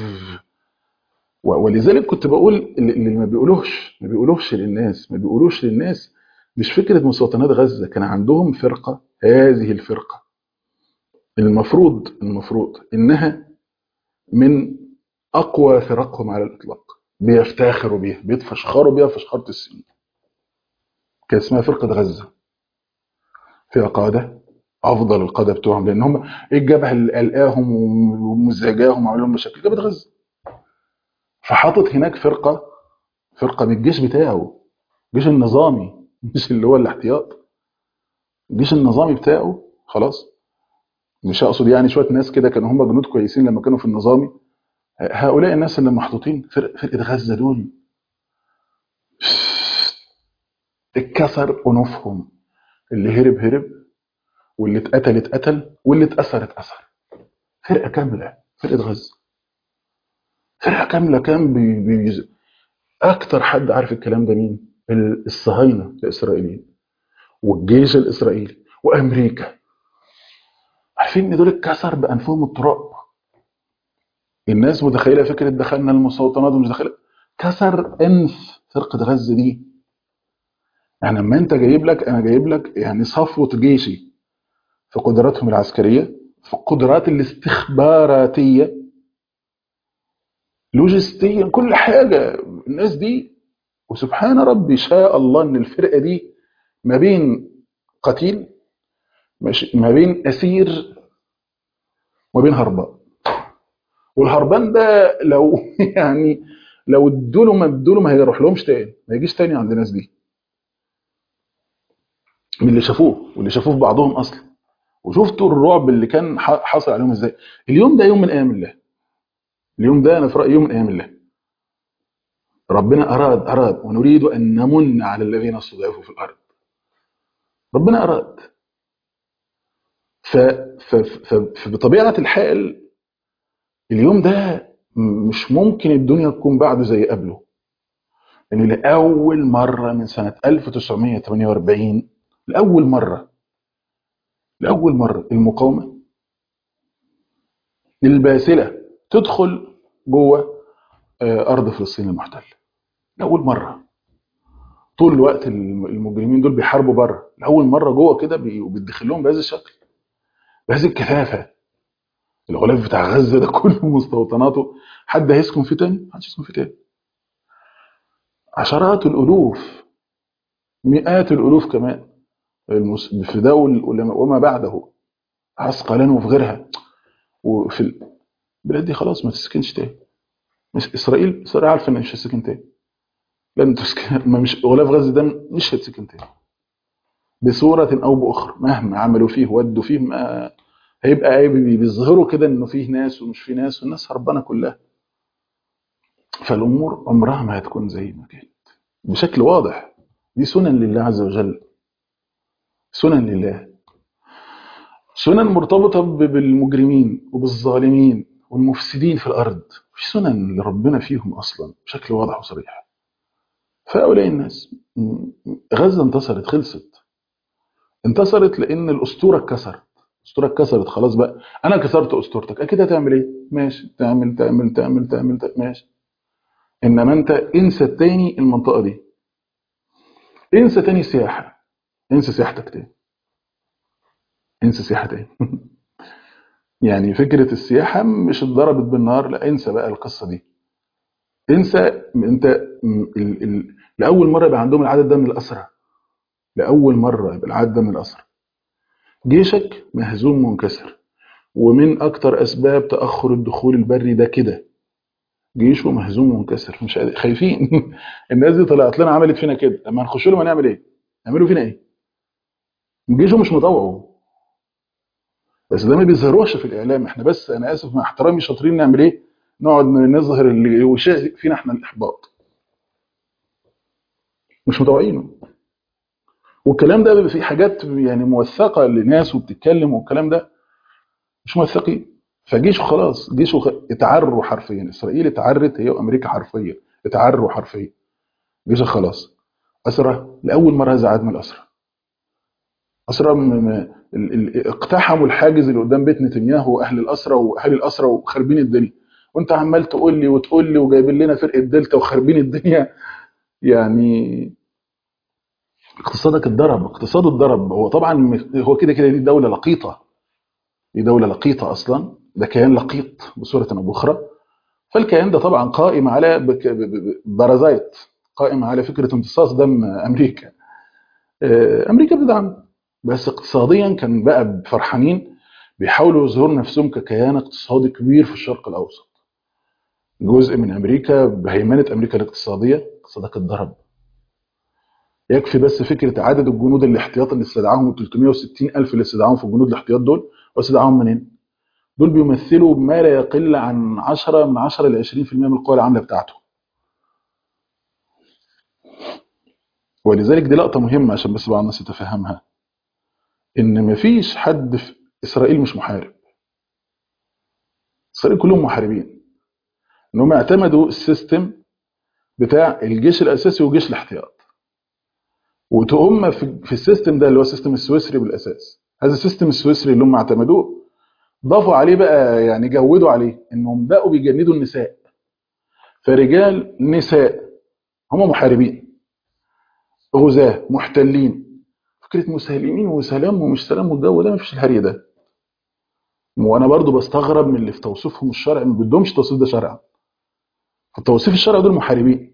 S1: ولذلك كنت بقول اللي ما بيقولوش ما بيقولوش للناس ما بيقولوش للناس مش فكره مستوطنات غزه كان عندهم فرقه هذه الفرقه المفروض المفروض انها من اقوى فرقهم على الاطلاق بيفتخروا بيها بيتفشخروا بيها فشخرة السنين كان اسمها فرقة غزة فيها قادة أفضل القادة بتوعهم لأن هم إيه الجبهة اللي قلقاهم ومزعجاهم وعمل لهم مشاكل جبهة غزة فحاطط هناك فرقة فرقة من الجيش بتاعه الجيش النظامي مش اللي هو الاحتياط الجيش النظامي بتاعه خلاص مش أقصد يعني شوية ناس كده كانوا هم جنود كويسين لما كانوا في النظامي هؤلاء الناس اللي محطوطين فرق فرقة غزة دول اتكسر أنوفهم اللي هرب هرب واللي اتقتل اتقتل واللي اتأثر اتأثر فرقة كاملة فرقة غزة فرقة كاملة كان بي بي أكتر حد عارف الكلام ده مين؟ الصهاينة الإسرائيليين والجيش الإسرائيلي وأمريكا عارفين إن دول اتكسر بأنفهم التراب الناس متخيله فكره دخلنا المستوطنات ومش داخله كسر انف فرقه غزه دي يعني لما انت جايب لك انا جايب لك يعني صفوه جيشي في قدراتهم العسكريه في القدرات الاستخباراتيه لوجستيا كل حاجه الناس دي وسبحان ربي شاء الله ان الفرقه دي ما بين قتيل ماشي ما بين اسير وما بين هربان والهربان ده لو يعني لو ادوا له ما ادوا له ما هيروح لهمش تاني ما يجيش تاني عند الناس دي من اللي شافوه واللي شافوه في بعضهم اصلا وشفتوا الرعب اللي كان ح- حاصل عليهم ازاي اليوم ده يوم من ايام الله اليوم ده انا في رايي يوم من ايام الله ربنا اراد اراد ونريد ان نمن على الذين استضعفوا في الارض ربنا اراد ف... ف... ف... فبطبيعه الحال اليوم ده م- مش ممكن الدنيا تكون بعده زي قبله لان لاول مره من سنه 1948 لاول مره لاول مره المقاومه الباسله تدخل جوه آه، ارض فلسطين المحتله لاول مره طول الوقت الم- المجرمين دول بيحاربوا بره لاول مره جوه كده بي- وبتدخل لهم بهذا الشكل بهذه الكثافه الغلاف بتاع غزه ده كله مستوطناته حد هيسكن فيه تاني؟ محدش يسكن فيه تاني عشرات الالوف مئات الالوف كمان المس- في ده وال- وما بعده عسقلان وفي غيرها وفي البلاد دي خلاص ما تسكنش تاني مش اسرائيل اسرائيل عارفه ان مش هتسكن تاني لن تسكن ما مش غلاف غزه ده مش هتسكن تاني بصوره او باخرى مهما عملوا فيه ودوا فيه ما هيبقى ايه بي- بيظهروا كده انه فيه ناس ومش فيه ناس والناس هربانه كلها فالامور عمرها ما هتكون زي ما كانت بشكل واضح دي سنن لله عز وجل سنن لله سنن مرتبطه ب- بالمجرمين وبالظالمين والمفسدين في الارض في سنن لربنا فيهم اصلا بشكل واضح وصريح فهؤلاء الناس م- غزه انتصرت خلصت انتصرت لان الاسطوره اتكسرت الاسطوره اتكسرت خلاص بقى انا كسرت اسطورتك اكيد هتعمل ايه ماشي تعمل تعمل تعمل تعمل, تعمل ماشي انما انت انسى تاني المنطقه دي انسى تاني سياحه انسى سياحتك تاني انسى سياحه تاني يعني فكره السياحه مش اتضربت بالنار لا انسى بقى القصه دي انسى انت م- ال... ال... لاول مره يبقى عندهم العدد ده من الاسرى لاول مره يبقى العدد ده من الاسرى جيشك مهزوم منكسر ومن اكتر اسباب تاخر الدخول البري ده كده جيشه مهزوم منكسر مش قادر- خايفين الناس دي طلعت لنا عملت فينا كده لما نخش لهم هنعمل ايه؟ يعملوا فينا ايه؟ جيشه مش مطوعه بس ده ما بيظهروش في الاعلام احنا بس انا اسف مع احترامي شاطرين نعمل ايه؟ نقعد نظهر اللي وشاء فينا احنا الاحباط مش مطوعينه والكلام ده بيبقى فيه حاجات يعني موثقه لناس وبتتكلم والكلام ده مش موثقين فجيشه خلاص جيشه خ- اتعروا حرفيا اسرائيل اتعرت هي وامريكا حرفيا اتعروا حرفيا جيشه خلاص اسرى لاول مره هذا عدد من الاسرى اسرى م- م- ال- ال- اقتحموا الحاجز اللي قدام بيت نتنياهو واهل الاسرى واهل الاسرى وخاربين الدنيا وانت عمال تقول لي وتقول لي وجايبين لنا فرقه دلتا وخاربين الدنيا يعني اقتصادك اتضرب اقتصاده اتضرب هو طبعا م- هو كده كده دي دوله لقيطه دي دوله لقيطه اصلا ده كيان لقيط بصوره او باخرى فالكيان ده طبعا قائم على بك- ب- ب- ب- بارازايت قائم على فكره امتصاص دم امريكا آه، امريكا بتدعم بس اقتصاديا كان بقى فرحانين بيحاولوا يظهروا نفسهم ككيان اقتصادي كبير في الشرق الاوسط جزء من امريكا بهيمنه امريكا الاقتصاديه اقتصادك اتضرب يكفي بس فكره عدد الجنود الاحتياط اللي استدعاهم 360 الف اللي استدعاهم في الجنود الاحتياط دول واستدعاهم منين؟ دول بيمثلوا ما لا يقل عن 10 من 10 ل 20% من القوى العامله بتاعته ولذلك دي لقطه مهمه عشان بس بعض الناس تتفهمها ان مفيش حد في اسرائيل مش محارب اسرائيل كلهم محاربين انهم اعتمدوا السيستم بتاع الجيش الاساسي وجيش الاحتياط وهم في في السيستم ده اللي هو السيستم السويسري بالاساس هذا السيستم السويسري اللي هم اعتمدوه ضافوا عليه بقى يعني جودوا عليه انهم بقوا بيجندوا النساء فرجال نساء هم محاربين غزاة محتلين فكرة مسالمين وسلام ومش سلام والجو ده مفيش الهري ده وانا برضو بستغرب من اللي في توصيفهم الشرعي ما بدهمش التوصيف ده شرعا التوصيف الشرعي دول محاربين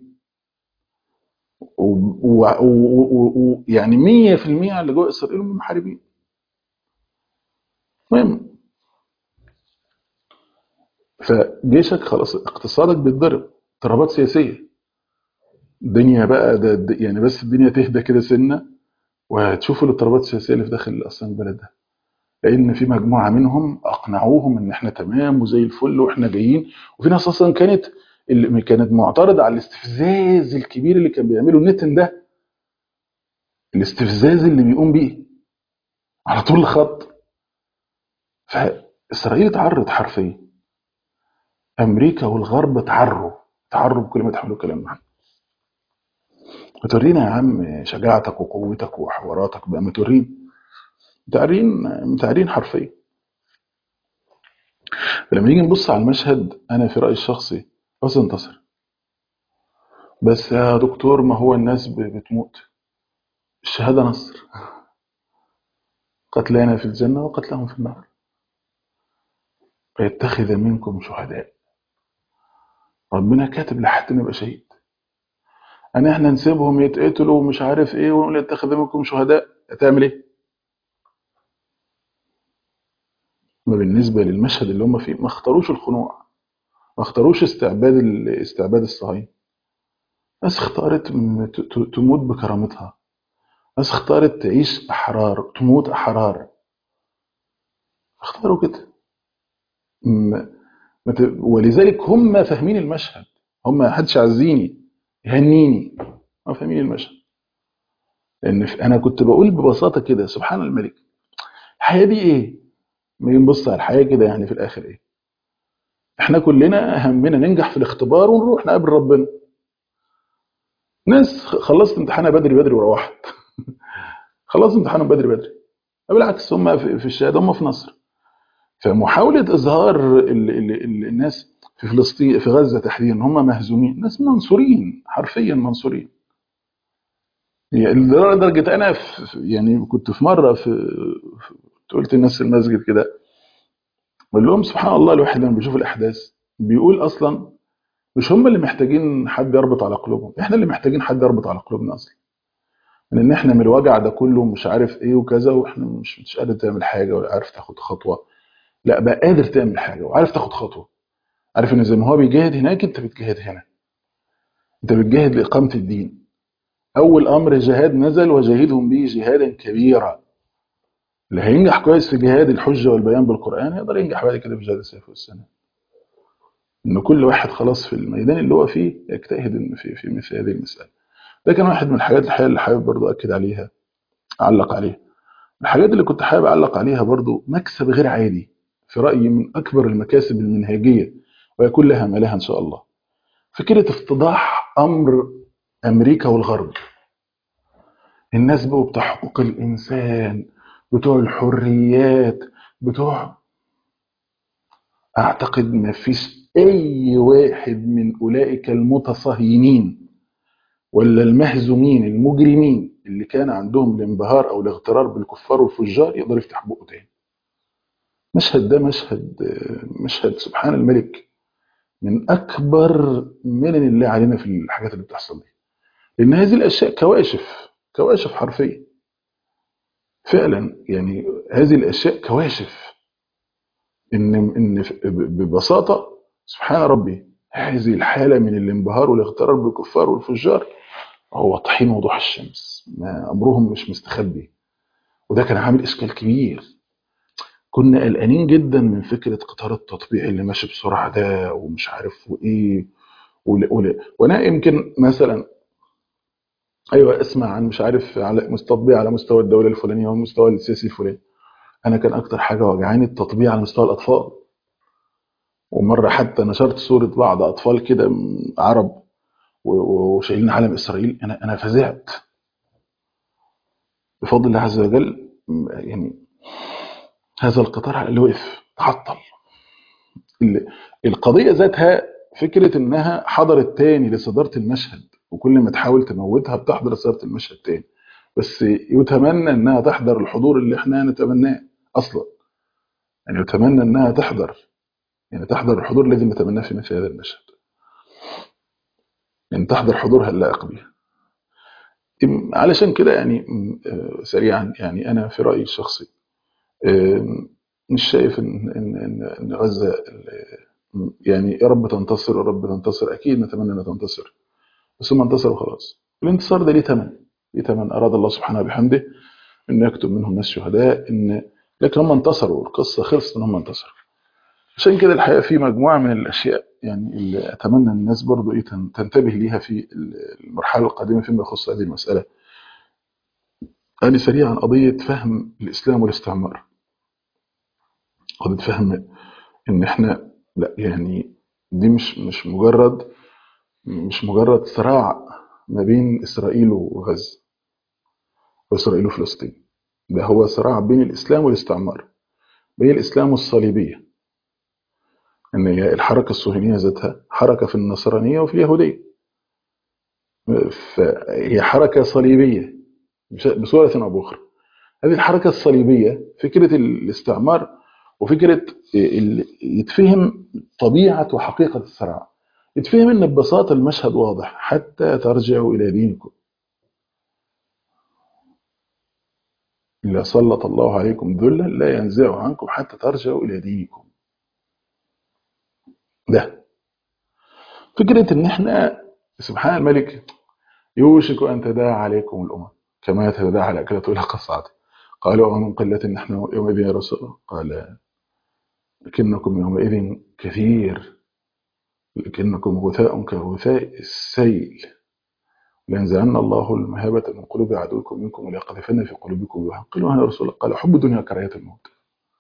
S1: ويعني 100% على اللي جوه اسرائيل هم محاربين المهم فجيشك خلاص اقتصادك بيتضرب اضطرابات سياسيه الدنيا بقى ده ده- يعني بس الدنيا تهدى كده سنه وهتشوفوا الاضطرابات السياسيه اللي في داخل اصلا البلد ده لان في مجموعه منهم اقنعوهم ان احنا تمام وزي الفل واحنا جايين وفي ناس اصلا كانت اللي كانت معترضه على الاستفزاز الكبير اللي كان بيعمله نتن ده الاستفزاز اللي بيقوم بيه على طول الخط فاسرائيل اتعرض حرفيا امريكا والغرب اتعروا تعروا بكل ما تحملوا كلام معنا ما تورينا يا عم شجاعتك وقوتك وحواراتك بقى ما تورينا متعرين متعرين حرفيا فلما نيجي نبص على المشهد انا في رايي الشخصي عاوز انتصر بس يا دكتور ما هو الناس ب- بتموت الشهاده نصر قتلانا في الجنه وقتلهم في النار فيتخذ منكم شهداء ربنا كاتب لحد ما يبقى شهيد انا احنا نسيبهم يتقتلوا ومش عارف ايه ونقول يتخذ منكم شهداء هتعمل ايه ما بالنسبه للمشهد اللي هم فيه ما اختاروش الخنوع ما اختاروش استعباد ال- استعباد الصهاينه ناس اختارت م- ت- ت- تموت بكرامتها ناس اختارت تعيش احرار تموت احرار اختاروا كده م- ما ت- ولذلك هم فاهمين المشهد هم ما حدش عايزيني يهنيني هم فاهمين المشهد لان في- انا كنت بقول ببساطه كده سبحان الملك الحياه دي ايه؟ ما نبص على الحياه كده يعني في الاخر ايه؟ احنا كلنا همنا ننجح في الاختبار ونروح نقابل ربنا ناس خلصت امتحانها بدري بدري وروحت خلصت امتحانهم بدري بدري بالعكس هم في في الشهاده هم في نصر فمحاوله اظهار ال ال ال الناس في فلسطين في غزه تحديدا ان هم مهزومين ناس منصورين حرفيا منصورين يعني لدرجه انا في في- يعني كنت في مره في في- قلت للناس في المسجد كده بقول لهم سبحان الله الواحد لما بيشوف الاحداث بيقول اصلا مش هم اللي محتاجين حد يربط على قلوبهم احنا اللي محتاجين حد يربط على قلوبنا اصلا من ان احنا من الوجع ده كله مش عارف ايه وكذا واحنا مش مش قادر تعمل حاجه ولا عارف تاخد خطوه لا بقى قادر تعمل حاجه وعارف تاخد خطوه عارف ان زي ما هو بيجاهد هناك انت بتجاهد هنا انت بتجاهد لاقامه الدين اول امر جهاد نزل وجاهدهم به جهادا كبيرا اللي هينجح كويس في جهاد الحجه والبيان بالقران يقدر ينجح بعد كده في جهاد السيف والسنه ان كل واحد خلاص في الميدان اللي هو فيه يجتهد إن في في مثل هذه المساله ده كان واحد من الحاجات الحقيقه اللي حابب برضو اكد عليها اعلق عليها الحاجات اللي كنت حابب اعلق عليها برضو مكسب غير عادي في رايي من اكبر المكاسب المنهجيه ويكون لها ما لها ان شاء الله فكره افتضاح امر امريكا والغرب الناس بقوا بتوع حقوق الانسان بتوع الحريات بتوع اعتقد ما فيش اي واحد من اولئك المتصهينين ولا المهزومين المجرمين اللي كان عندهم الانبهار او الاغترار بالكفار والفجار يقدر يفتح بقه تاني مشهد ده مشهد مشهد سبحان الملك من اكبر منن الله علينا في الحاجات اللي بتحصل دي لان هذه الاشياء كواشف كواشف حرفيا فعلا يعني هذه الاشياء كواشف ان ان ببساطه سبحان ربي هذه الحاله من الانبهار والاغترار بالكفار والفجار هو طحين وضوح الشمس ما امرهم مش مستخبي وده كان عامل اشكال كبير كنا قلقانين جدا من فكره قطار التطبيع اللي ماشي بسرعه ده ومش عارف وايه ولا ولا وانا يمكن مثلا ايوه اسمع عن مش عارف على تطبيع على مستوى الدوله الفلانيه والمستوى السياسي الفلاني انا كان اكتر حاجه وجعاني التطبيع على مستوى الاطفال ومره حتى نشرت صوره بعض اطفال كده عرب وشايلين علم اسرائيل انا انا فزعت بفضل الله عز وجل يعني هذا القطار اللي وقف تعطل القضيه ذاتها فكره انها حضرت تاني لصداره المشهد وكل ما تحاول تموتها بتحضر صداره المشهد تاني بس يتمنى انها تحضر الحضور اللي احنا نتمناه اصلا يعني يتمنى انها تحضر يعني تحضر الحضور الذي نتمناه في مثل هذا المشهد يعني تحضر حضورها اللائق بها علشان كده يعني سريعا يعني انا في رايي الشخصي مش شايف ان ان ان, إن غزه يعني يا رب تنتصر يا رب تنتصر اكيد نتمنى انها تنتصر بس هم انتصروا خلاص الانتصار ده ليه ثمن ليه ثمن اراد الله سبحانه وبحمده ان يكتب منهم ناس شهداء ان لكن هم انتصروا القصه خلصت ان هم انتصروا عشان كده الحقيقه في مجموعه من الاشياء يعني اللي اتمنى الناس برضو ايه تنتبه ليها في المرحله القادمه فيما يخص هذه المساله يعني سريعا قضيه فهم الاسلام والاستعمار قضيه فهم ان احنا لا يعني دي مش مش مجرد مش مجرد صراع ما بين اسرائيل وغزه واسرائيل وفلسطين ده هو صراع بين الاسلام والاستعمار بين الاسلام والصليبيه ان هي الحركه الصهيونيه ذاتها حركه في النصرانيه وفي اليهوديه فهي حركه صليبيه بصوره او باخرى هذه الحركه الصليبيه فكره الاستعمار وفكره يتفهم طبيعه وحقيقه الصراع يتفهم ان ببساطه المشهد واضح حتى ترجعوا الى دينكم إلا سلط الله عليكم ذلا لا ينزعه عنكم حتى ترجعوا إلى دينكم ده فكرة إن إحنا سبحان الملك يوشك أن تداعى عليكم الأمم كما تداعى على أكلة إلى قصعته قالوا ومن قلة نحن يومئذ يا رسول الله قال لكنكم يومئذ كثير لكنكم غثاء كغثاء السيل لينزعن الله المهابة من قلوب عدوكم منكم وليقذفن في قلوبكم الوهن قالوا يا رسول الله قال حب الدنيا كراهية الموت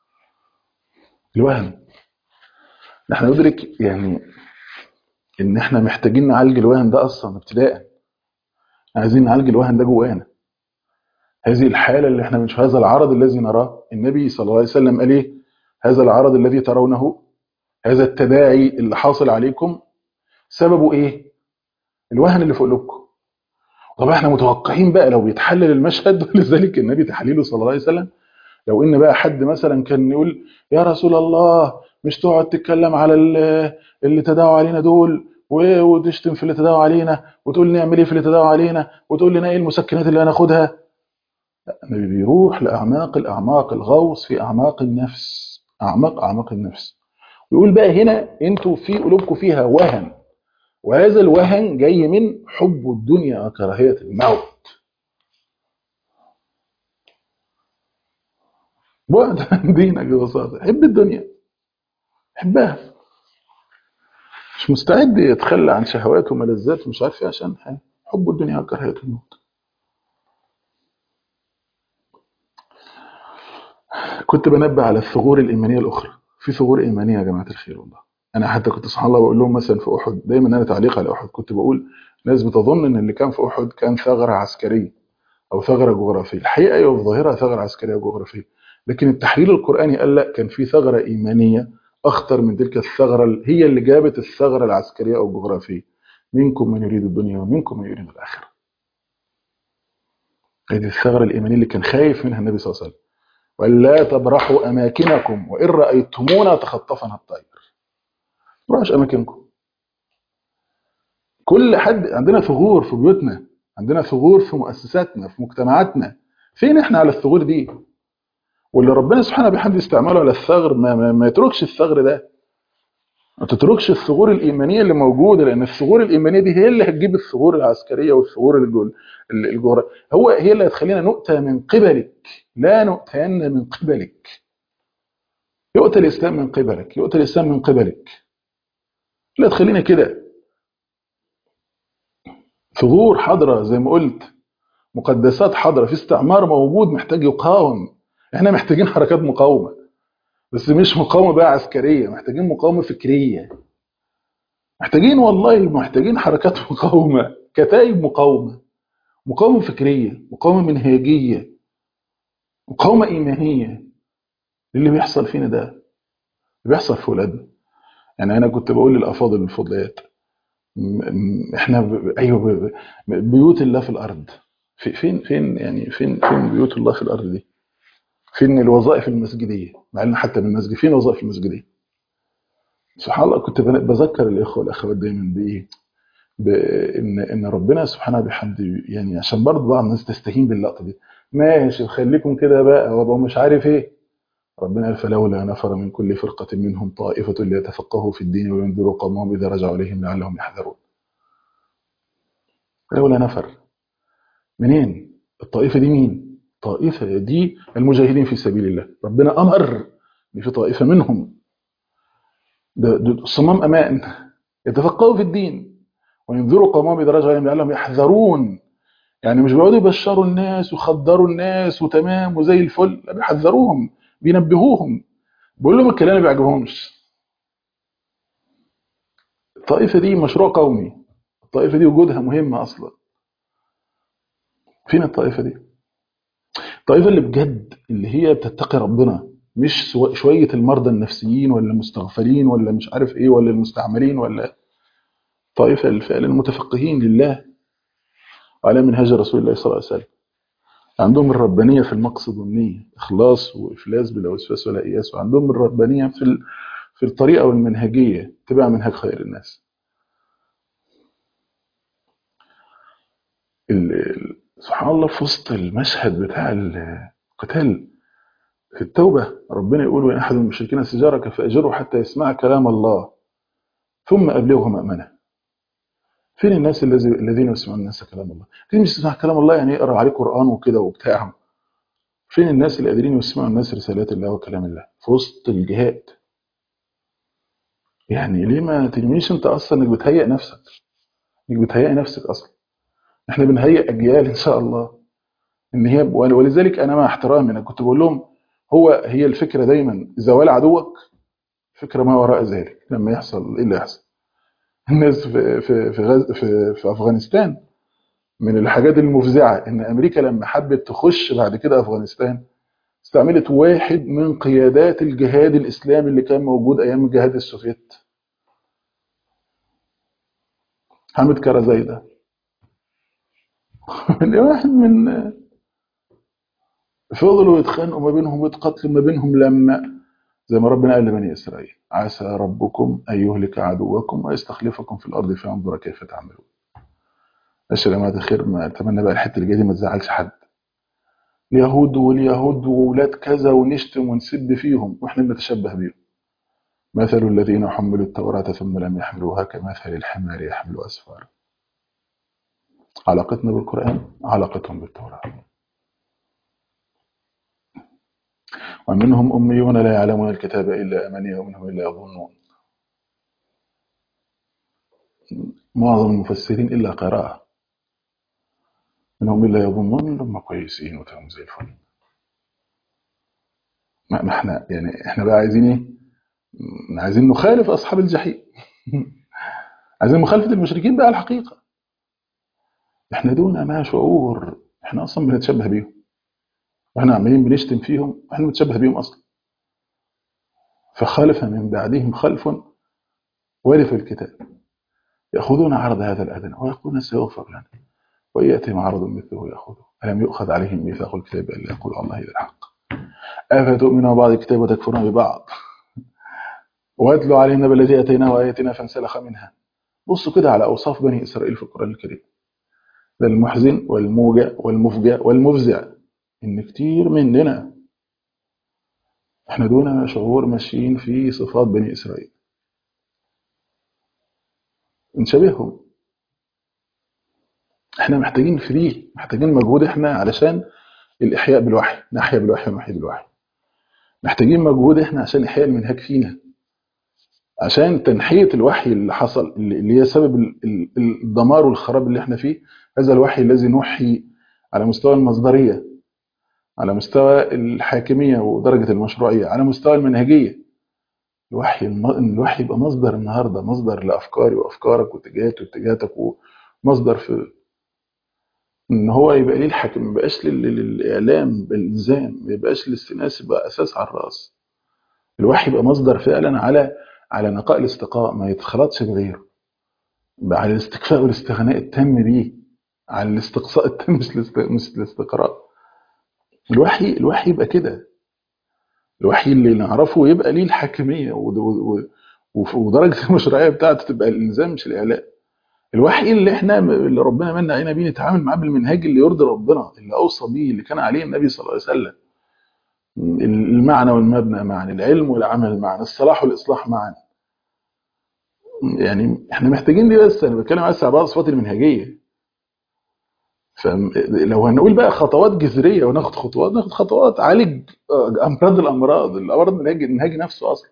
S1: الوهن نحن ندرك يعني ان احنا محتاجين نعالج الوهن ده اصلا ابتداء عايزين نعالج الوهن ده جوانا هذه الحالة اللي احنا بنشوف هذا العرض الذي نراه النبي صلى الله عليه وسلم قال ايه هذا العرض الذي ترونه هذا التداعي اللي حاصل عليكم سببه ايه الوهن اللي في قلوبكم طب احنا متوقعين بقى لو بيتحلل المشهد ولذلك النبي تحليله صلى الله عليه وسلم لو ان بقى حد مثلا كان يقول يا رسول الله مش تقعد تتكلم على اللي تداعوا علينا دول وتشتم في اللي تداعوا علينا وتقول نعمل ايه في اللي تداعوا علينا وتقول لنا ايه المسكنات اللي هناخدها لا النبي بيروح لاعماق الاعماق الغوص في اعماق النفس اعماق اعماق النفس ويقول بقى هنا انتوا في قلوبكم فيها وهن وهذا الوهن جاي من حب الدنيا وكراهية الموت بعد عن دينك ببساطة حب الدنيا حبها مش مستعد يتخلى عن شهوات وملذات ومش عارف ايه عشان حب الدنيا وكراهية الموت كنت بنبه على الثغور الإيمانية الأخرى في ثغور إيمانية يا جماعة الخير والله انا حتى كنت سبحان الله بقول لهم مثلا في احد دايما انا تعليق على احد كنت بقول ناس بتظن ان اللي كان في احد كان ثغره عسكريه او ثغره جغرافيه الحقيقه ايوه في ظاهرها ثغره عسكريه وجغرافيه لكن التحليل القراني قال لا كان في ثغره ايمانيه اخطر من تلك الثغره هي اللي جابت الثغره العسكريه او الجغرافيه منكم من يريد الدنيا ومنكم من يريد الاخره هذه الثغره الايمانيه اللي كان خايف منها النبي صلى الله عليه وسلم ولا تبرحوا اماكنكم وان رايتمونا تخطفنا الطير روحش اماكنكم كل حد عندنا ثغور في بيوتنا عندنا ثغور في مؤسساتنا في مجتمعاتنا فين احنا على الثغور دي واللي ربنا سبحانه بحمده استعماله على الثغر ما, ما, ما يتركش الثغر ده ما تتركش الثغور الايمانيه اللي موجوده لان الثغور الايمانيه دي هي اللي هتجيب الثغور العسكريه والثغور الجول الجغرافيه هو هي اللي هتخلينا نؤتى من قبلك لا نؤتين من قبلك يؤتى الاسلام من قبلك يؤتى الاسلام من قبلك لا تخلينا كده ثغور حضرة زي ما قلت مقدسات حضرة في استعمار موجود محتاج يقاوم احنا محتاجين حركات مقاومة بس مش مقاومة بقى عسكرية محتاجين مقاومة فكرية محتاجين والله محتاجين حركات مقاومة كتائب مقاومة مقاومة فكرية مقاومة منهجية مقاومة إيمانية اللي بيحصل فينا ده اللي بيحصل في ولادنا يعني انا كنت بقول للافاضل الفضليات م- م- احنا ب... ايوه ب... ب... بيوت الله في الارض في... فين فين يعني فين فين بيوت الله في الارض دي فين الوظائف المسجديه مع ان حتى من المسجد فين الوظائف المسجديه سبحان الله كنت بن- بذكر الاخوه والاخوات دايما بايه بان ان ربنا سبحانه بحمده يعني عشان برضه بعض الناس تستهين باللقطه دي ماشي خليكم كده بقى وابقوا مش عارف ايه ربنا قال فلولا نفر من كل فرقه منهم طائفه ليتفقهوا في الدين وينذروا قومهم اذا رجعوا اليهم لعلهم يحذرون لولا نفر منين الطائفه دي مين طائفه دي المجاهدين في سبيل الله ربنا امر ان في طائفه منهم ده ده صمام امان يتفقهوا في الدين وينذروا قومهم اذا رجعوا اليهم لعلهم يحذرون يعني مش بيقعدوا يبشروا الناس ويخدروا الناس وتمام وزي الفل لا بيحذروهم بينبهوهم بيقول لهم الكلام اللي ما بيعجبهمش الطائفه دي مشروع قومي الطائفه دي وجودها مهم اصلا فين الطائفه دي الطائفه اللي بجد اللي هي بتتقي ربنا مش سو- شويه المرضى النفسيين ولا المستغفلين ولا مش عارف ايه ولا المستعملين ولا طائفه اللي فعلا المتفقهين لله على منهج رسول الله صلى الله عليه وسلم عندهم الربانيه في المقصد والنيه اخلاص وافلاس بلا وسواس ولا اياس وعندهم الربانيه في ال- في الطريقه والمنهجيه اتباع منهج خير الناس ال- ال- سبحان الله في وسط المشهد بتاع القتال في التوبة ربنا يقول وإن أحد من المشركين استجارك فأجره حتى يسمع كلام الله ثم أبلغه مأمنة فين الناس الذي الذين يسمعون الناس كلام الله فين مش تسمع كلام الله يعني يقرأ عليه قرآن وكده وبتاع فين الناس اللي قادرين يسمعوا الناس رسالات الله وكلام الله في وسط الجهاد يعني ليه ما ترميش انت اصلا انك بتهيئ نفسك انك بتهيئ نفسك اصلا احنا بنهيئ اجيال ان شاء الله ان هي ولذلك انا مع احترامي انا كنت بقول لهم هو هي الفكره دايما زوال عدوك فكره ما وراء ذلك لما يحصل ايه اللي يحصل الناس في في في, غز في, في افغانستان من الحاجات المفزعه ان امريكا لما حبت تخش بعد كده افغانستان استعملت واحد من قيادات الجهاد الاسلامي اللي كان موجود ايام الجهاد السوفيت حامد كرزي ده واحد من فضلوا يتخانقوا ما بينهم ويتقتلوا ما بينهم لما زي ما ربنا قال لبني اسرائيل عسى ربكم ان يهلك عدوكم ويستخلفكم في الارض فينظر كيف تعملون ماشي يا جماعه الخير ما اتمنى بقى الحته اللي جايه دي ما تزعلش حد اليهود واليهود وولاد كذا ونشتم ونسب فيهم واحنا بنتشبه بيهم مثل الذين حملوا التوراة ثم لم يحملوها كمثل الحمار يحمل أسفارا علاقتنا بالقرآن علاقتهم بالتوراة ومنهم أميون لا يعلمون الكتاب إلا أماني ومنهم إلا يظنون معظم المفسرين إلا قراءة منهم إلا يظنون هم كويسين وتهم زي الفل ما احنا يعني احنا بقى عايزين ايه عايزين نخالف أصحاب الجحيم عايزين مخالفة المشركين بقى الحقيقة احنا دون ما شعور احنا اصلا بنتشبه بيهم واحنا عمالين بنشتم فيهم واحنا بنتشبه بيهم اصلا فخالف من بعدهم خلف ورثوا الكتاب ياخذون عرض هذا الادنى ويقولون سيغفر لنا وياتهم عرض مثله ياخذه الم يؤخذ عليهم ميثاق الكتاب الا يقول الله الا الحق افتؤمنون ببعض الكتاب وتكفرون ببعض واتلوا علينا بالذي اتيناه اياتنا فانسلخ منها بصوا كده على اوصاف بني اسرائيل في القران الكريم ده المحزن والموجع والمفجع والمفزع ان كتير مننا احنا دون شعور ماشيين في صفات بني اسرائيل نشبههم احنا محتاجين فري محتاجين مجهود احنا علشان الاحياء بالوحي نحيا بالوحي ونحيي بالوحي محتاجين مجهود احنا عشان احياء المنهج فينا عشان تنحية الوحي اللي حصل اللي هي سبب الدمار والخراب اللي احنا فيه هذا الوحي الذي نحيي على مستوى المصدرية على مستوى الحاكمية ودرجة المشروعية على مستوى المنهجية الوحي الوحي يبقى مصدر النهاردة مصدر لأفكاري وأفكارك واتجاهاتي واتجاهاتك ومصدر في ان هو يبقى ليه الحكم ما يبقاش للاعلام بالالزام ما يبقاش للاستئناس يبقى اساس على الراس الوحي يبقى مصدر فعلا على على نقاء الاستقاء ما يتخلطش بغيره على الاستكفاء والاستغناء التام بيه على الاستقصاء التام مش الاست- مش الاستقراء الوحي الوحي يبقى كده الوحي اللي نعرفه يبقى ليه الحاكميه ود- ود- وف- ودرجه المشروعيه بتاعته تبقى الالزام مش الاعلاء الوحي اللي احنا اللي ربنا من علينا بيه نتعامل معاه بالمنهاج اللي يرضي ربنا اللي اوصى بيه اللي كان عليه النبي صلى الله عليه وسلم المعنى والمبنى معا العلم والعمل معا الصلاح والاصلاح معا يعني احنا محتاجين دي بس انا بتكلم بس على بعض الصفات المنهجيه فلو هنقول بقى خطوات جذريه وناخد خطوات ناخد خطوات عالج امراض الامراض الامراض المنهج المنهج نفسه اصلا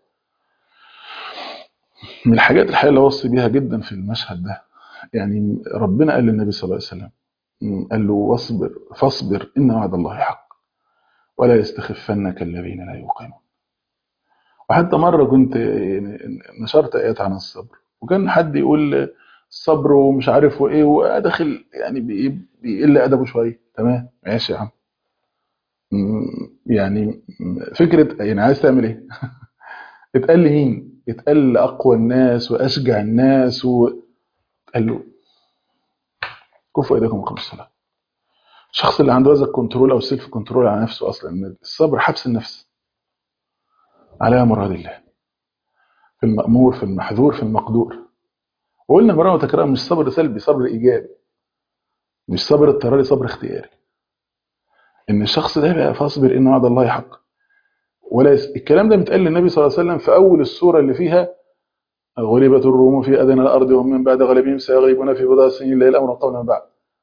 S1: من الحاجات الحقيقه اللي اوصي بيها جدا في المشهد ده يعني ربنا قال للنبي صلى الله عليه وسلم قال له واصبر فاصبر ان وعد الله حق ولا يستخفنك الذين لا يوقنون وحتى مره كنت نشرت ايات عن الصبر وكان حد يقول الصبر ومش عارف وايه وداخل يعني بي- بيقل ادبه شويه تمام ماشي يا عم م- يعني فكره يعني عايز تعمل ايه؟ اتقال لمين؟ اتقال لاقوى الناس واشجع الناس وقال له كفوا ايديكم وقاموا الصلاه الشخص اللي عنده هذا الكنترول او السيلف كنترول على نفسه اصلا إن الصبر حبس النفس على مراد الله في المأمور في المحذور في المقدور وقلنا مرة وتكرار مش صبر سلبي صبر إيجابي مش صبر اضطراري صبر اختياري إن الشخص ده يبقى فاصبر إن وعد الله حق ولا يس... الكلام ده متقال للنبي صلى الله عليه وسلم في أول السورة اللي فيها غلبت الروم في أدنى الأرض وهم من بعد غلبهم سيغلبون في بضع سنين لا الأمر قولا من بعد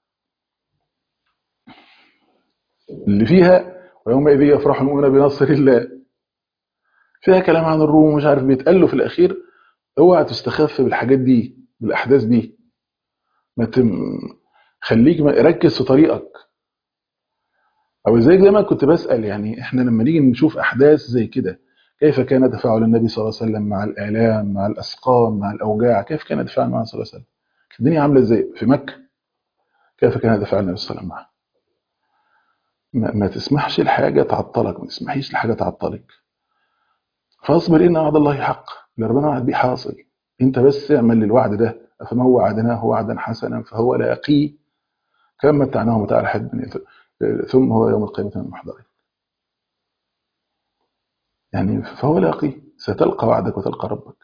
S1: اللي فيها ويومئذ يفرح المؤمن بنصر الله فيها كلام عن الروم مش عارف بيتقال له في الأخير اوعى تستخف بالحاجات دي بالأحداث دي ما تم... خليك ما... ركز في طريقك او زي دايما كنت بسال يعني احنا لما نيجي نشوف احداث زي كده كيف كان تفاعل النبي صلى الله عليه وسلم مع الالام مع الاسقام مع الاوجاع كيف كان يتفاعل معه صلى الله عليه وسلم الدنيا عامله ازاي في مكه كيف كان يتفاعل النبي صلى الله عليه وسلم معه ما, ما تسمحش لحاجه تعطلك ما تسمحيش لحاجه تعطلك فاصبر ان وعد الله حق اللي ربنا وعد بيه حاصل انت بس اعمل للوعد ده فما وعدناه وعدا حسنا فهو لاقيه كما متعناه متاع الحد ثم هو يوم القيامة من المحضرين يعني فهو لاقي ستلقى وعدك وتلقى ربك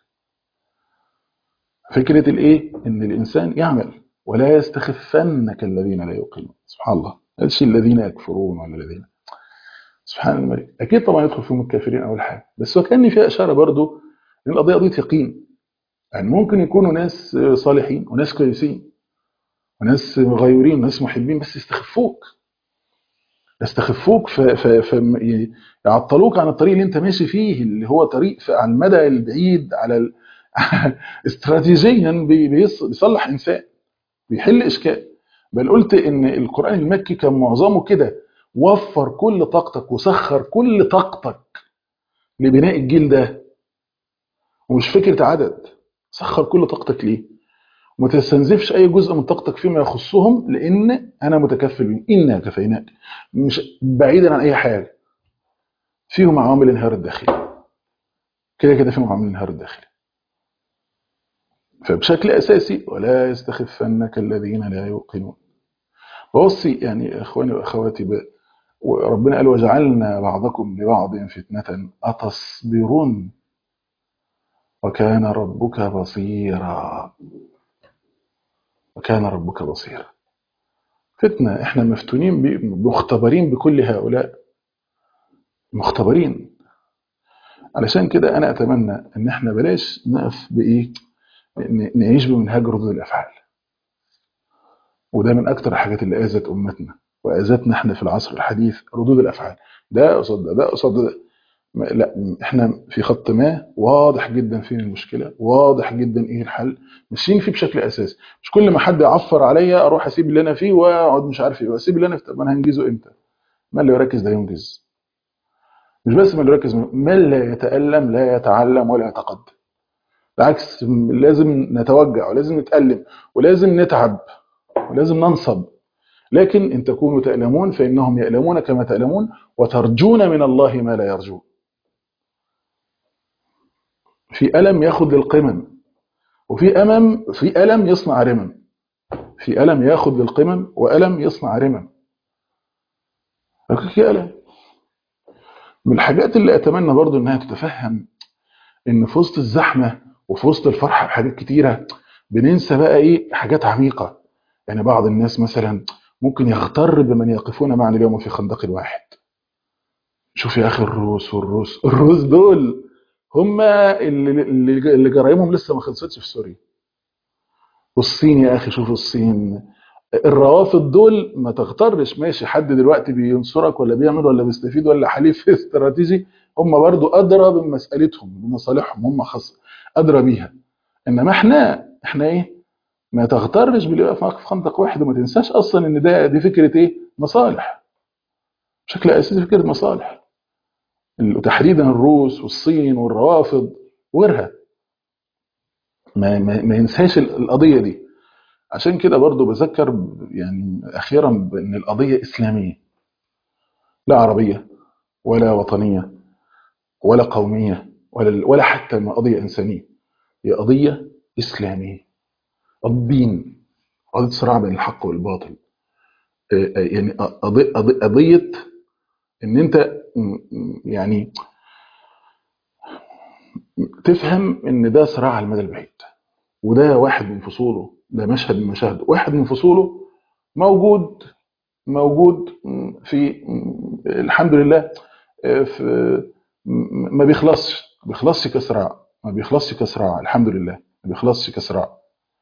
S1: فكرة الايه ان الانسان يعمل ولا يستخفنك الذين لا يوقنون سبحان الله قالش الذين يكفرون ولا الذين سبحان الملك اكيد طبعا يدخل فيهم الكافرين اول حاجه بس وكان فيها اشاره برضو ان القضيه قضيه يقين يعني ممكن يكونوا ناس صالحين وناس كويسين وناس غيورين وناس محبين بس يستخفوك يستخفوك ف... ف... ف... يعطلوك عن الطريق اللي انت ماشي فيه اللي هو طريق على المدى البعيد على ال... استراتيجيا بي... بيص... بيصلح انسان بيحل اشكال بل قلت ان القران المكي كان معظمه كده وفر كل طاقتك وسخر كل طاقتك لبناء الجيل ده ومش فكره عدد سخر كل طاقتك ليه وما تستنزفش اي جزء من طاقتك فيما يخصهم لان انا متكفل بهم انا كفيناك مش بعيدا عن اي حاجه فيهم عوامل الانهيار الداخلي كده كده فيهم عوامل الانهيار الداخلي فبشكل اساسي ولا يستخفنك الذين لا يوقنون بوصي يعني اخواني واخواتي ب... وربنا قال وجعلنا بعضكم لبعض فتنه اتصبرون وكان ربك بصيرا وكان ربك بصيرا فتنة احنا مفتونين مختبرين بكل هؤلاء مختبرين علشان كده انا اتمنى ان احنا بلاش نقف بايه نعيش بمنهاج ردود الافعال وده من اكتر الحاجات اللي اذت امتنا واذتنا احنا في العصر الحديث ردود الافعال ده قصاد ده ده قصاد ده لا احنا في خط ما واضح جدا فين المشكله واضح جدا ايه الحل ماشيين فيه بشكل اساسي مش كل ما حد يعفر عليا اروح اسيب اللي انا فيه واقعد مش عارف ايه واسيب اللي انا فيه طب انا هنجزه امتى من اللي يركز ده ينجز مش بس من اللي يركز من لا يتالم لا يتعلم ولا يتقدم بالعكس لازم نتوجع ولازم نتالم ولازم نتعب ولازم ننصب لكن ان تكونوا تألمون فانهم يألمون كما تألمون وترجون من الله ما لا يرجون في ألم ياخد للقمم وفي أمم في ألم يصنع رمم في ألم ياخد للقمم وألم يصنع رمم في ألم من الحاجات اللي أتمنى برضو إنها تتفهم إن في وسط الزحمة وفي وسط الفرحة بحاجات كتيرة بننسى بقى إيه حاجات عميقة يعني بعض الناس مثلا ممكن يغتر بمن يقفون معنا اليوم في خندق واحد شوف يا أخي الروس والروس الروس دول هم اللي, اللي اللي جرايمهم لسه ما خلصتش في سوريا والصين يا اخي شوف الصين الروافض دول ما تغترش ماشي حد دلوقتي بينصرك ولا بيعمل ولا بيستفيد ولا حليف استراتيجي هم برضو ادرى بمسالتهم بمصالحهم هم خاص ادرى بيها انما احنا احنا ايه ما تغترش باللي واقف معاك في خندق واحد وما تنساش اصلا ان ده دي فكره ايه مصالح بشكل اساسي فكره مصالح وتحديدا الروس والصين والروافض وغيرها ما, ما, ما ينساش القضية دي عشان كده برضو بذكر يعني أخيرا بأن القضية إسلامية لا عربية ولا وطنية ولا قومية ولا, ولا حتى قضية إنسانية هي قضية إسلامية الدين قضية صراع بين الحق والباطل يعني قضية ان انت يعني تفهم ان ده صراع على المدى البعيد وده واحد من فصوله ده مشهد من مشاهده واحد من فصوله موجود موجود في الحمد لله في ما بيخلصش ما بيخلصش كصراع ما بيخلصش كصراع الحمد لله ما بيخلصش كصراع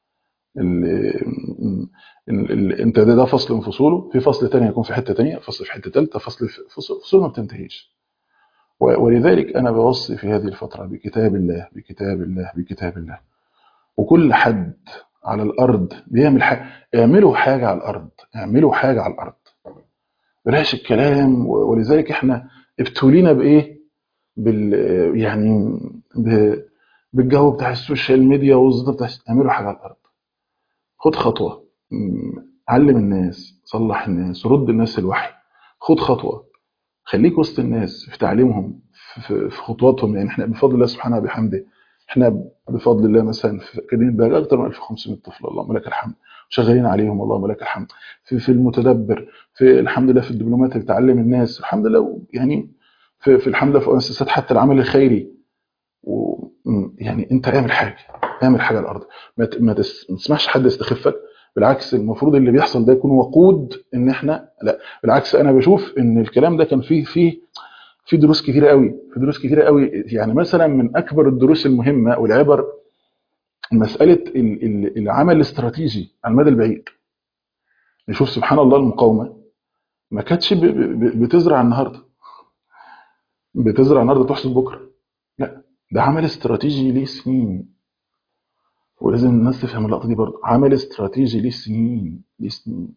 S1: انت ده, ده فصل من فصوله في فصل تاني يكون في حته تانية فصل في حته ثالثه فصل في فصول, فصول ما بتنتهيش ولذلك انا بوصي في هذه الفتره بكتاب الله بكتاب الله بكتاب الله وكل حد على الارض بيعمل حاجه اعملوا حاجه على الارض اعملوا حاجه على الارض بلاش الكلام ولذلك احنا ابتلينا بايه بال يعني ب... بالجو بتاع السوشيال ميديا والزيطه بتاع اعملوا حاجه على الارض خد خطوه علم الناس صلح الناس رد الناس الوحي خد خطوه خليك وسط الناس في تعليمهم في خطواتهم يعني احنا بفضل الله سبحانه وبحمده احنا بفضل الله مثلا في كريم بقى اكثر من 1500 طفل اللهم لك الحمد شغالين عليهم اللهم لك الحمد في في المتدبر في الحمد لله في الدبلومات اللي بتعلم الناس الحمد لله يعني في, في الحمد لله في مؤسسات حتى العمل الخيري و يعني انت اعمل حاجه اعمل حاجه على الارض ما, ما تسمحش حد يستخفك بالعكس المفروض اللي بيحصل ده يكون وقود ان احنا لا بالعكس انا بشوف ان الكلام ده كان فيه فيه في دروس كتيره قوي في دروس كتيره قوي يعني مثلا من اكبر الدروس المهمه والعبر مساله العمل الاستراتيجي على المدى البعيد نشوف سبحان الله المقاومه ما كانتش بتزرع النهارده بتزرع النهارده تحصد بكره لا ده عمل استراتيجي ليه سنين ولازم الناس تفهم اللقطه دي برضه عمل استراتيجي ليه سنين ليه سنين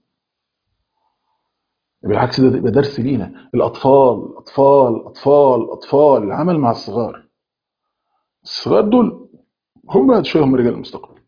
S1: بالعكس ده يبقى درس لينا الاطفال اطفال اطفال اطفال العمل مع الصغار الصغار دول هم شويه هم رجال المستقبل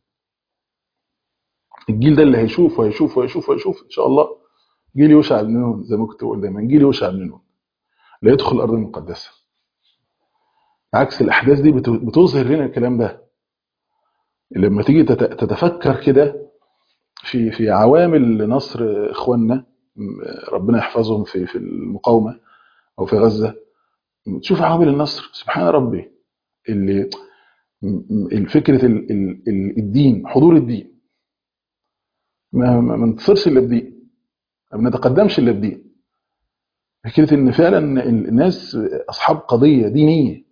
S1: الجيل ده اللي هيشوف وهيشوف وهيشوف وهيشوف ان شاء الله جيل يوشع بن نون زي ما كنت بقول دايما جيل يوشع بن نون لا يدخل الارض المقدسه عكس الاحداث دي بتظهر لنا الكلام ده لما تيجي تتفكر كده في في عوامل نصر اخواننا ربنا يحفظهم في في المقاومه او في غزه تشوف عوامل النصر سبحان ربي اللي فكره الدين حضور الدين ما ما انتصرش الا بدين ما بنتقدمش الا بدين فكره ان فعلا الناس اصحاب قضيه دينيه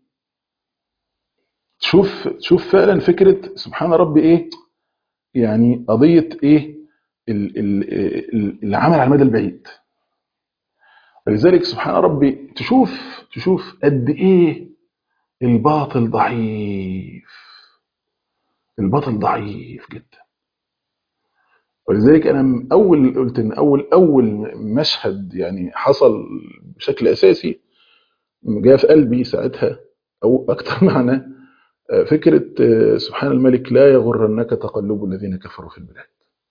S1: تشوف تشوف فعلا فكره سبحان ربي ايه يعني قضيه ايه العمل على المدى البعيد ولذلك سبحان ربي تشوف تشوف قد ايه الباطل ضعيف الباطل ضعيف جدا ولذلك انا اول قلت ان اول اول مشهد يعني حصل بشكل اساسي جاء في قلبي ساعتها او اكتر معنى فكره سبحان الملك لا يغرنك تقلب الذين كفروا في البلاد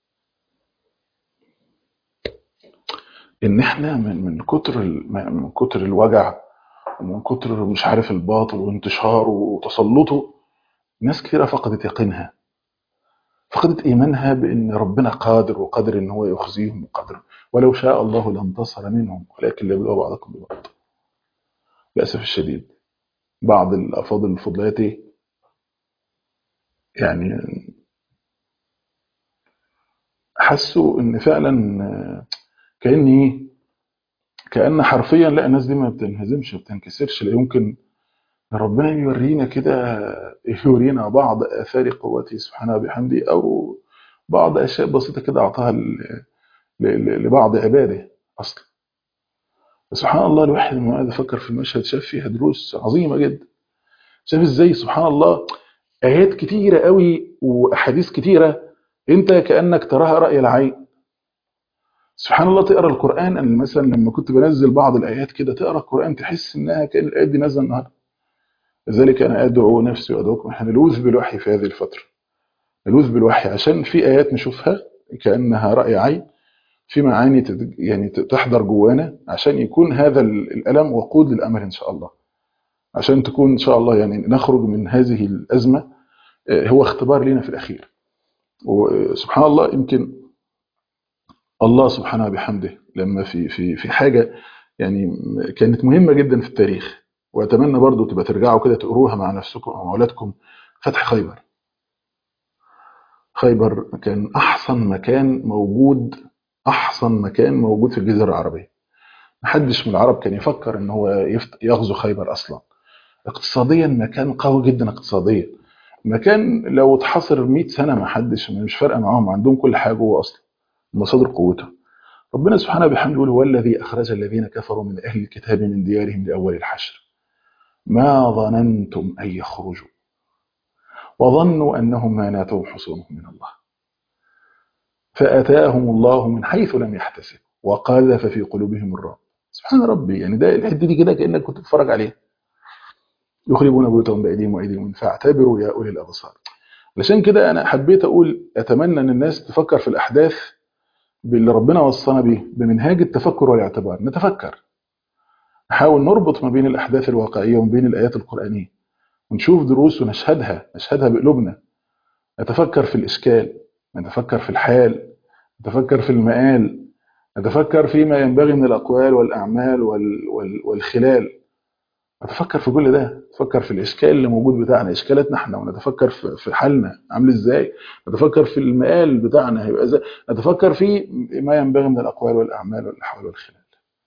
S1: ان احنا من من كتر من كتر الوجع ومن كتر مش عارف الباطل وانتشاره وتسلطه ناس كثيرة فقدت يقينها فقدت إيمانها بأن ربنا قادر وقادر أن هو يخزيهم وقادر ولو شاء الله لانتصر منهم ولكن ليبلغ بعضكم ببعض للأسف الشديد بعض الأفاضل الفضلات يعني حسوا ان فعلا كأني كأن حرفيا لا الناس دي ما بتنهزمش ما بتنكسرش لا يمكن ربنا يورينا كده يورينا بعض آثار قوته سبحانه وبحمده أو بعض أشياء بسيطة كده أعطاها ل- ل- لبعض عباده أصلا سبحان الله الواحد لما قاعد يفكر في المشهد شاف فيها دروس عظيمة جدا شاف ازاي سبحان الله آيات كتيرة قوي وأحاديث كتيرة أنت كأنك تراها رأي العين سبحان الله تقرا القرآن أنا مثلا لما كنت بنزل بعض الآيات كده تقرا القرآن تحس إنها كأن الآيات دي نازلة النهارده لذلك أنا أدعو نفسي وأدعوكم احنا نلوذ بالوحي في هذه الفترة نلوذ بالوحي عشان في آيات نشوفها كأنها رأي عين في معاني تد- يعني تحضر جوانا عشان يكون هذا ال- الألم وقود للأمل إن شاء الله عشان تكون إن شاء الله يعني نخرج من هذه الأزمة آه، هو اختبار لنا في الأخير وسبحان الله يمكن الله سبحانه بحمده لما في في في حاجة يعني كانت مهمة جدا في التاريخ وأتمنى برضو تبقى ترجعوا كده تقروها مع نفسكم أو مع أولادكم فتح خيبر خيبر كان أحسن مكان موجود أحسن مكان موجود في الجزيرة العربية محدش من العرب كان يفكر ان هو يفت- يغزو خيبر اصلا اقتصاديا مكان قوي جدا اقتصاديا مكان لو اتحصر 100 سنه ما حدش مش فارقه معاهم عندهم كل حاجه جوه اصلا مصادر قوته ربنا سبحانه وبحمده يقول هو الذي اخرج الذين كفروا من اهل الكتاب من ديارهم لاول الحشر ما ظننتم ان يخرجوا وظنوا انهم مانعتهم حصونهم من الله فاتاهم الله من حيث لم يحتسبوا وقذف في قلوبهم الرعب سبحان ربي يعني ده الحته دي كده كانك كنت بتتفرج عليها يخربون بيوتهم بايديهم وايديهم فاعتبروا يا اولي الابصار علشان كده انا حبيت اقول اتمنى ان الناس تفكر في الاحداث باللي ربنا وصانا بيه بمنهاج التفكر والاعتبار نتفكر نحاول نربط ما بين الاحداث الواقعيه وما بين الايات القرانيه ونشوف دروس ونشهدها نشهدها بقلوبنا نتفكر في الاشكال نتفكر في الحال نتفكر في المآل نتفكر فيما ينبغي من الاقوال والاعمال وال وال والخلال نتفكر في كل ده نتفكر في الاشكال اللي موجود بتاعنا اشكالاتنا احنا ونتفكر في في حالنا عامل ازاي نتفكر في المقال بتاعنا هيبقى ازاي نتفكر في ما ينبغي من الاقوال والاعمال والاحوال والخلال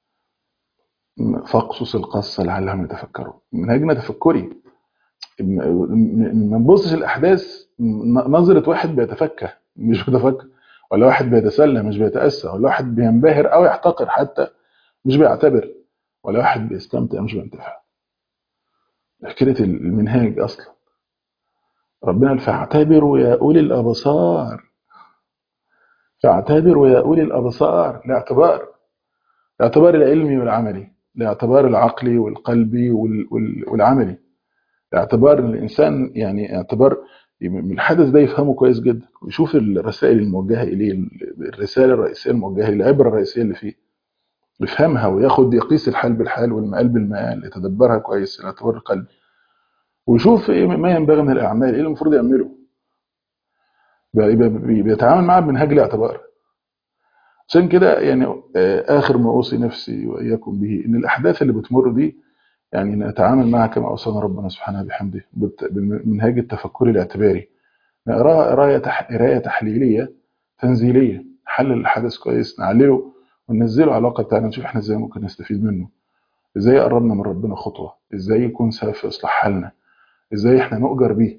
S1: فاقصص القصه لعلهم يتفكرون منهجنا تفكري ما نبصش الاحداث نظره واحد بيتفكه مش بيتفكر ولا واحد بيتسلى مش بيتاسى ولا واحد بينبهر او يحتقر حتى مش بيعتبر ولا واحد بيستمتع مش بينتفع فكرة المنهاج أصلا ربنا قال فاعتبروا يا أولي الأبصار فاعتبروا يا أولي الأبصار الاعتبار الاعتبار العلمي والعملي الاعتبار العقلي والقلبي وال- وال- والعملي الاعتبار ان الانسان يعني اعتبار من الحدث ده يفهمه كويس جدا ويشوف الرسائل الموجهه اليه الرساله الرئيسيه الموجهه اليه العبره الرئيسيه اللي فيه يفهمها وياخد يقيس الحال بالحال والمقال بالمقال يتدبرها كويس الاعتبار القلبي ويشوف ايه ما ينبغي من الاعمال ايه اللي المفروض يعمله بي- بي- بيتعامل معاه بمنهاج الاعتبار عشان كده يعني آه، اخر ما اوصي نفسي واياكم به ان الاحداث اللي بتمر دي يعني نتعامل معها كما اوصانا ربنا سبحانه بحمده بالت- بالمنهاج التفكري الاعتباري نقراها قرايه تح... قرايه تحليليه تنزيليه نحلل الحدث كويس نعلله وننزله على الواقع بتاعنا نشوف احنا ازاي ممكن نستفيد منه ازاي قربنا من ربنا خطوه ازاي يكون سبب في اصلاح حالنا ازاي احنا نؤجر بيه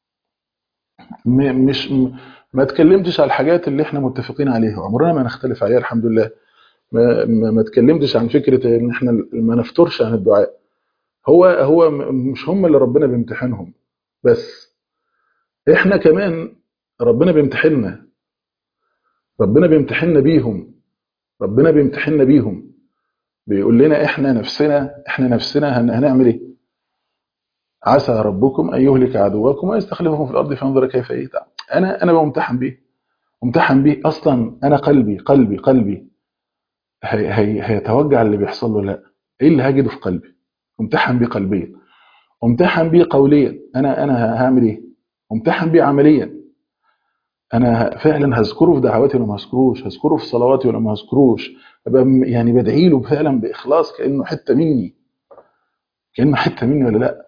S1: م... مش م... ما اتكلمتش على الحاجات اللي احنا متفقين عليها عمرنا ما نختلف عليها الحمد لله ما ما, ما اتكلمتش عن فكره ان احنا ما نفترش عن الدعاء هو هو م- مش هم اللي ربنا بيمتحنهم بس احنا كمان ربنا بيمتحننا ربنا بيمتحننا بيهم ربنا بيمتحننا بيهم بيقول لنا احنا نفسنا احنا نفسنا هن- هنعمل ايه عسى ربكم ان يهلك عدوكم ويستخلفكم في الارض فينظر كيف ايه تعمل. انا انا بمتحن بيه ممتحن بيه اصلا انا قلبي قلبي قلبي هي هي هيتوجع اللي بيحصل له لا ايه اللي هجده في قلبي امتحن بيه قلبيا امتحن بيه قوليا انا انا هعمل ايه امتحن بيه عمليا انا فعلا هذكره في دعواتي ولا ما هذكروش هذكره في صلواتي ولا ما هذكروش ابقى م- يعني بدعي له فعلا باخلاص كانه حته مني كانه حته مني ولا لا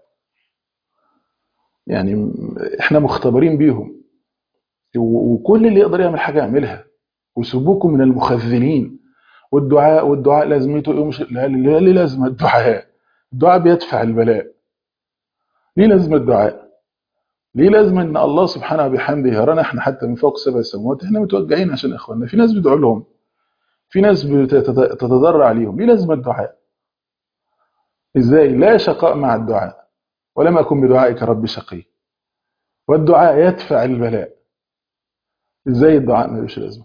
S1: يعني م- احنا مختبرين بيهم و- وكل اللي يقدر يعمل حاجه يعملها وسيبوكم من المخذلين والدعاء والدعاء لازمته ايه مش لا لا- ليه لازمه الدعاء الدعاء بيدفع البلاء ليه لازمه الدعاء ليه لازم ان الله سبحانه وبحمده يرانا احنا حتى من فوق سبع سماوات احنا متوجعين عشان اخواننا في ناس بيدعوا لهم في ناس بتتضرع عليهم ليه لازم الدعاء ازاي لا شقاء مع الدعاء ولم اكن بدعائك رب شقي والدعاء يدفع البلاء ازاي الدعاء ملوش لازمه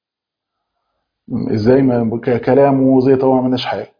S1: ازاي ما ك- كلامه زي طبعا مالناش حاجه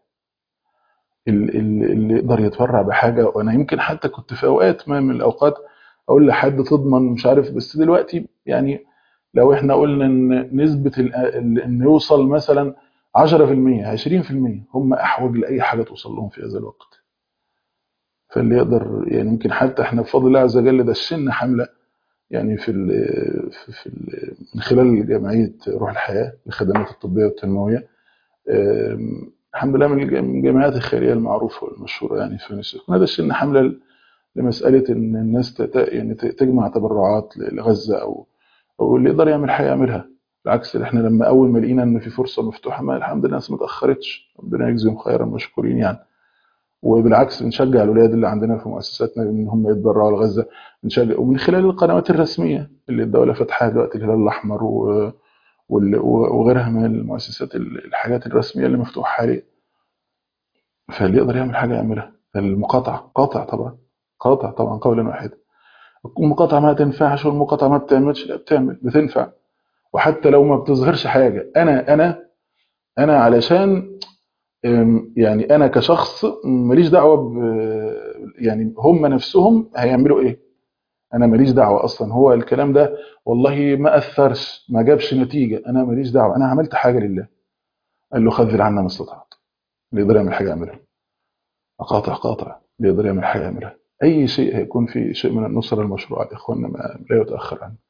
S1: ال- ال- اللي يقدر يتبرع بحاجه وانا يمكن حتى كنت في اوقات ما من الاوقات اقول لحد تضمن مش عارف بس دلوقتي يعني لو احنا قلنا ان نسبه ال- ال- ان يوصل مثلا 10% 20% هم احوج لاي حاجه توصل لهم في هذا الوقت فاللي يقدر يعني يمكن حتى احنا بفضل الله عز وجل دشنا حمله يعني في ال في, في ال من خلال جمعيه روح الحياه للخدمات الطبيه والتنمويه أم، الحمد لله من الج- من الجمعيات الخيريه المعروفه والمشهوره يعني في تونس كنا دشنا حمله لمساله ان الناس تت- يعني ت- تجمع تبرعات لغزه او او اللي يقدر يعمل حاجه يعملها بالعكس احنا لما اول ما لقينا ان في فرصه مفتوحه ما الحمد لله الناس ما اتاخرتش ربنا يجزيهم خيرا مشكورين يعني وبالعكس بنشجع الاولاد اللي عندنا في مؤسساتنا ان هم يتبرعوا لغزه بنشجع ومن خلال القنوات الرسميه اللي الدوله فاتحاها دلوقتي الهلال الاحمر و- وال- وغيرها من المؤسسات ال- الحاجات الرسميه اللي مفتوحه حاليا فاللي يقدر يعمل حاجه يعملها المقاطعه قاطع طبعا قاطع طبعا قولا واحدا المقاطعه ما تنفعش والمقاطعه ما بتعملش لا بتعمل بتنفع وحتى لو ما بتظهرش حاجه انا انا انا علشان أم، يعني انا كشخص ماليش دعوه ب يعني هم نفسهم هيعملوا ايه انا ماليش دعوه اصلا هو الكلام ده والله ما اثرش ما جابش نتيجه انا ماليش دعوه انا عملت حاجه لله قال له خذل عنا ما استطعت اللي يقدر يعمل حاجه يعملها قاطع قاطع اللي يقدر يعمل حاجه يعملها اي شيء هيكون في شيء من النصره المشروعه لاخواننا ما لا يتاخر عنه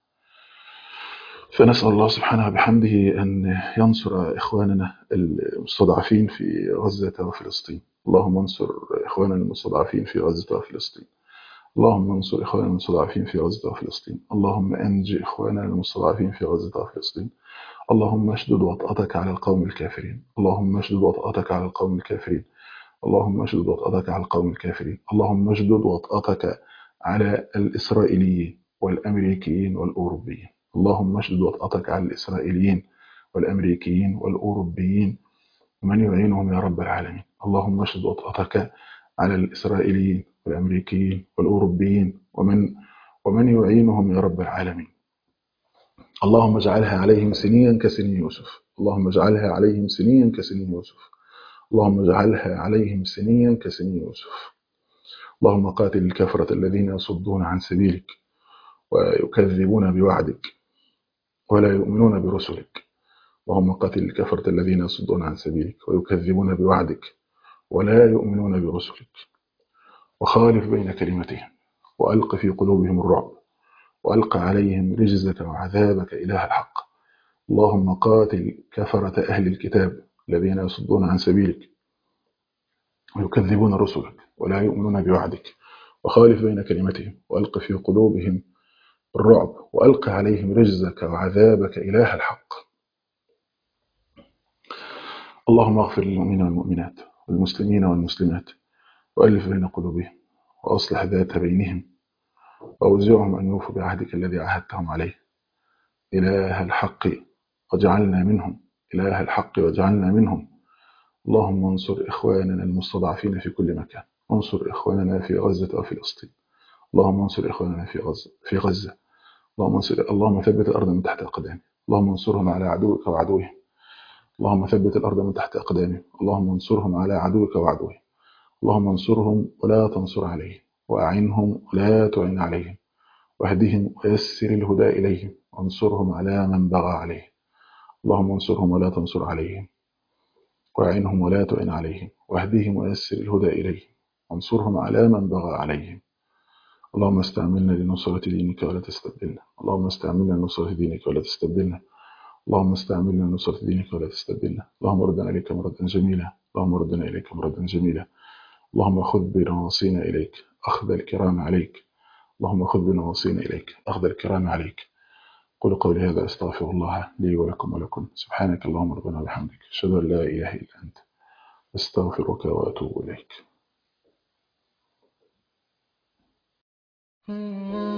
S1: فنسال الله سبحانه وبحمده ان ينصر اخواننا المستضعفين في غزه وفلسطين اللهم انصر اخواننا المستضعفين في غزه وفلسطين اللهم انصر اخواننا المستضعفين في غزه وفلسطين اللهم انج اخواننا المستضعفين في غزه وفلسطين اللهم اشدد وطأتك على القوم الكافرين اللهم اشدد وطأتك على القوم الكافرين اللهم اشدد وطأتك على القوم الكافرين اللهم اشدد وطأتك على الإسرائيليين والأمريكيين والأوروبيين اللهم اشدد وطأتك على الإسرائيليين والأمريكيين والأوروبيين ومن يعينهم يا رب العالمين اللهم اشدد وطأتك على الإسرائيليين والأمريكيين والأوروبيين ومن ومن يعينهم يا رب العالمين اللهم اجعلها عليهم سنيا كسني يوسف اللهم اجعلها عليهم سنيا كسني يوسف اللهم اجعلها عليهم سنيا كسني يوسف اللهم قاتل الكفرة الذين يصدون عن سبيلك ويكذبون بوعدك ولا يؤمنون برسلك اللهم قاتل الكفرة الذين يصدون عن سبيلك ويكذبون بوعدك ولا يؤمنون برسلك وخالف بين كلمتهم وألق في قلوبهم الرعب وألق عليهم رجزك وعذابك إله الحق اللهم قاتل كفرة أهل الكتاب الذين يصدون عن سبيلك ويكذبون رسلك ولا يؤمنون بوعدك وخالف بين كلمتهم وألق في قلوبهم الرعب وألق عليهم رجزك وعذابك إله الحق اللهم اغفر للمؤمنين والمؤمنات والمسلمين والمسلمات وألف بين قلوبهم وأصلح ذات بينهم وأوزعهم أن يوفوا بعهدك الذي عهدتهم عليه إله الحق وجعلنا منهم إله الحق وجعلنا منهم اللهم انصر إخواننا المستضعفين في كل مكان انصر إخواننا في غزة وفلسطين اللهم انصر إخواننا في غزة في غزة اللهم انصر اللهم ثبت الأرض من تحت أقدامهم اللهم انصرهم على عدوك وعدوهم اللهم ثبت الأرض من تحت أقدامهم اللهم انصرهم على عدوك وعدوهم اللهم انصرهم ولا تنصر عليهم وأعنهم ولا تعن عليهم واهدهم ويسر الهدى إليهم وانصرهم على من بغى عليهم اللهم انصرهم ولا تنصر عليهم وأعنهم ولا تعن عليهم واهدهم ويسر الهدى إليهم وانصرهم على من بغى عليهم اللهم استعملنا لنصرة دينك ولا تستبدلنا اللهم استعملنا لنصرة دينك ولا تستبدلنا اللهم استعملنا لنصرة دينك ولا تستبدلنا اللهم ردنا إليك مردا جميلا اللهم ردنا إليك مردا جميلا اللهم خذ بنواصينا إليك أخذ الكرام عليك اللهم خذ بنواصينا إليك أخذ الكرام عليك قل قولي هذا أستغفر الله لي ولكم ولكم سبحانك اللهم ربنا وبحمدك أشهد أن لا إله إلا أنت أستغفرك وأتوب إليك
S2: Hmm.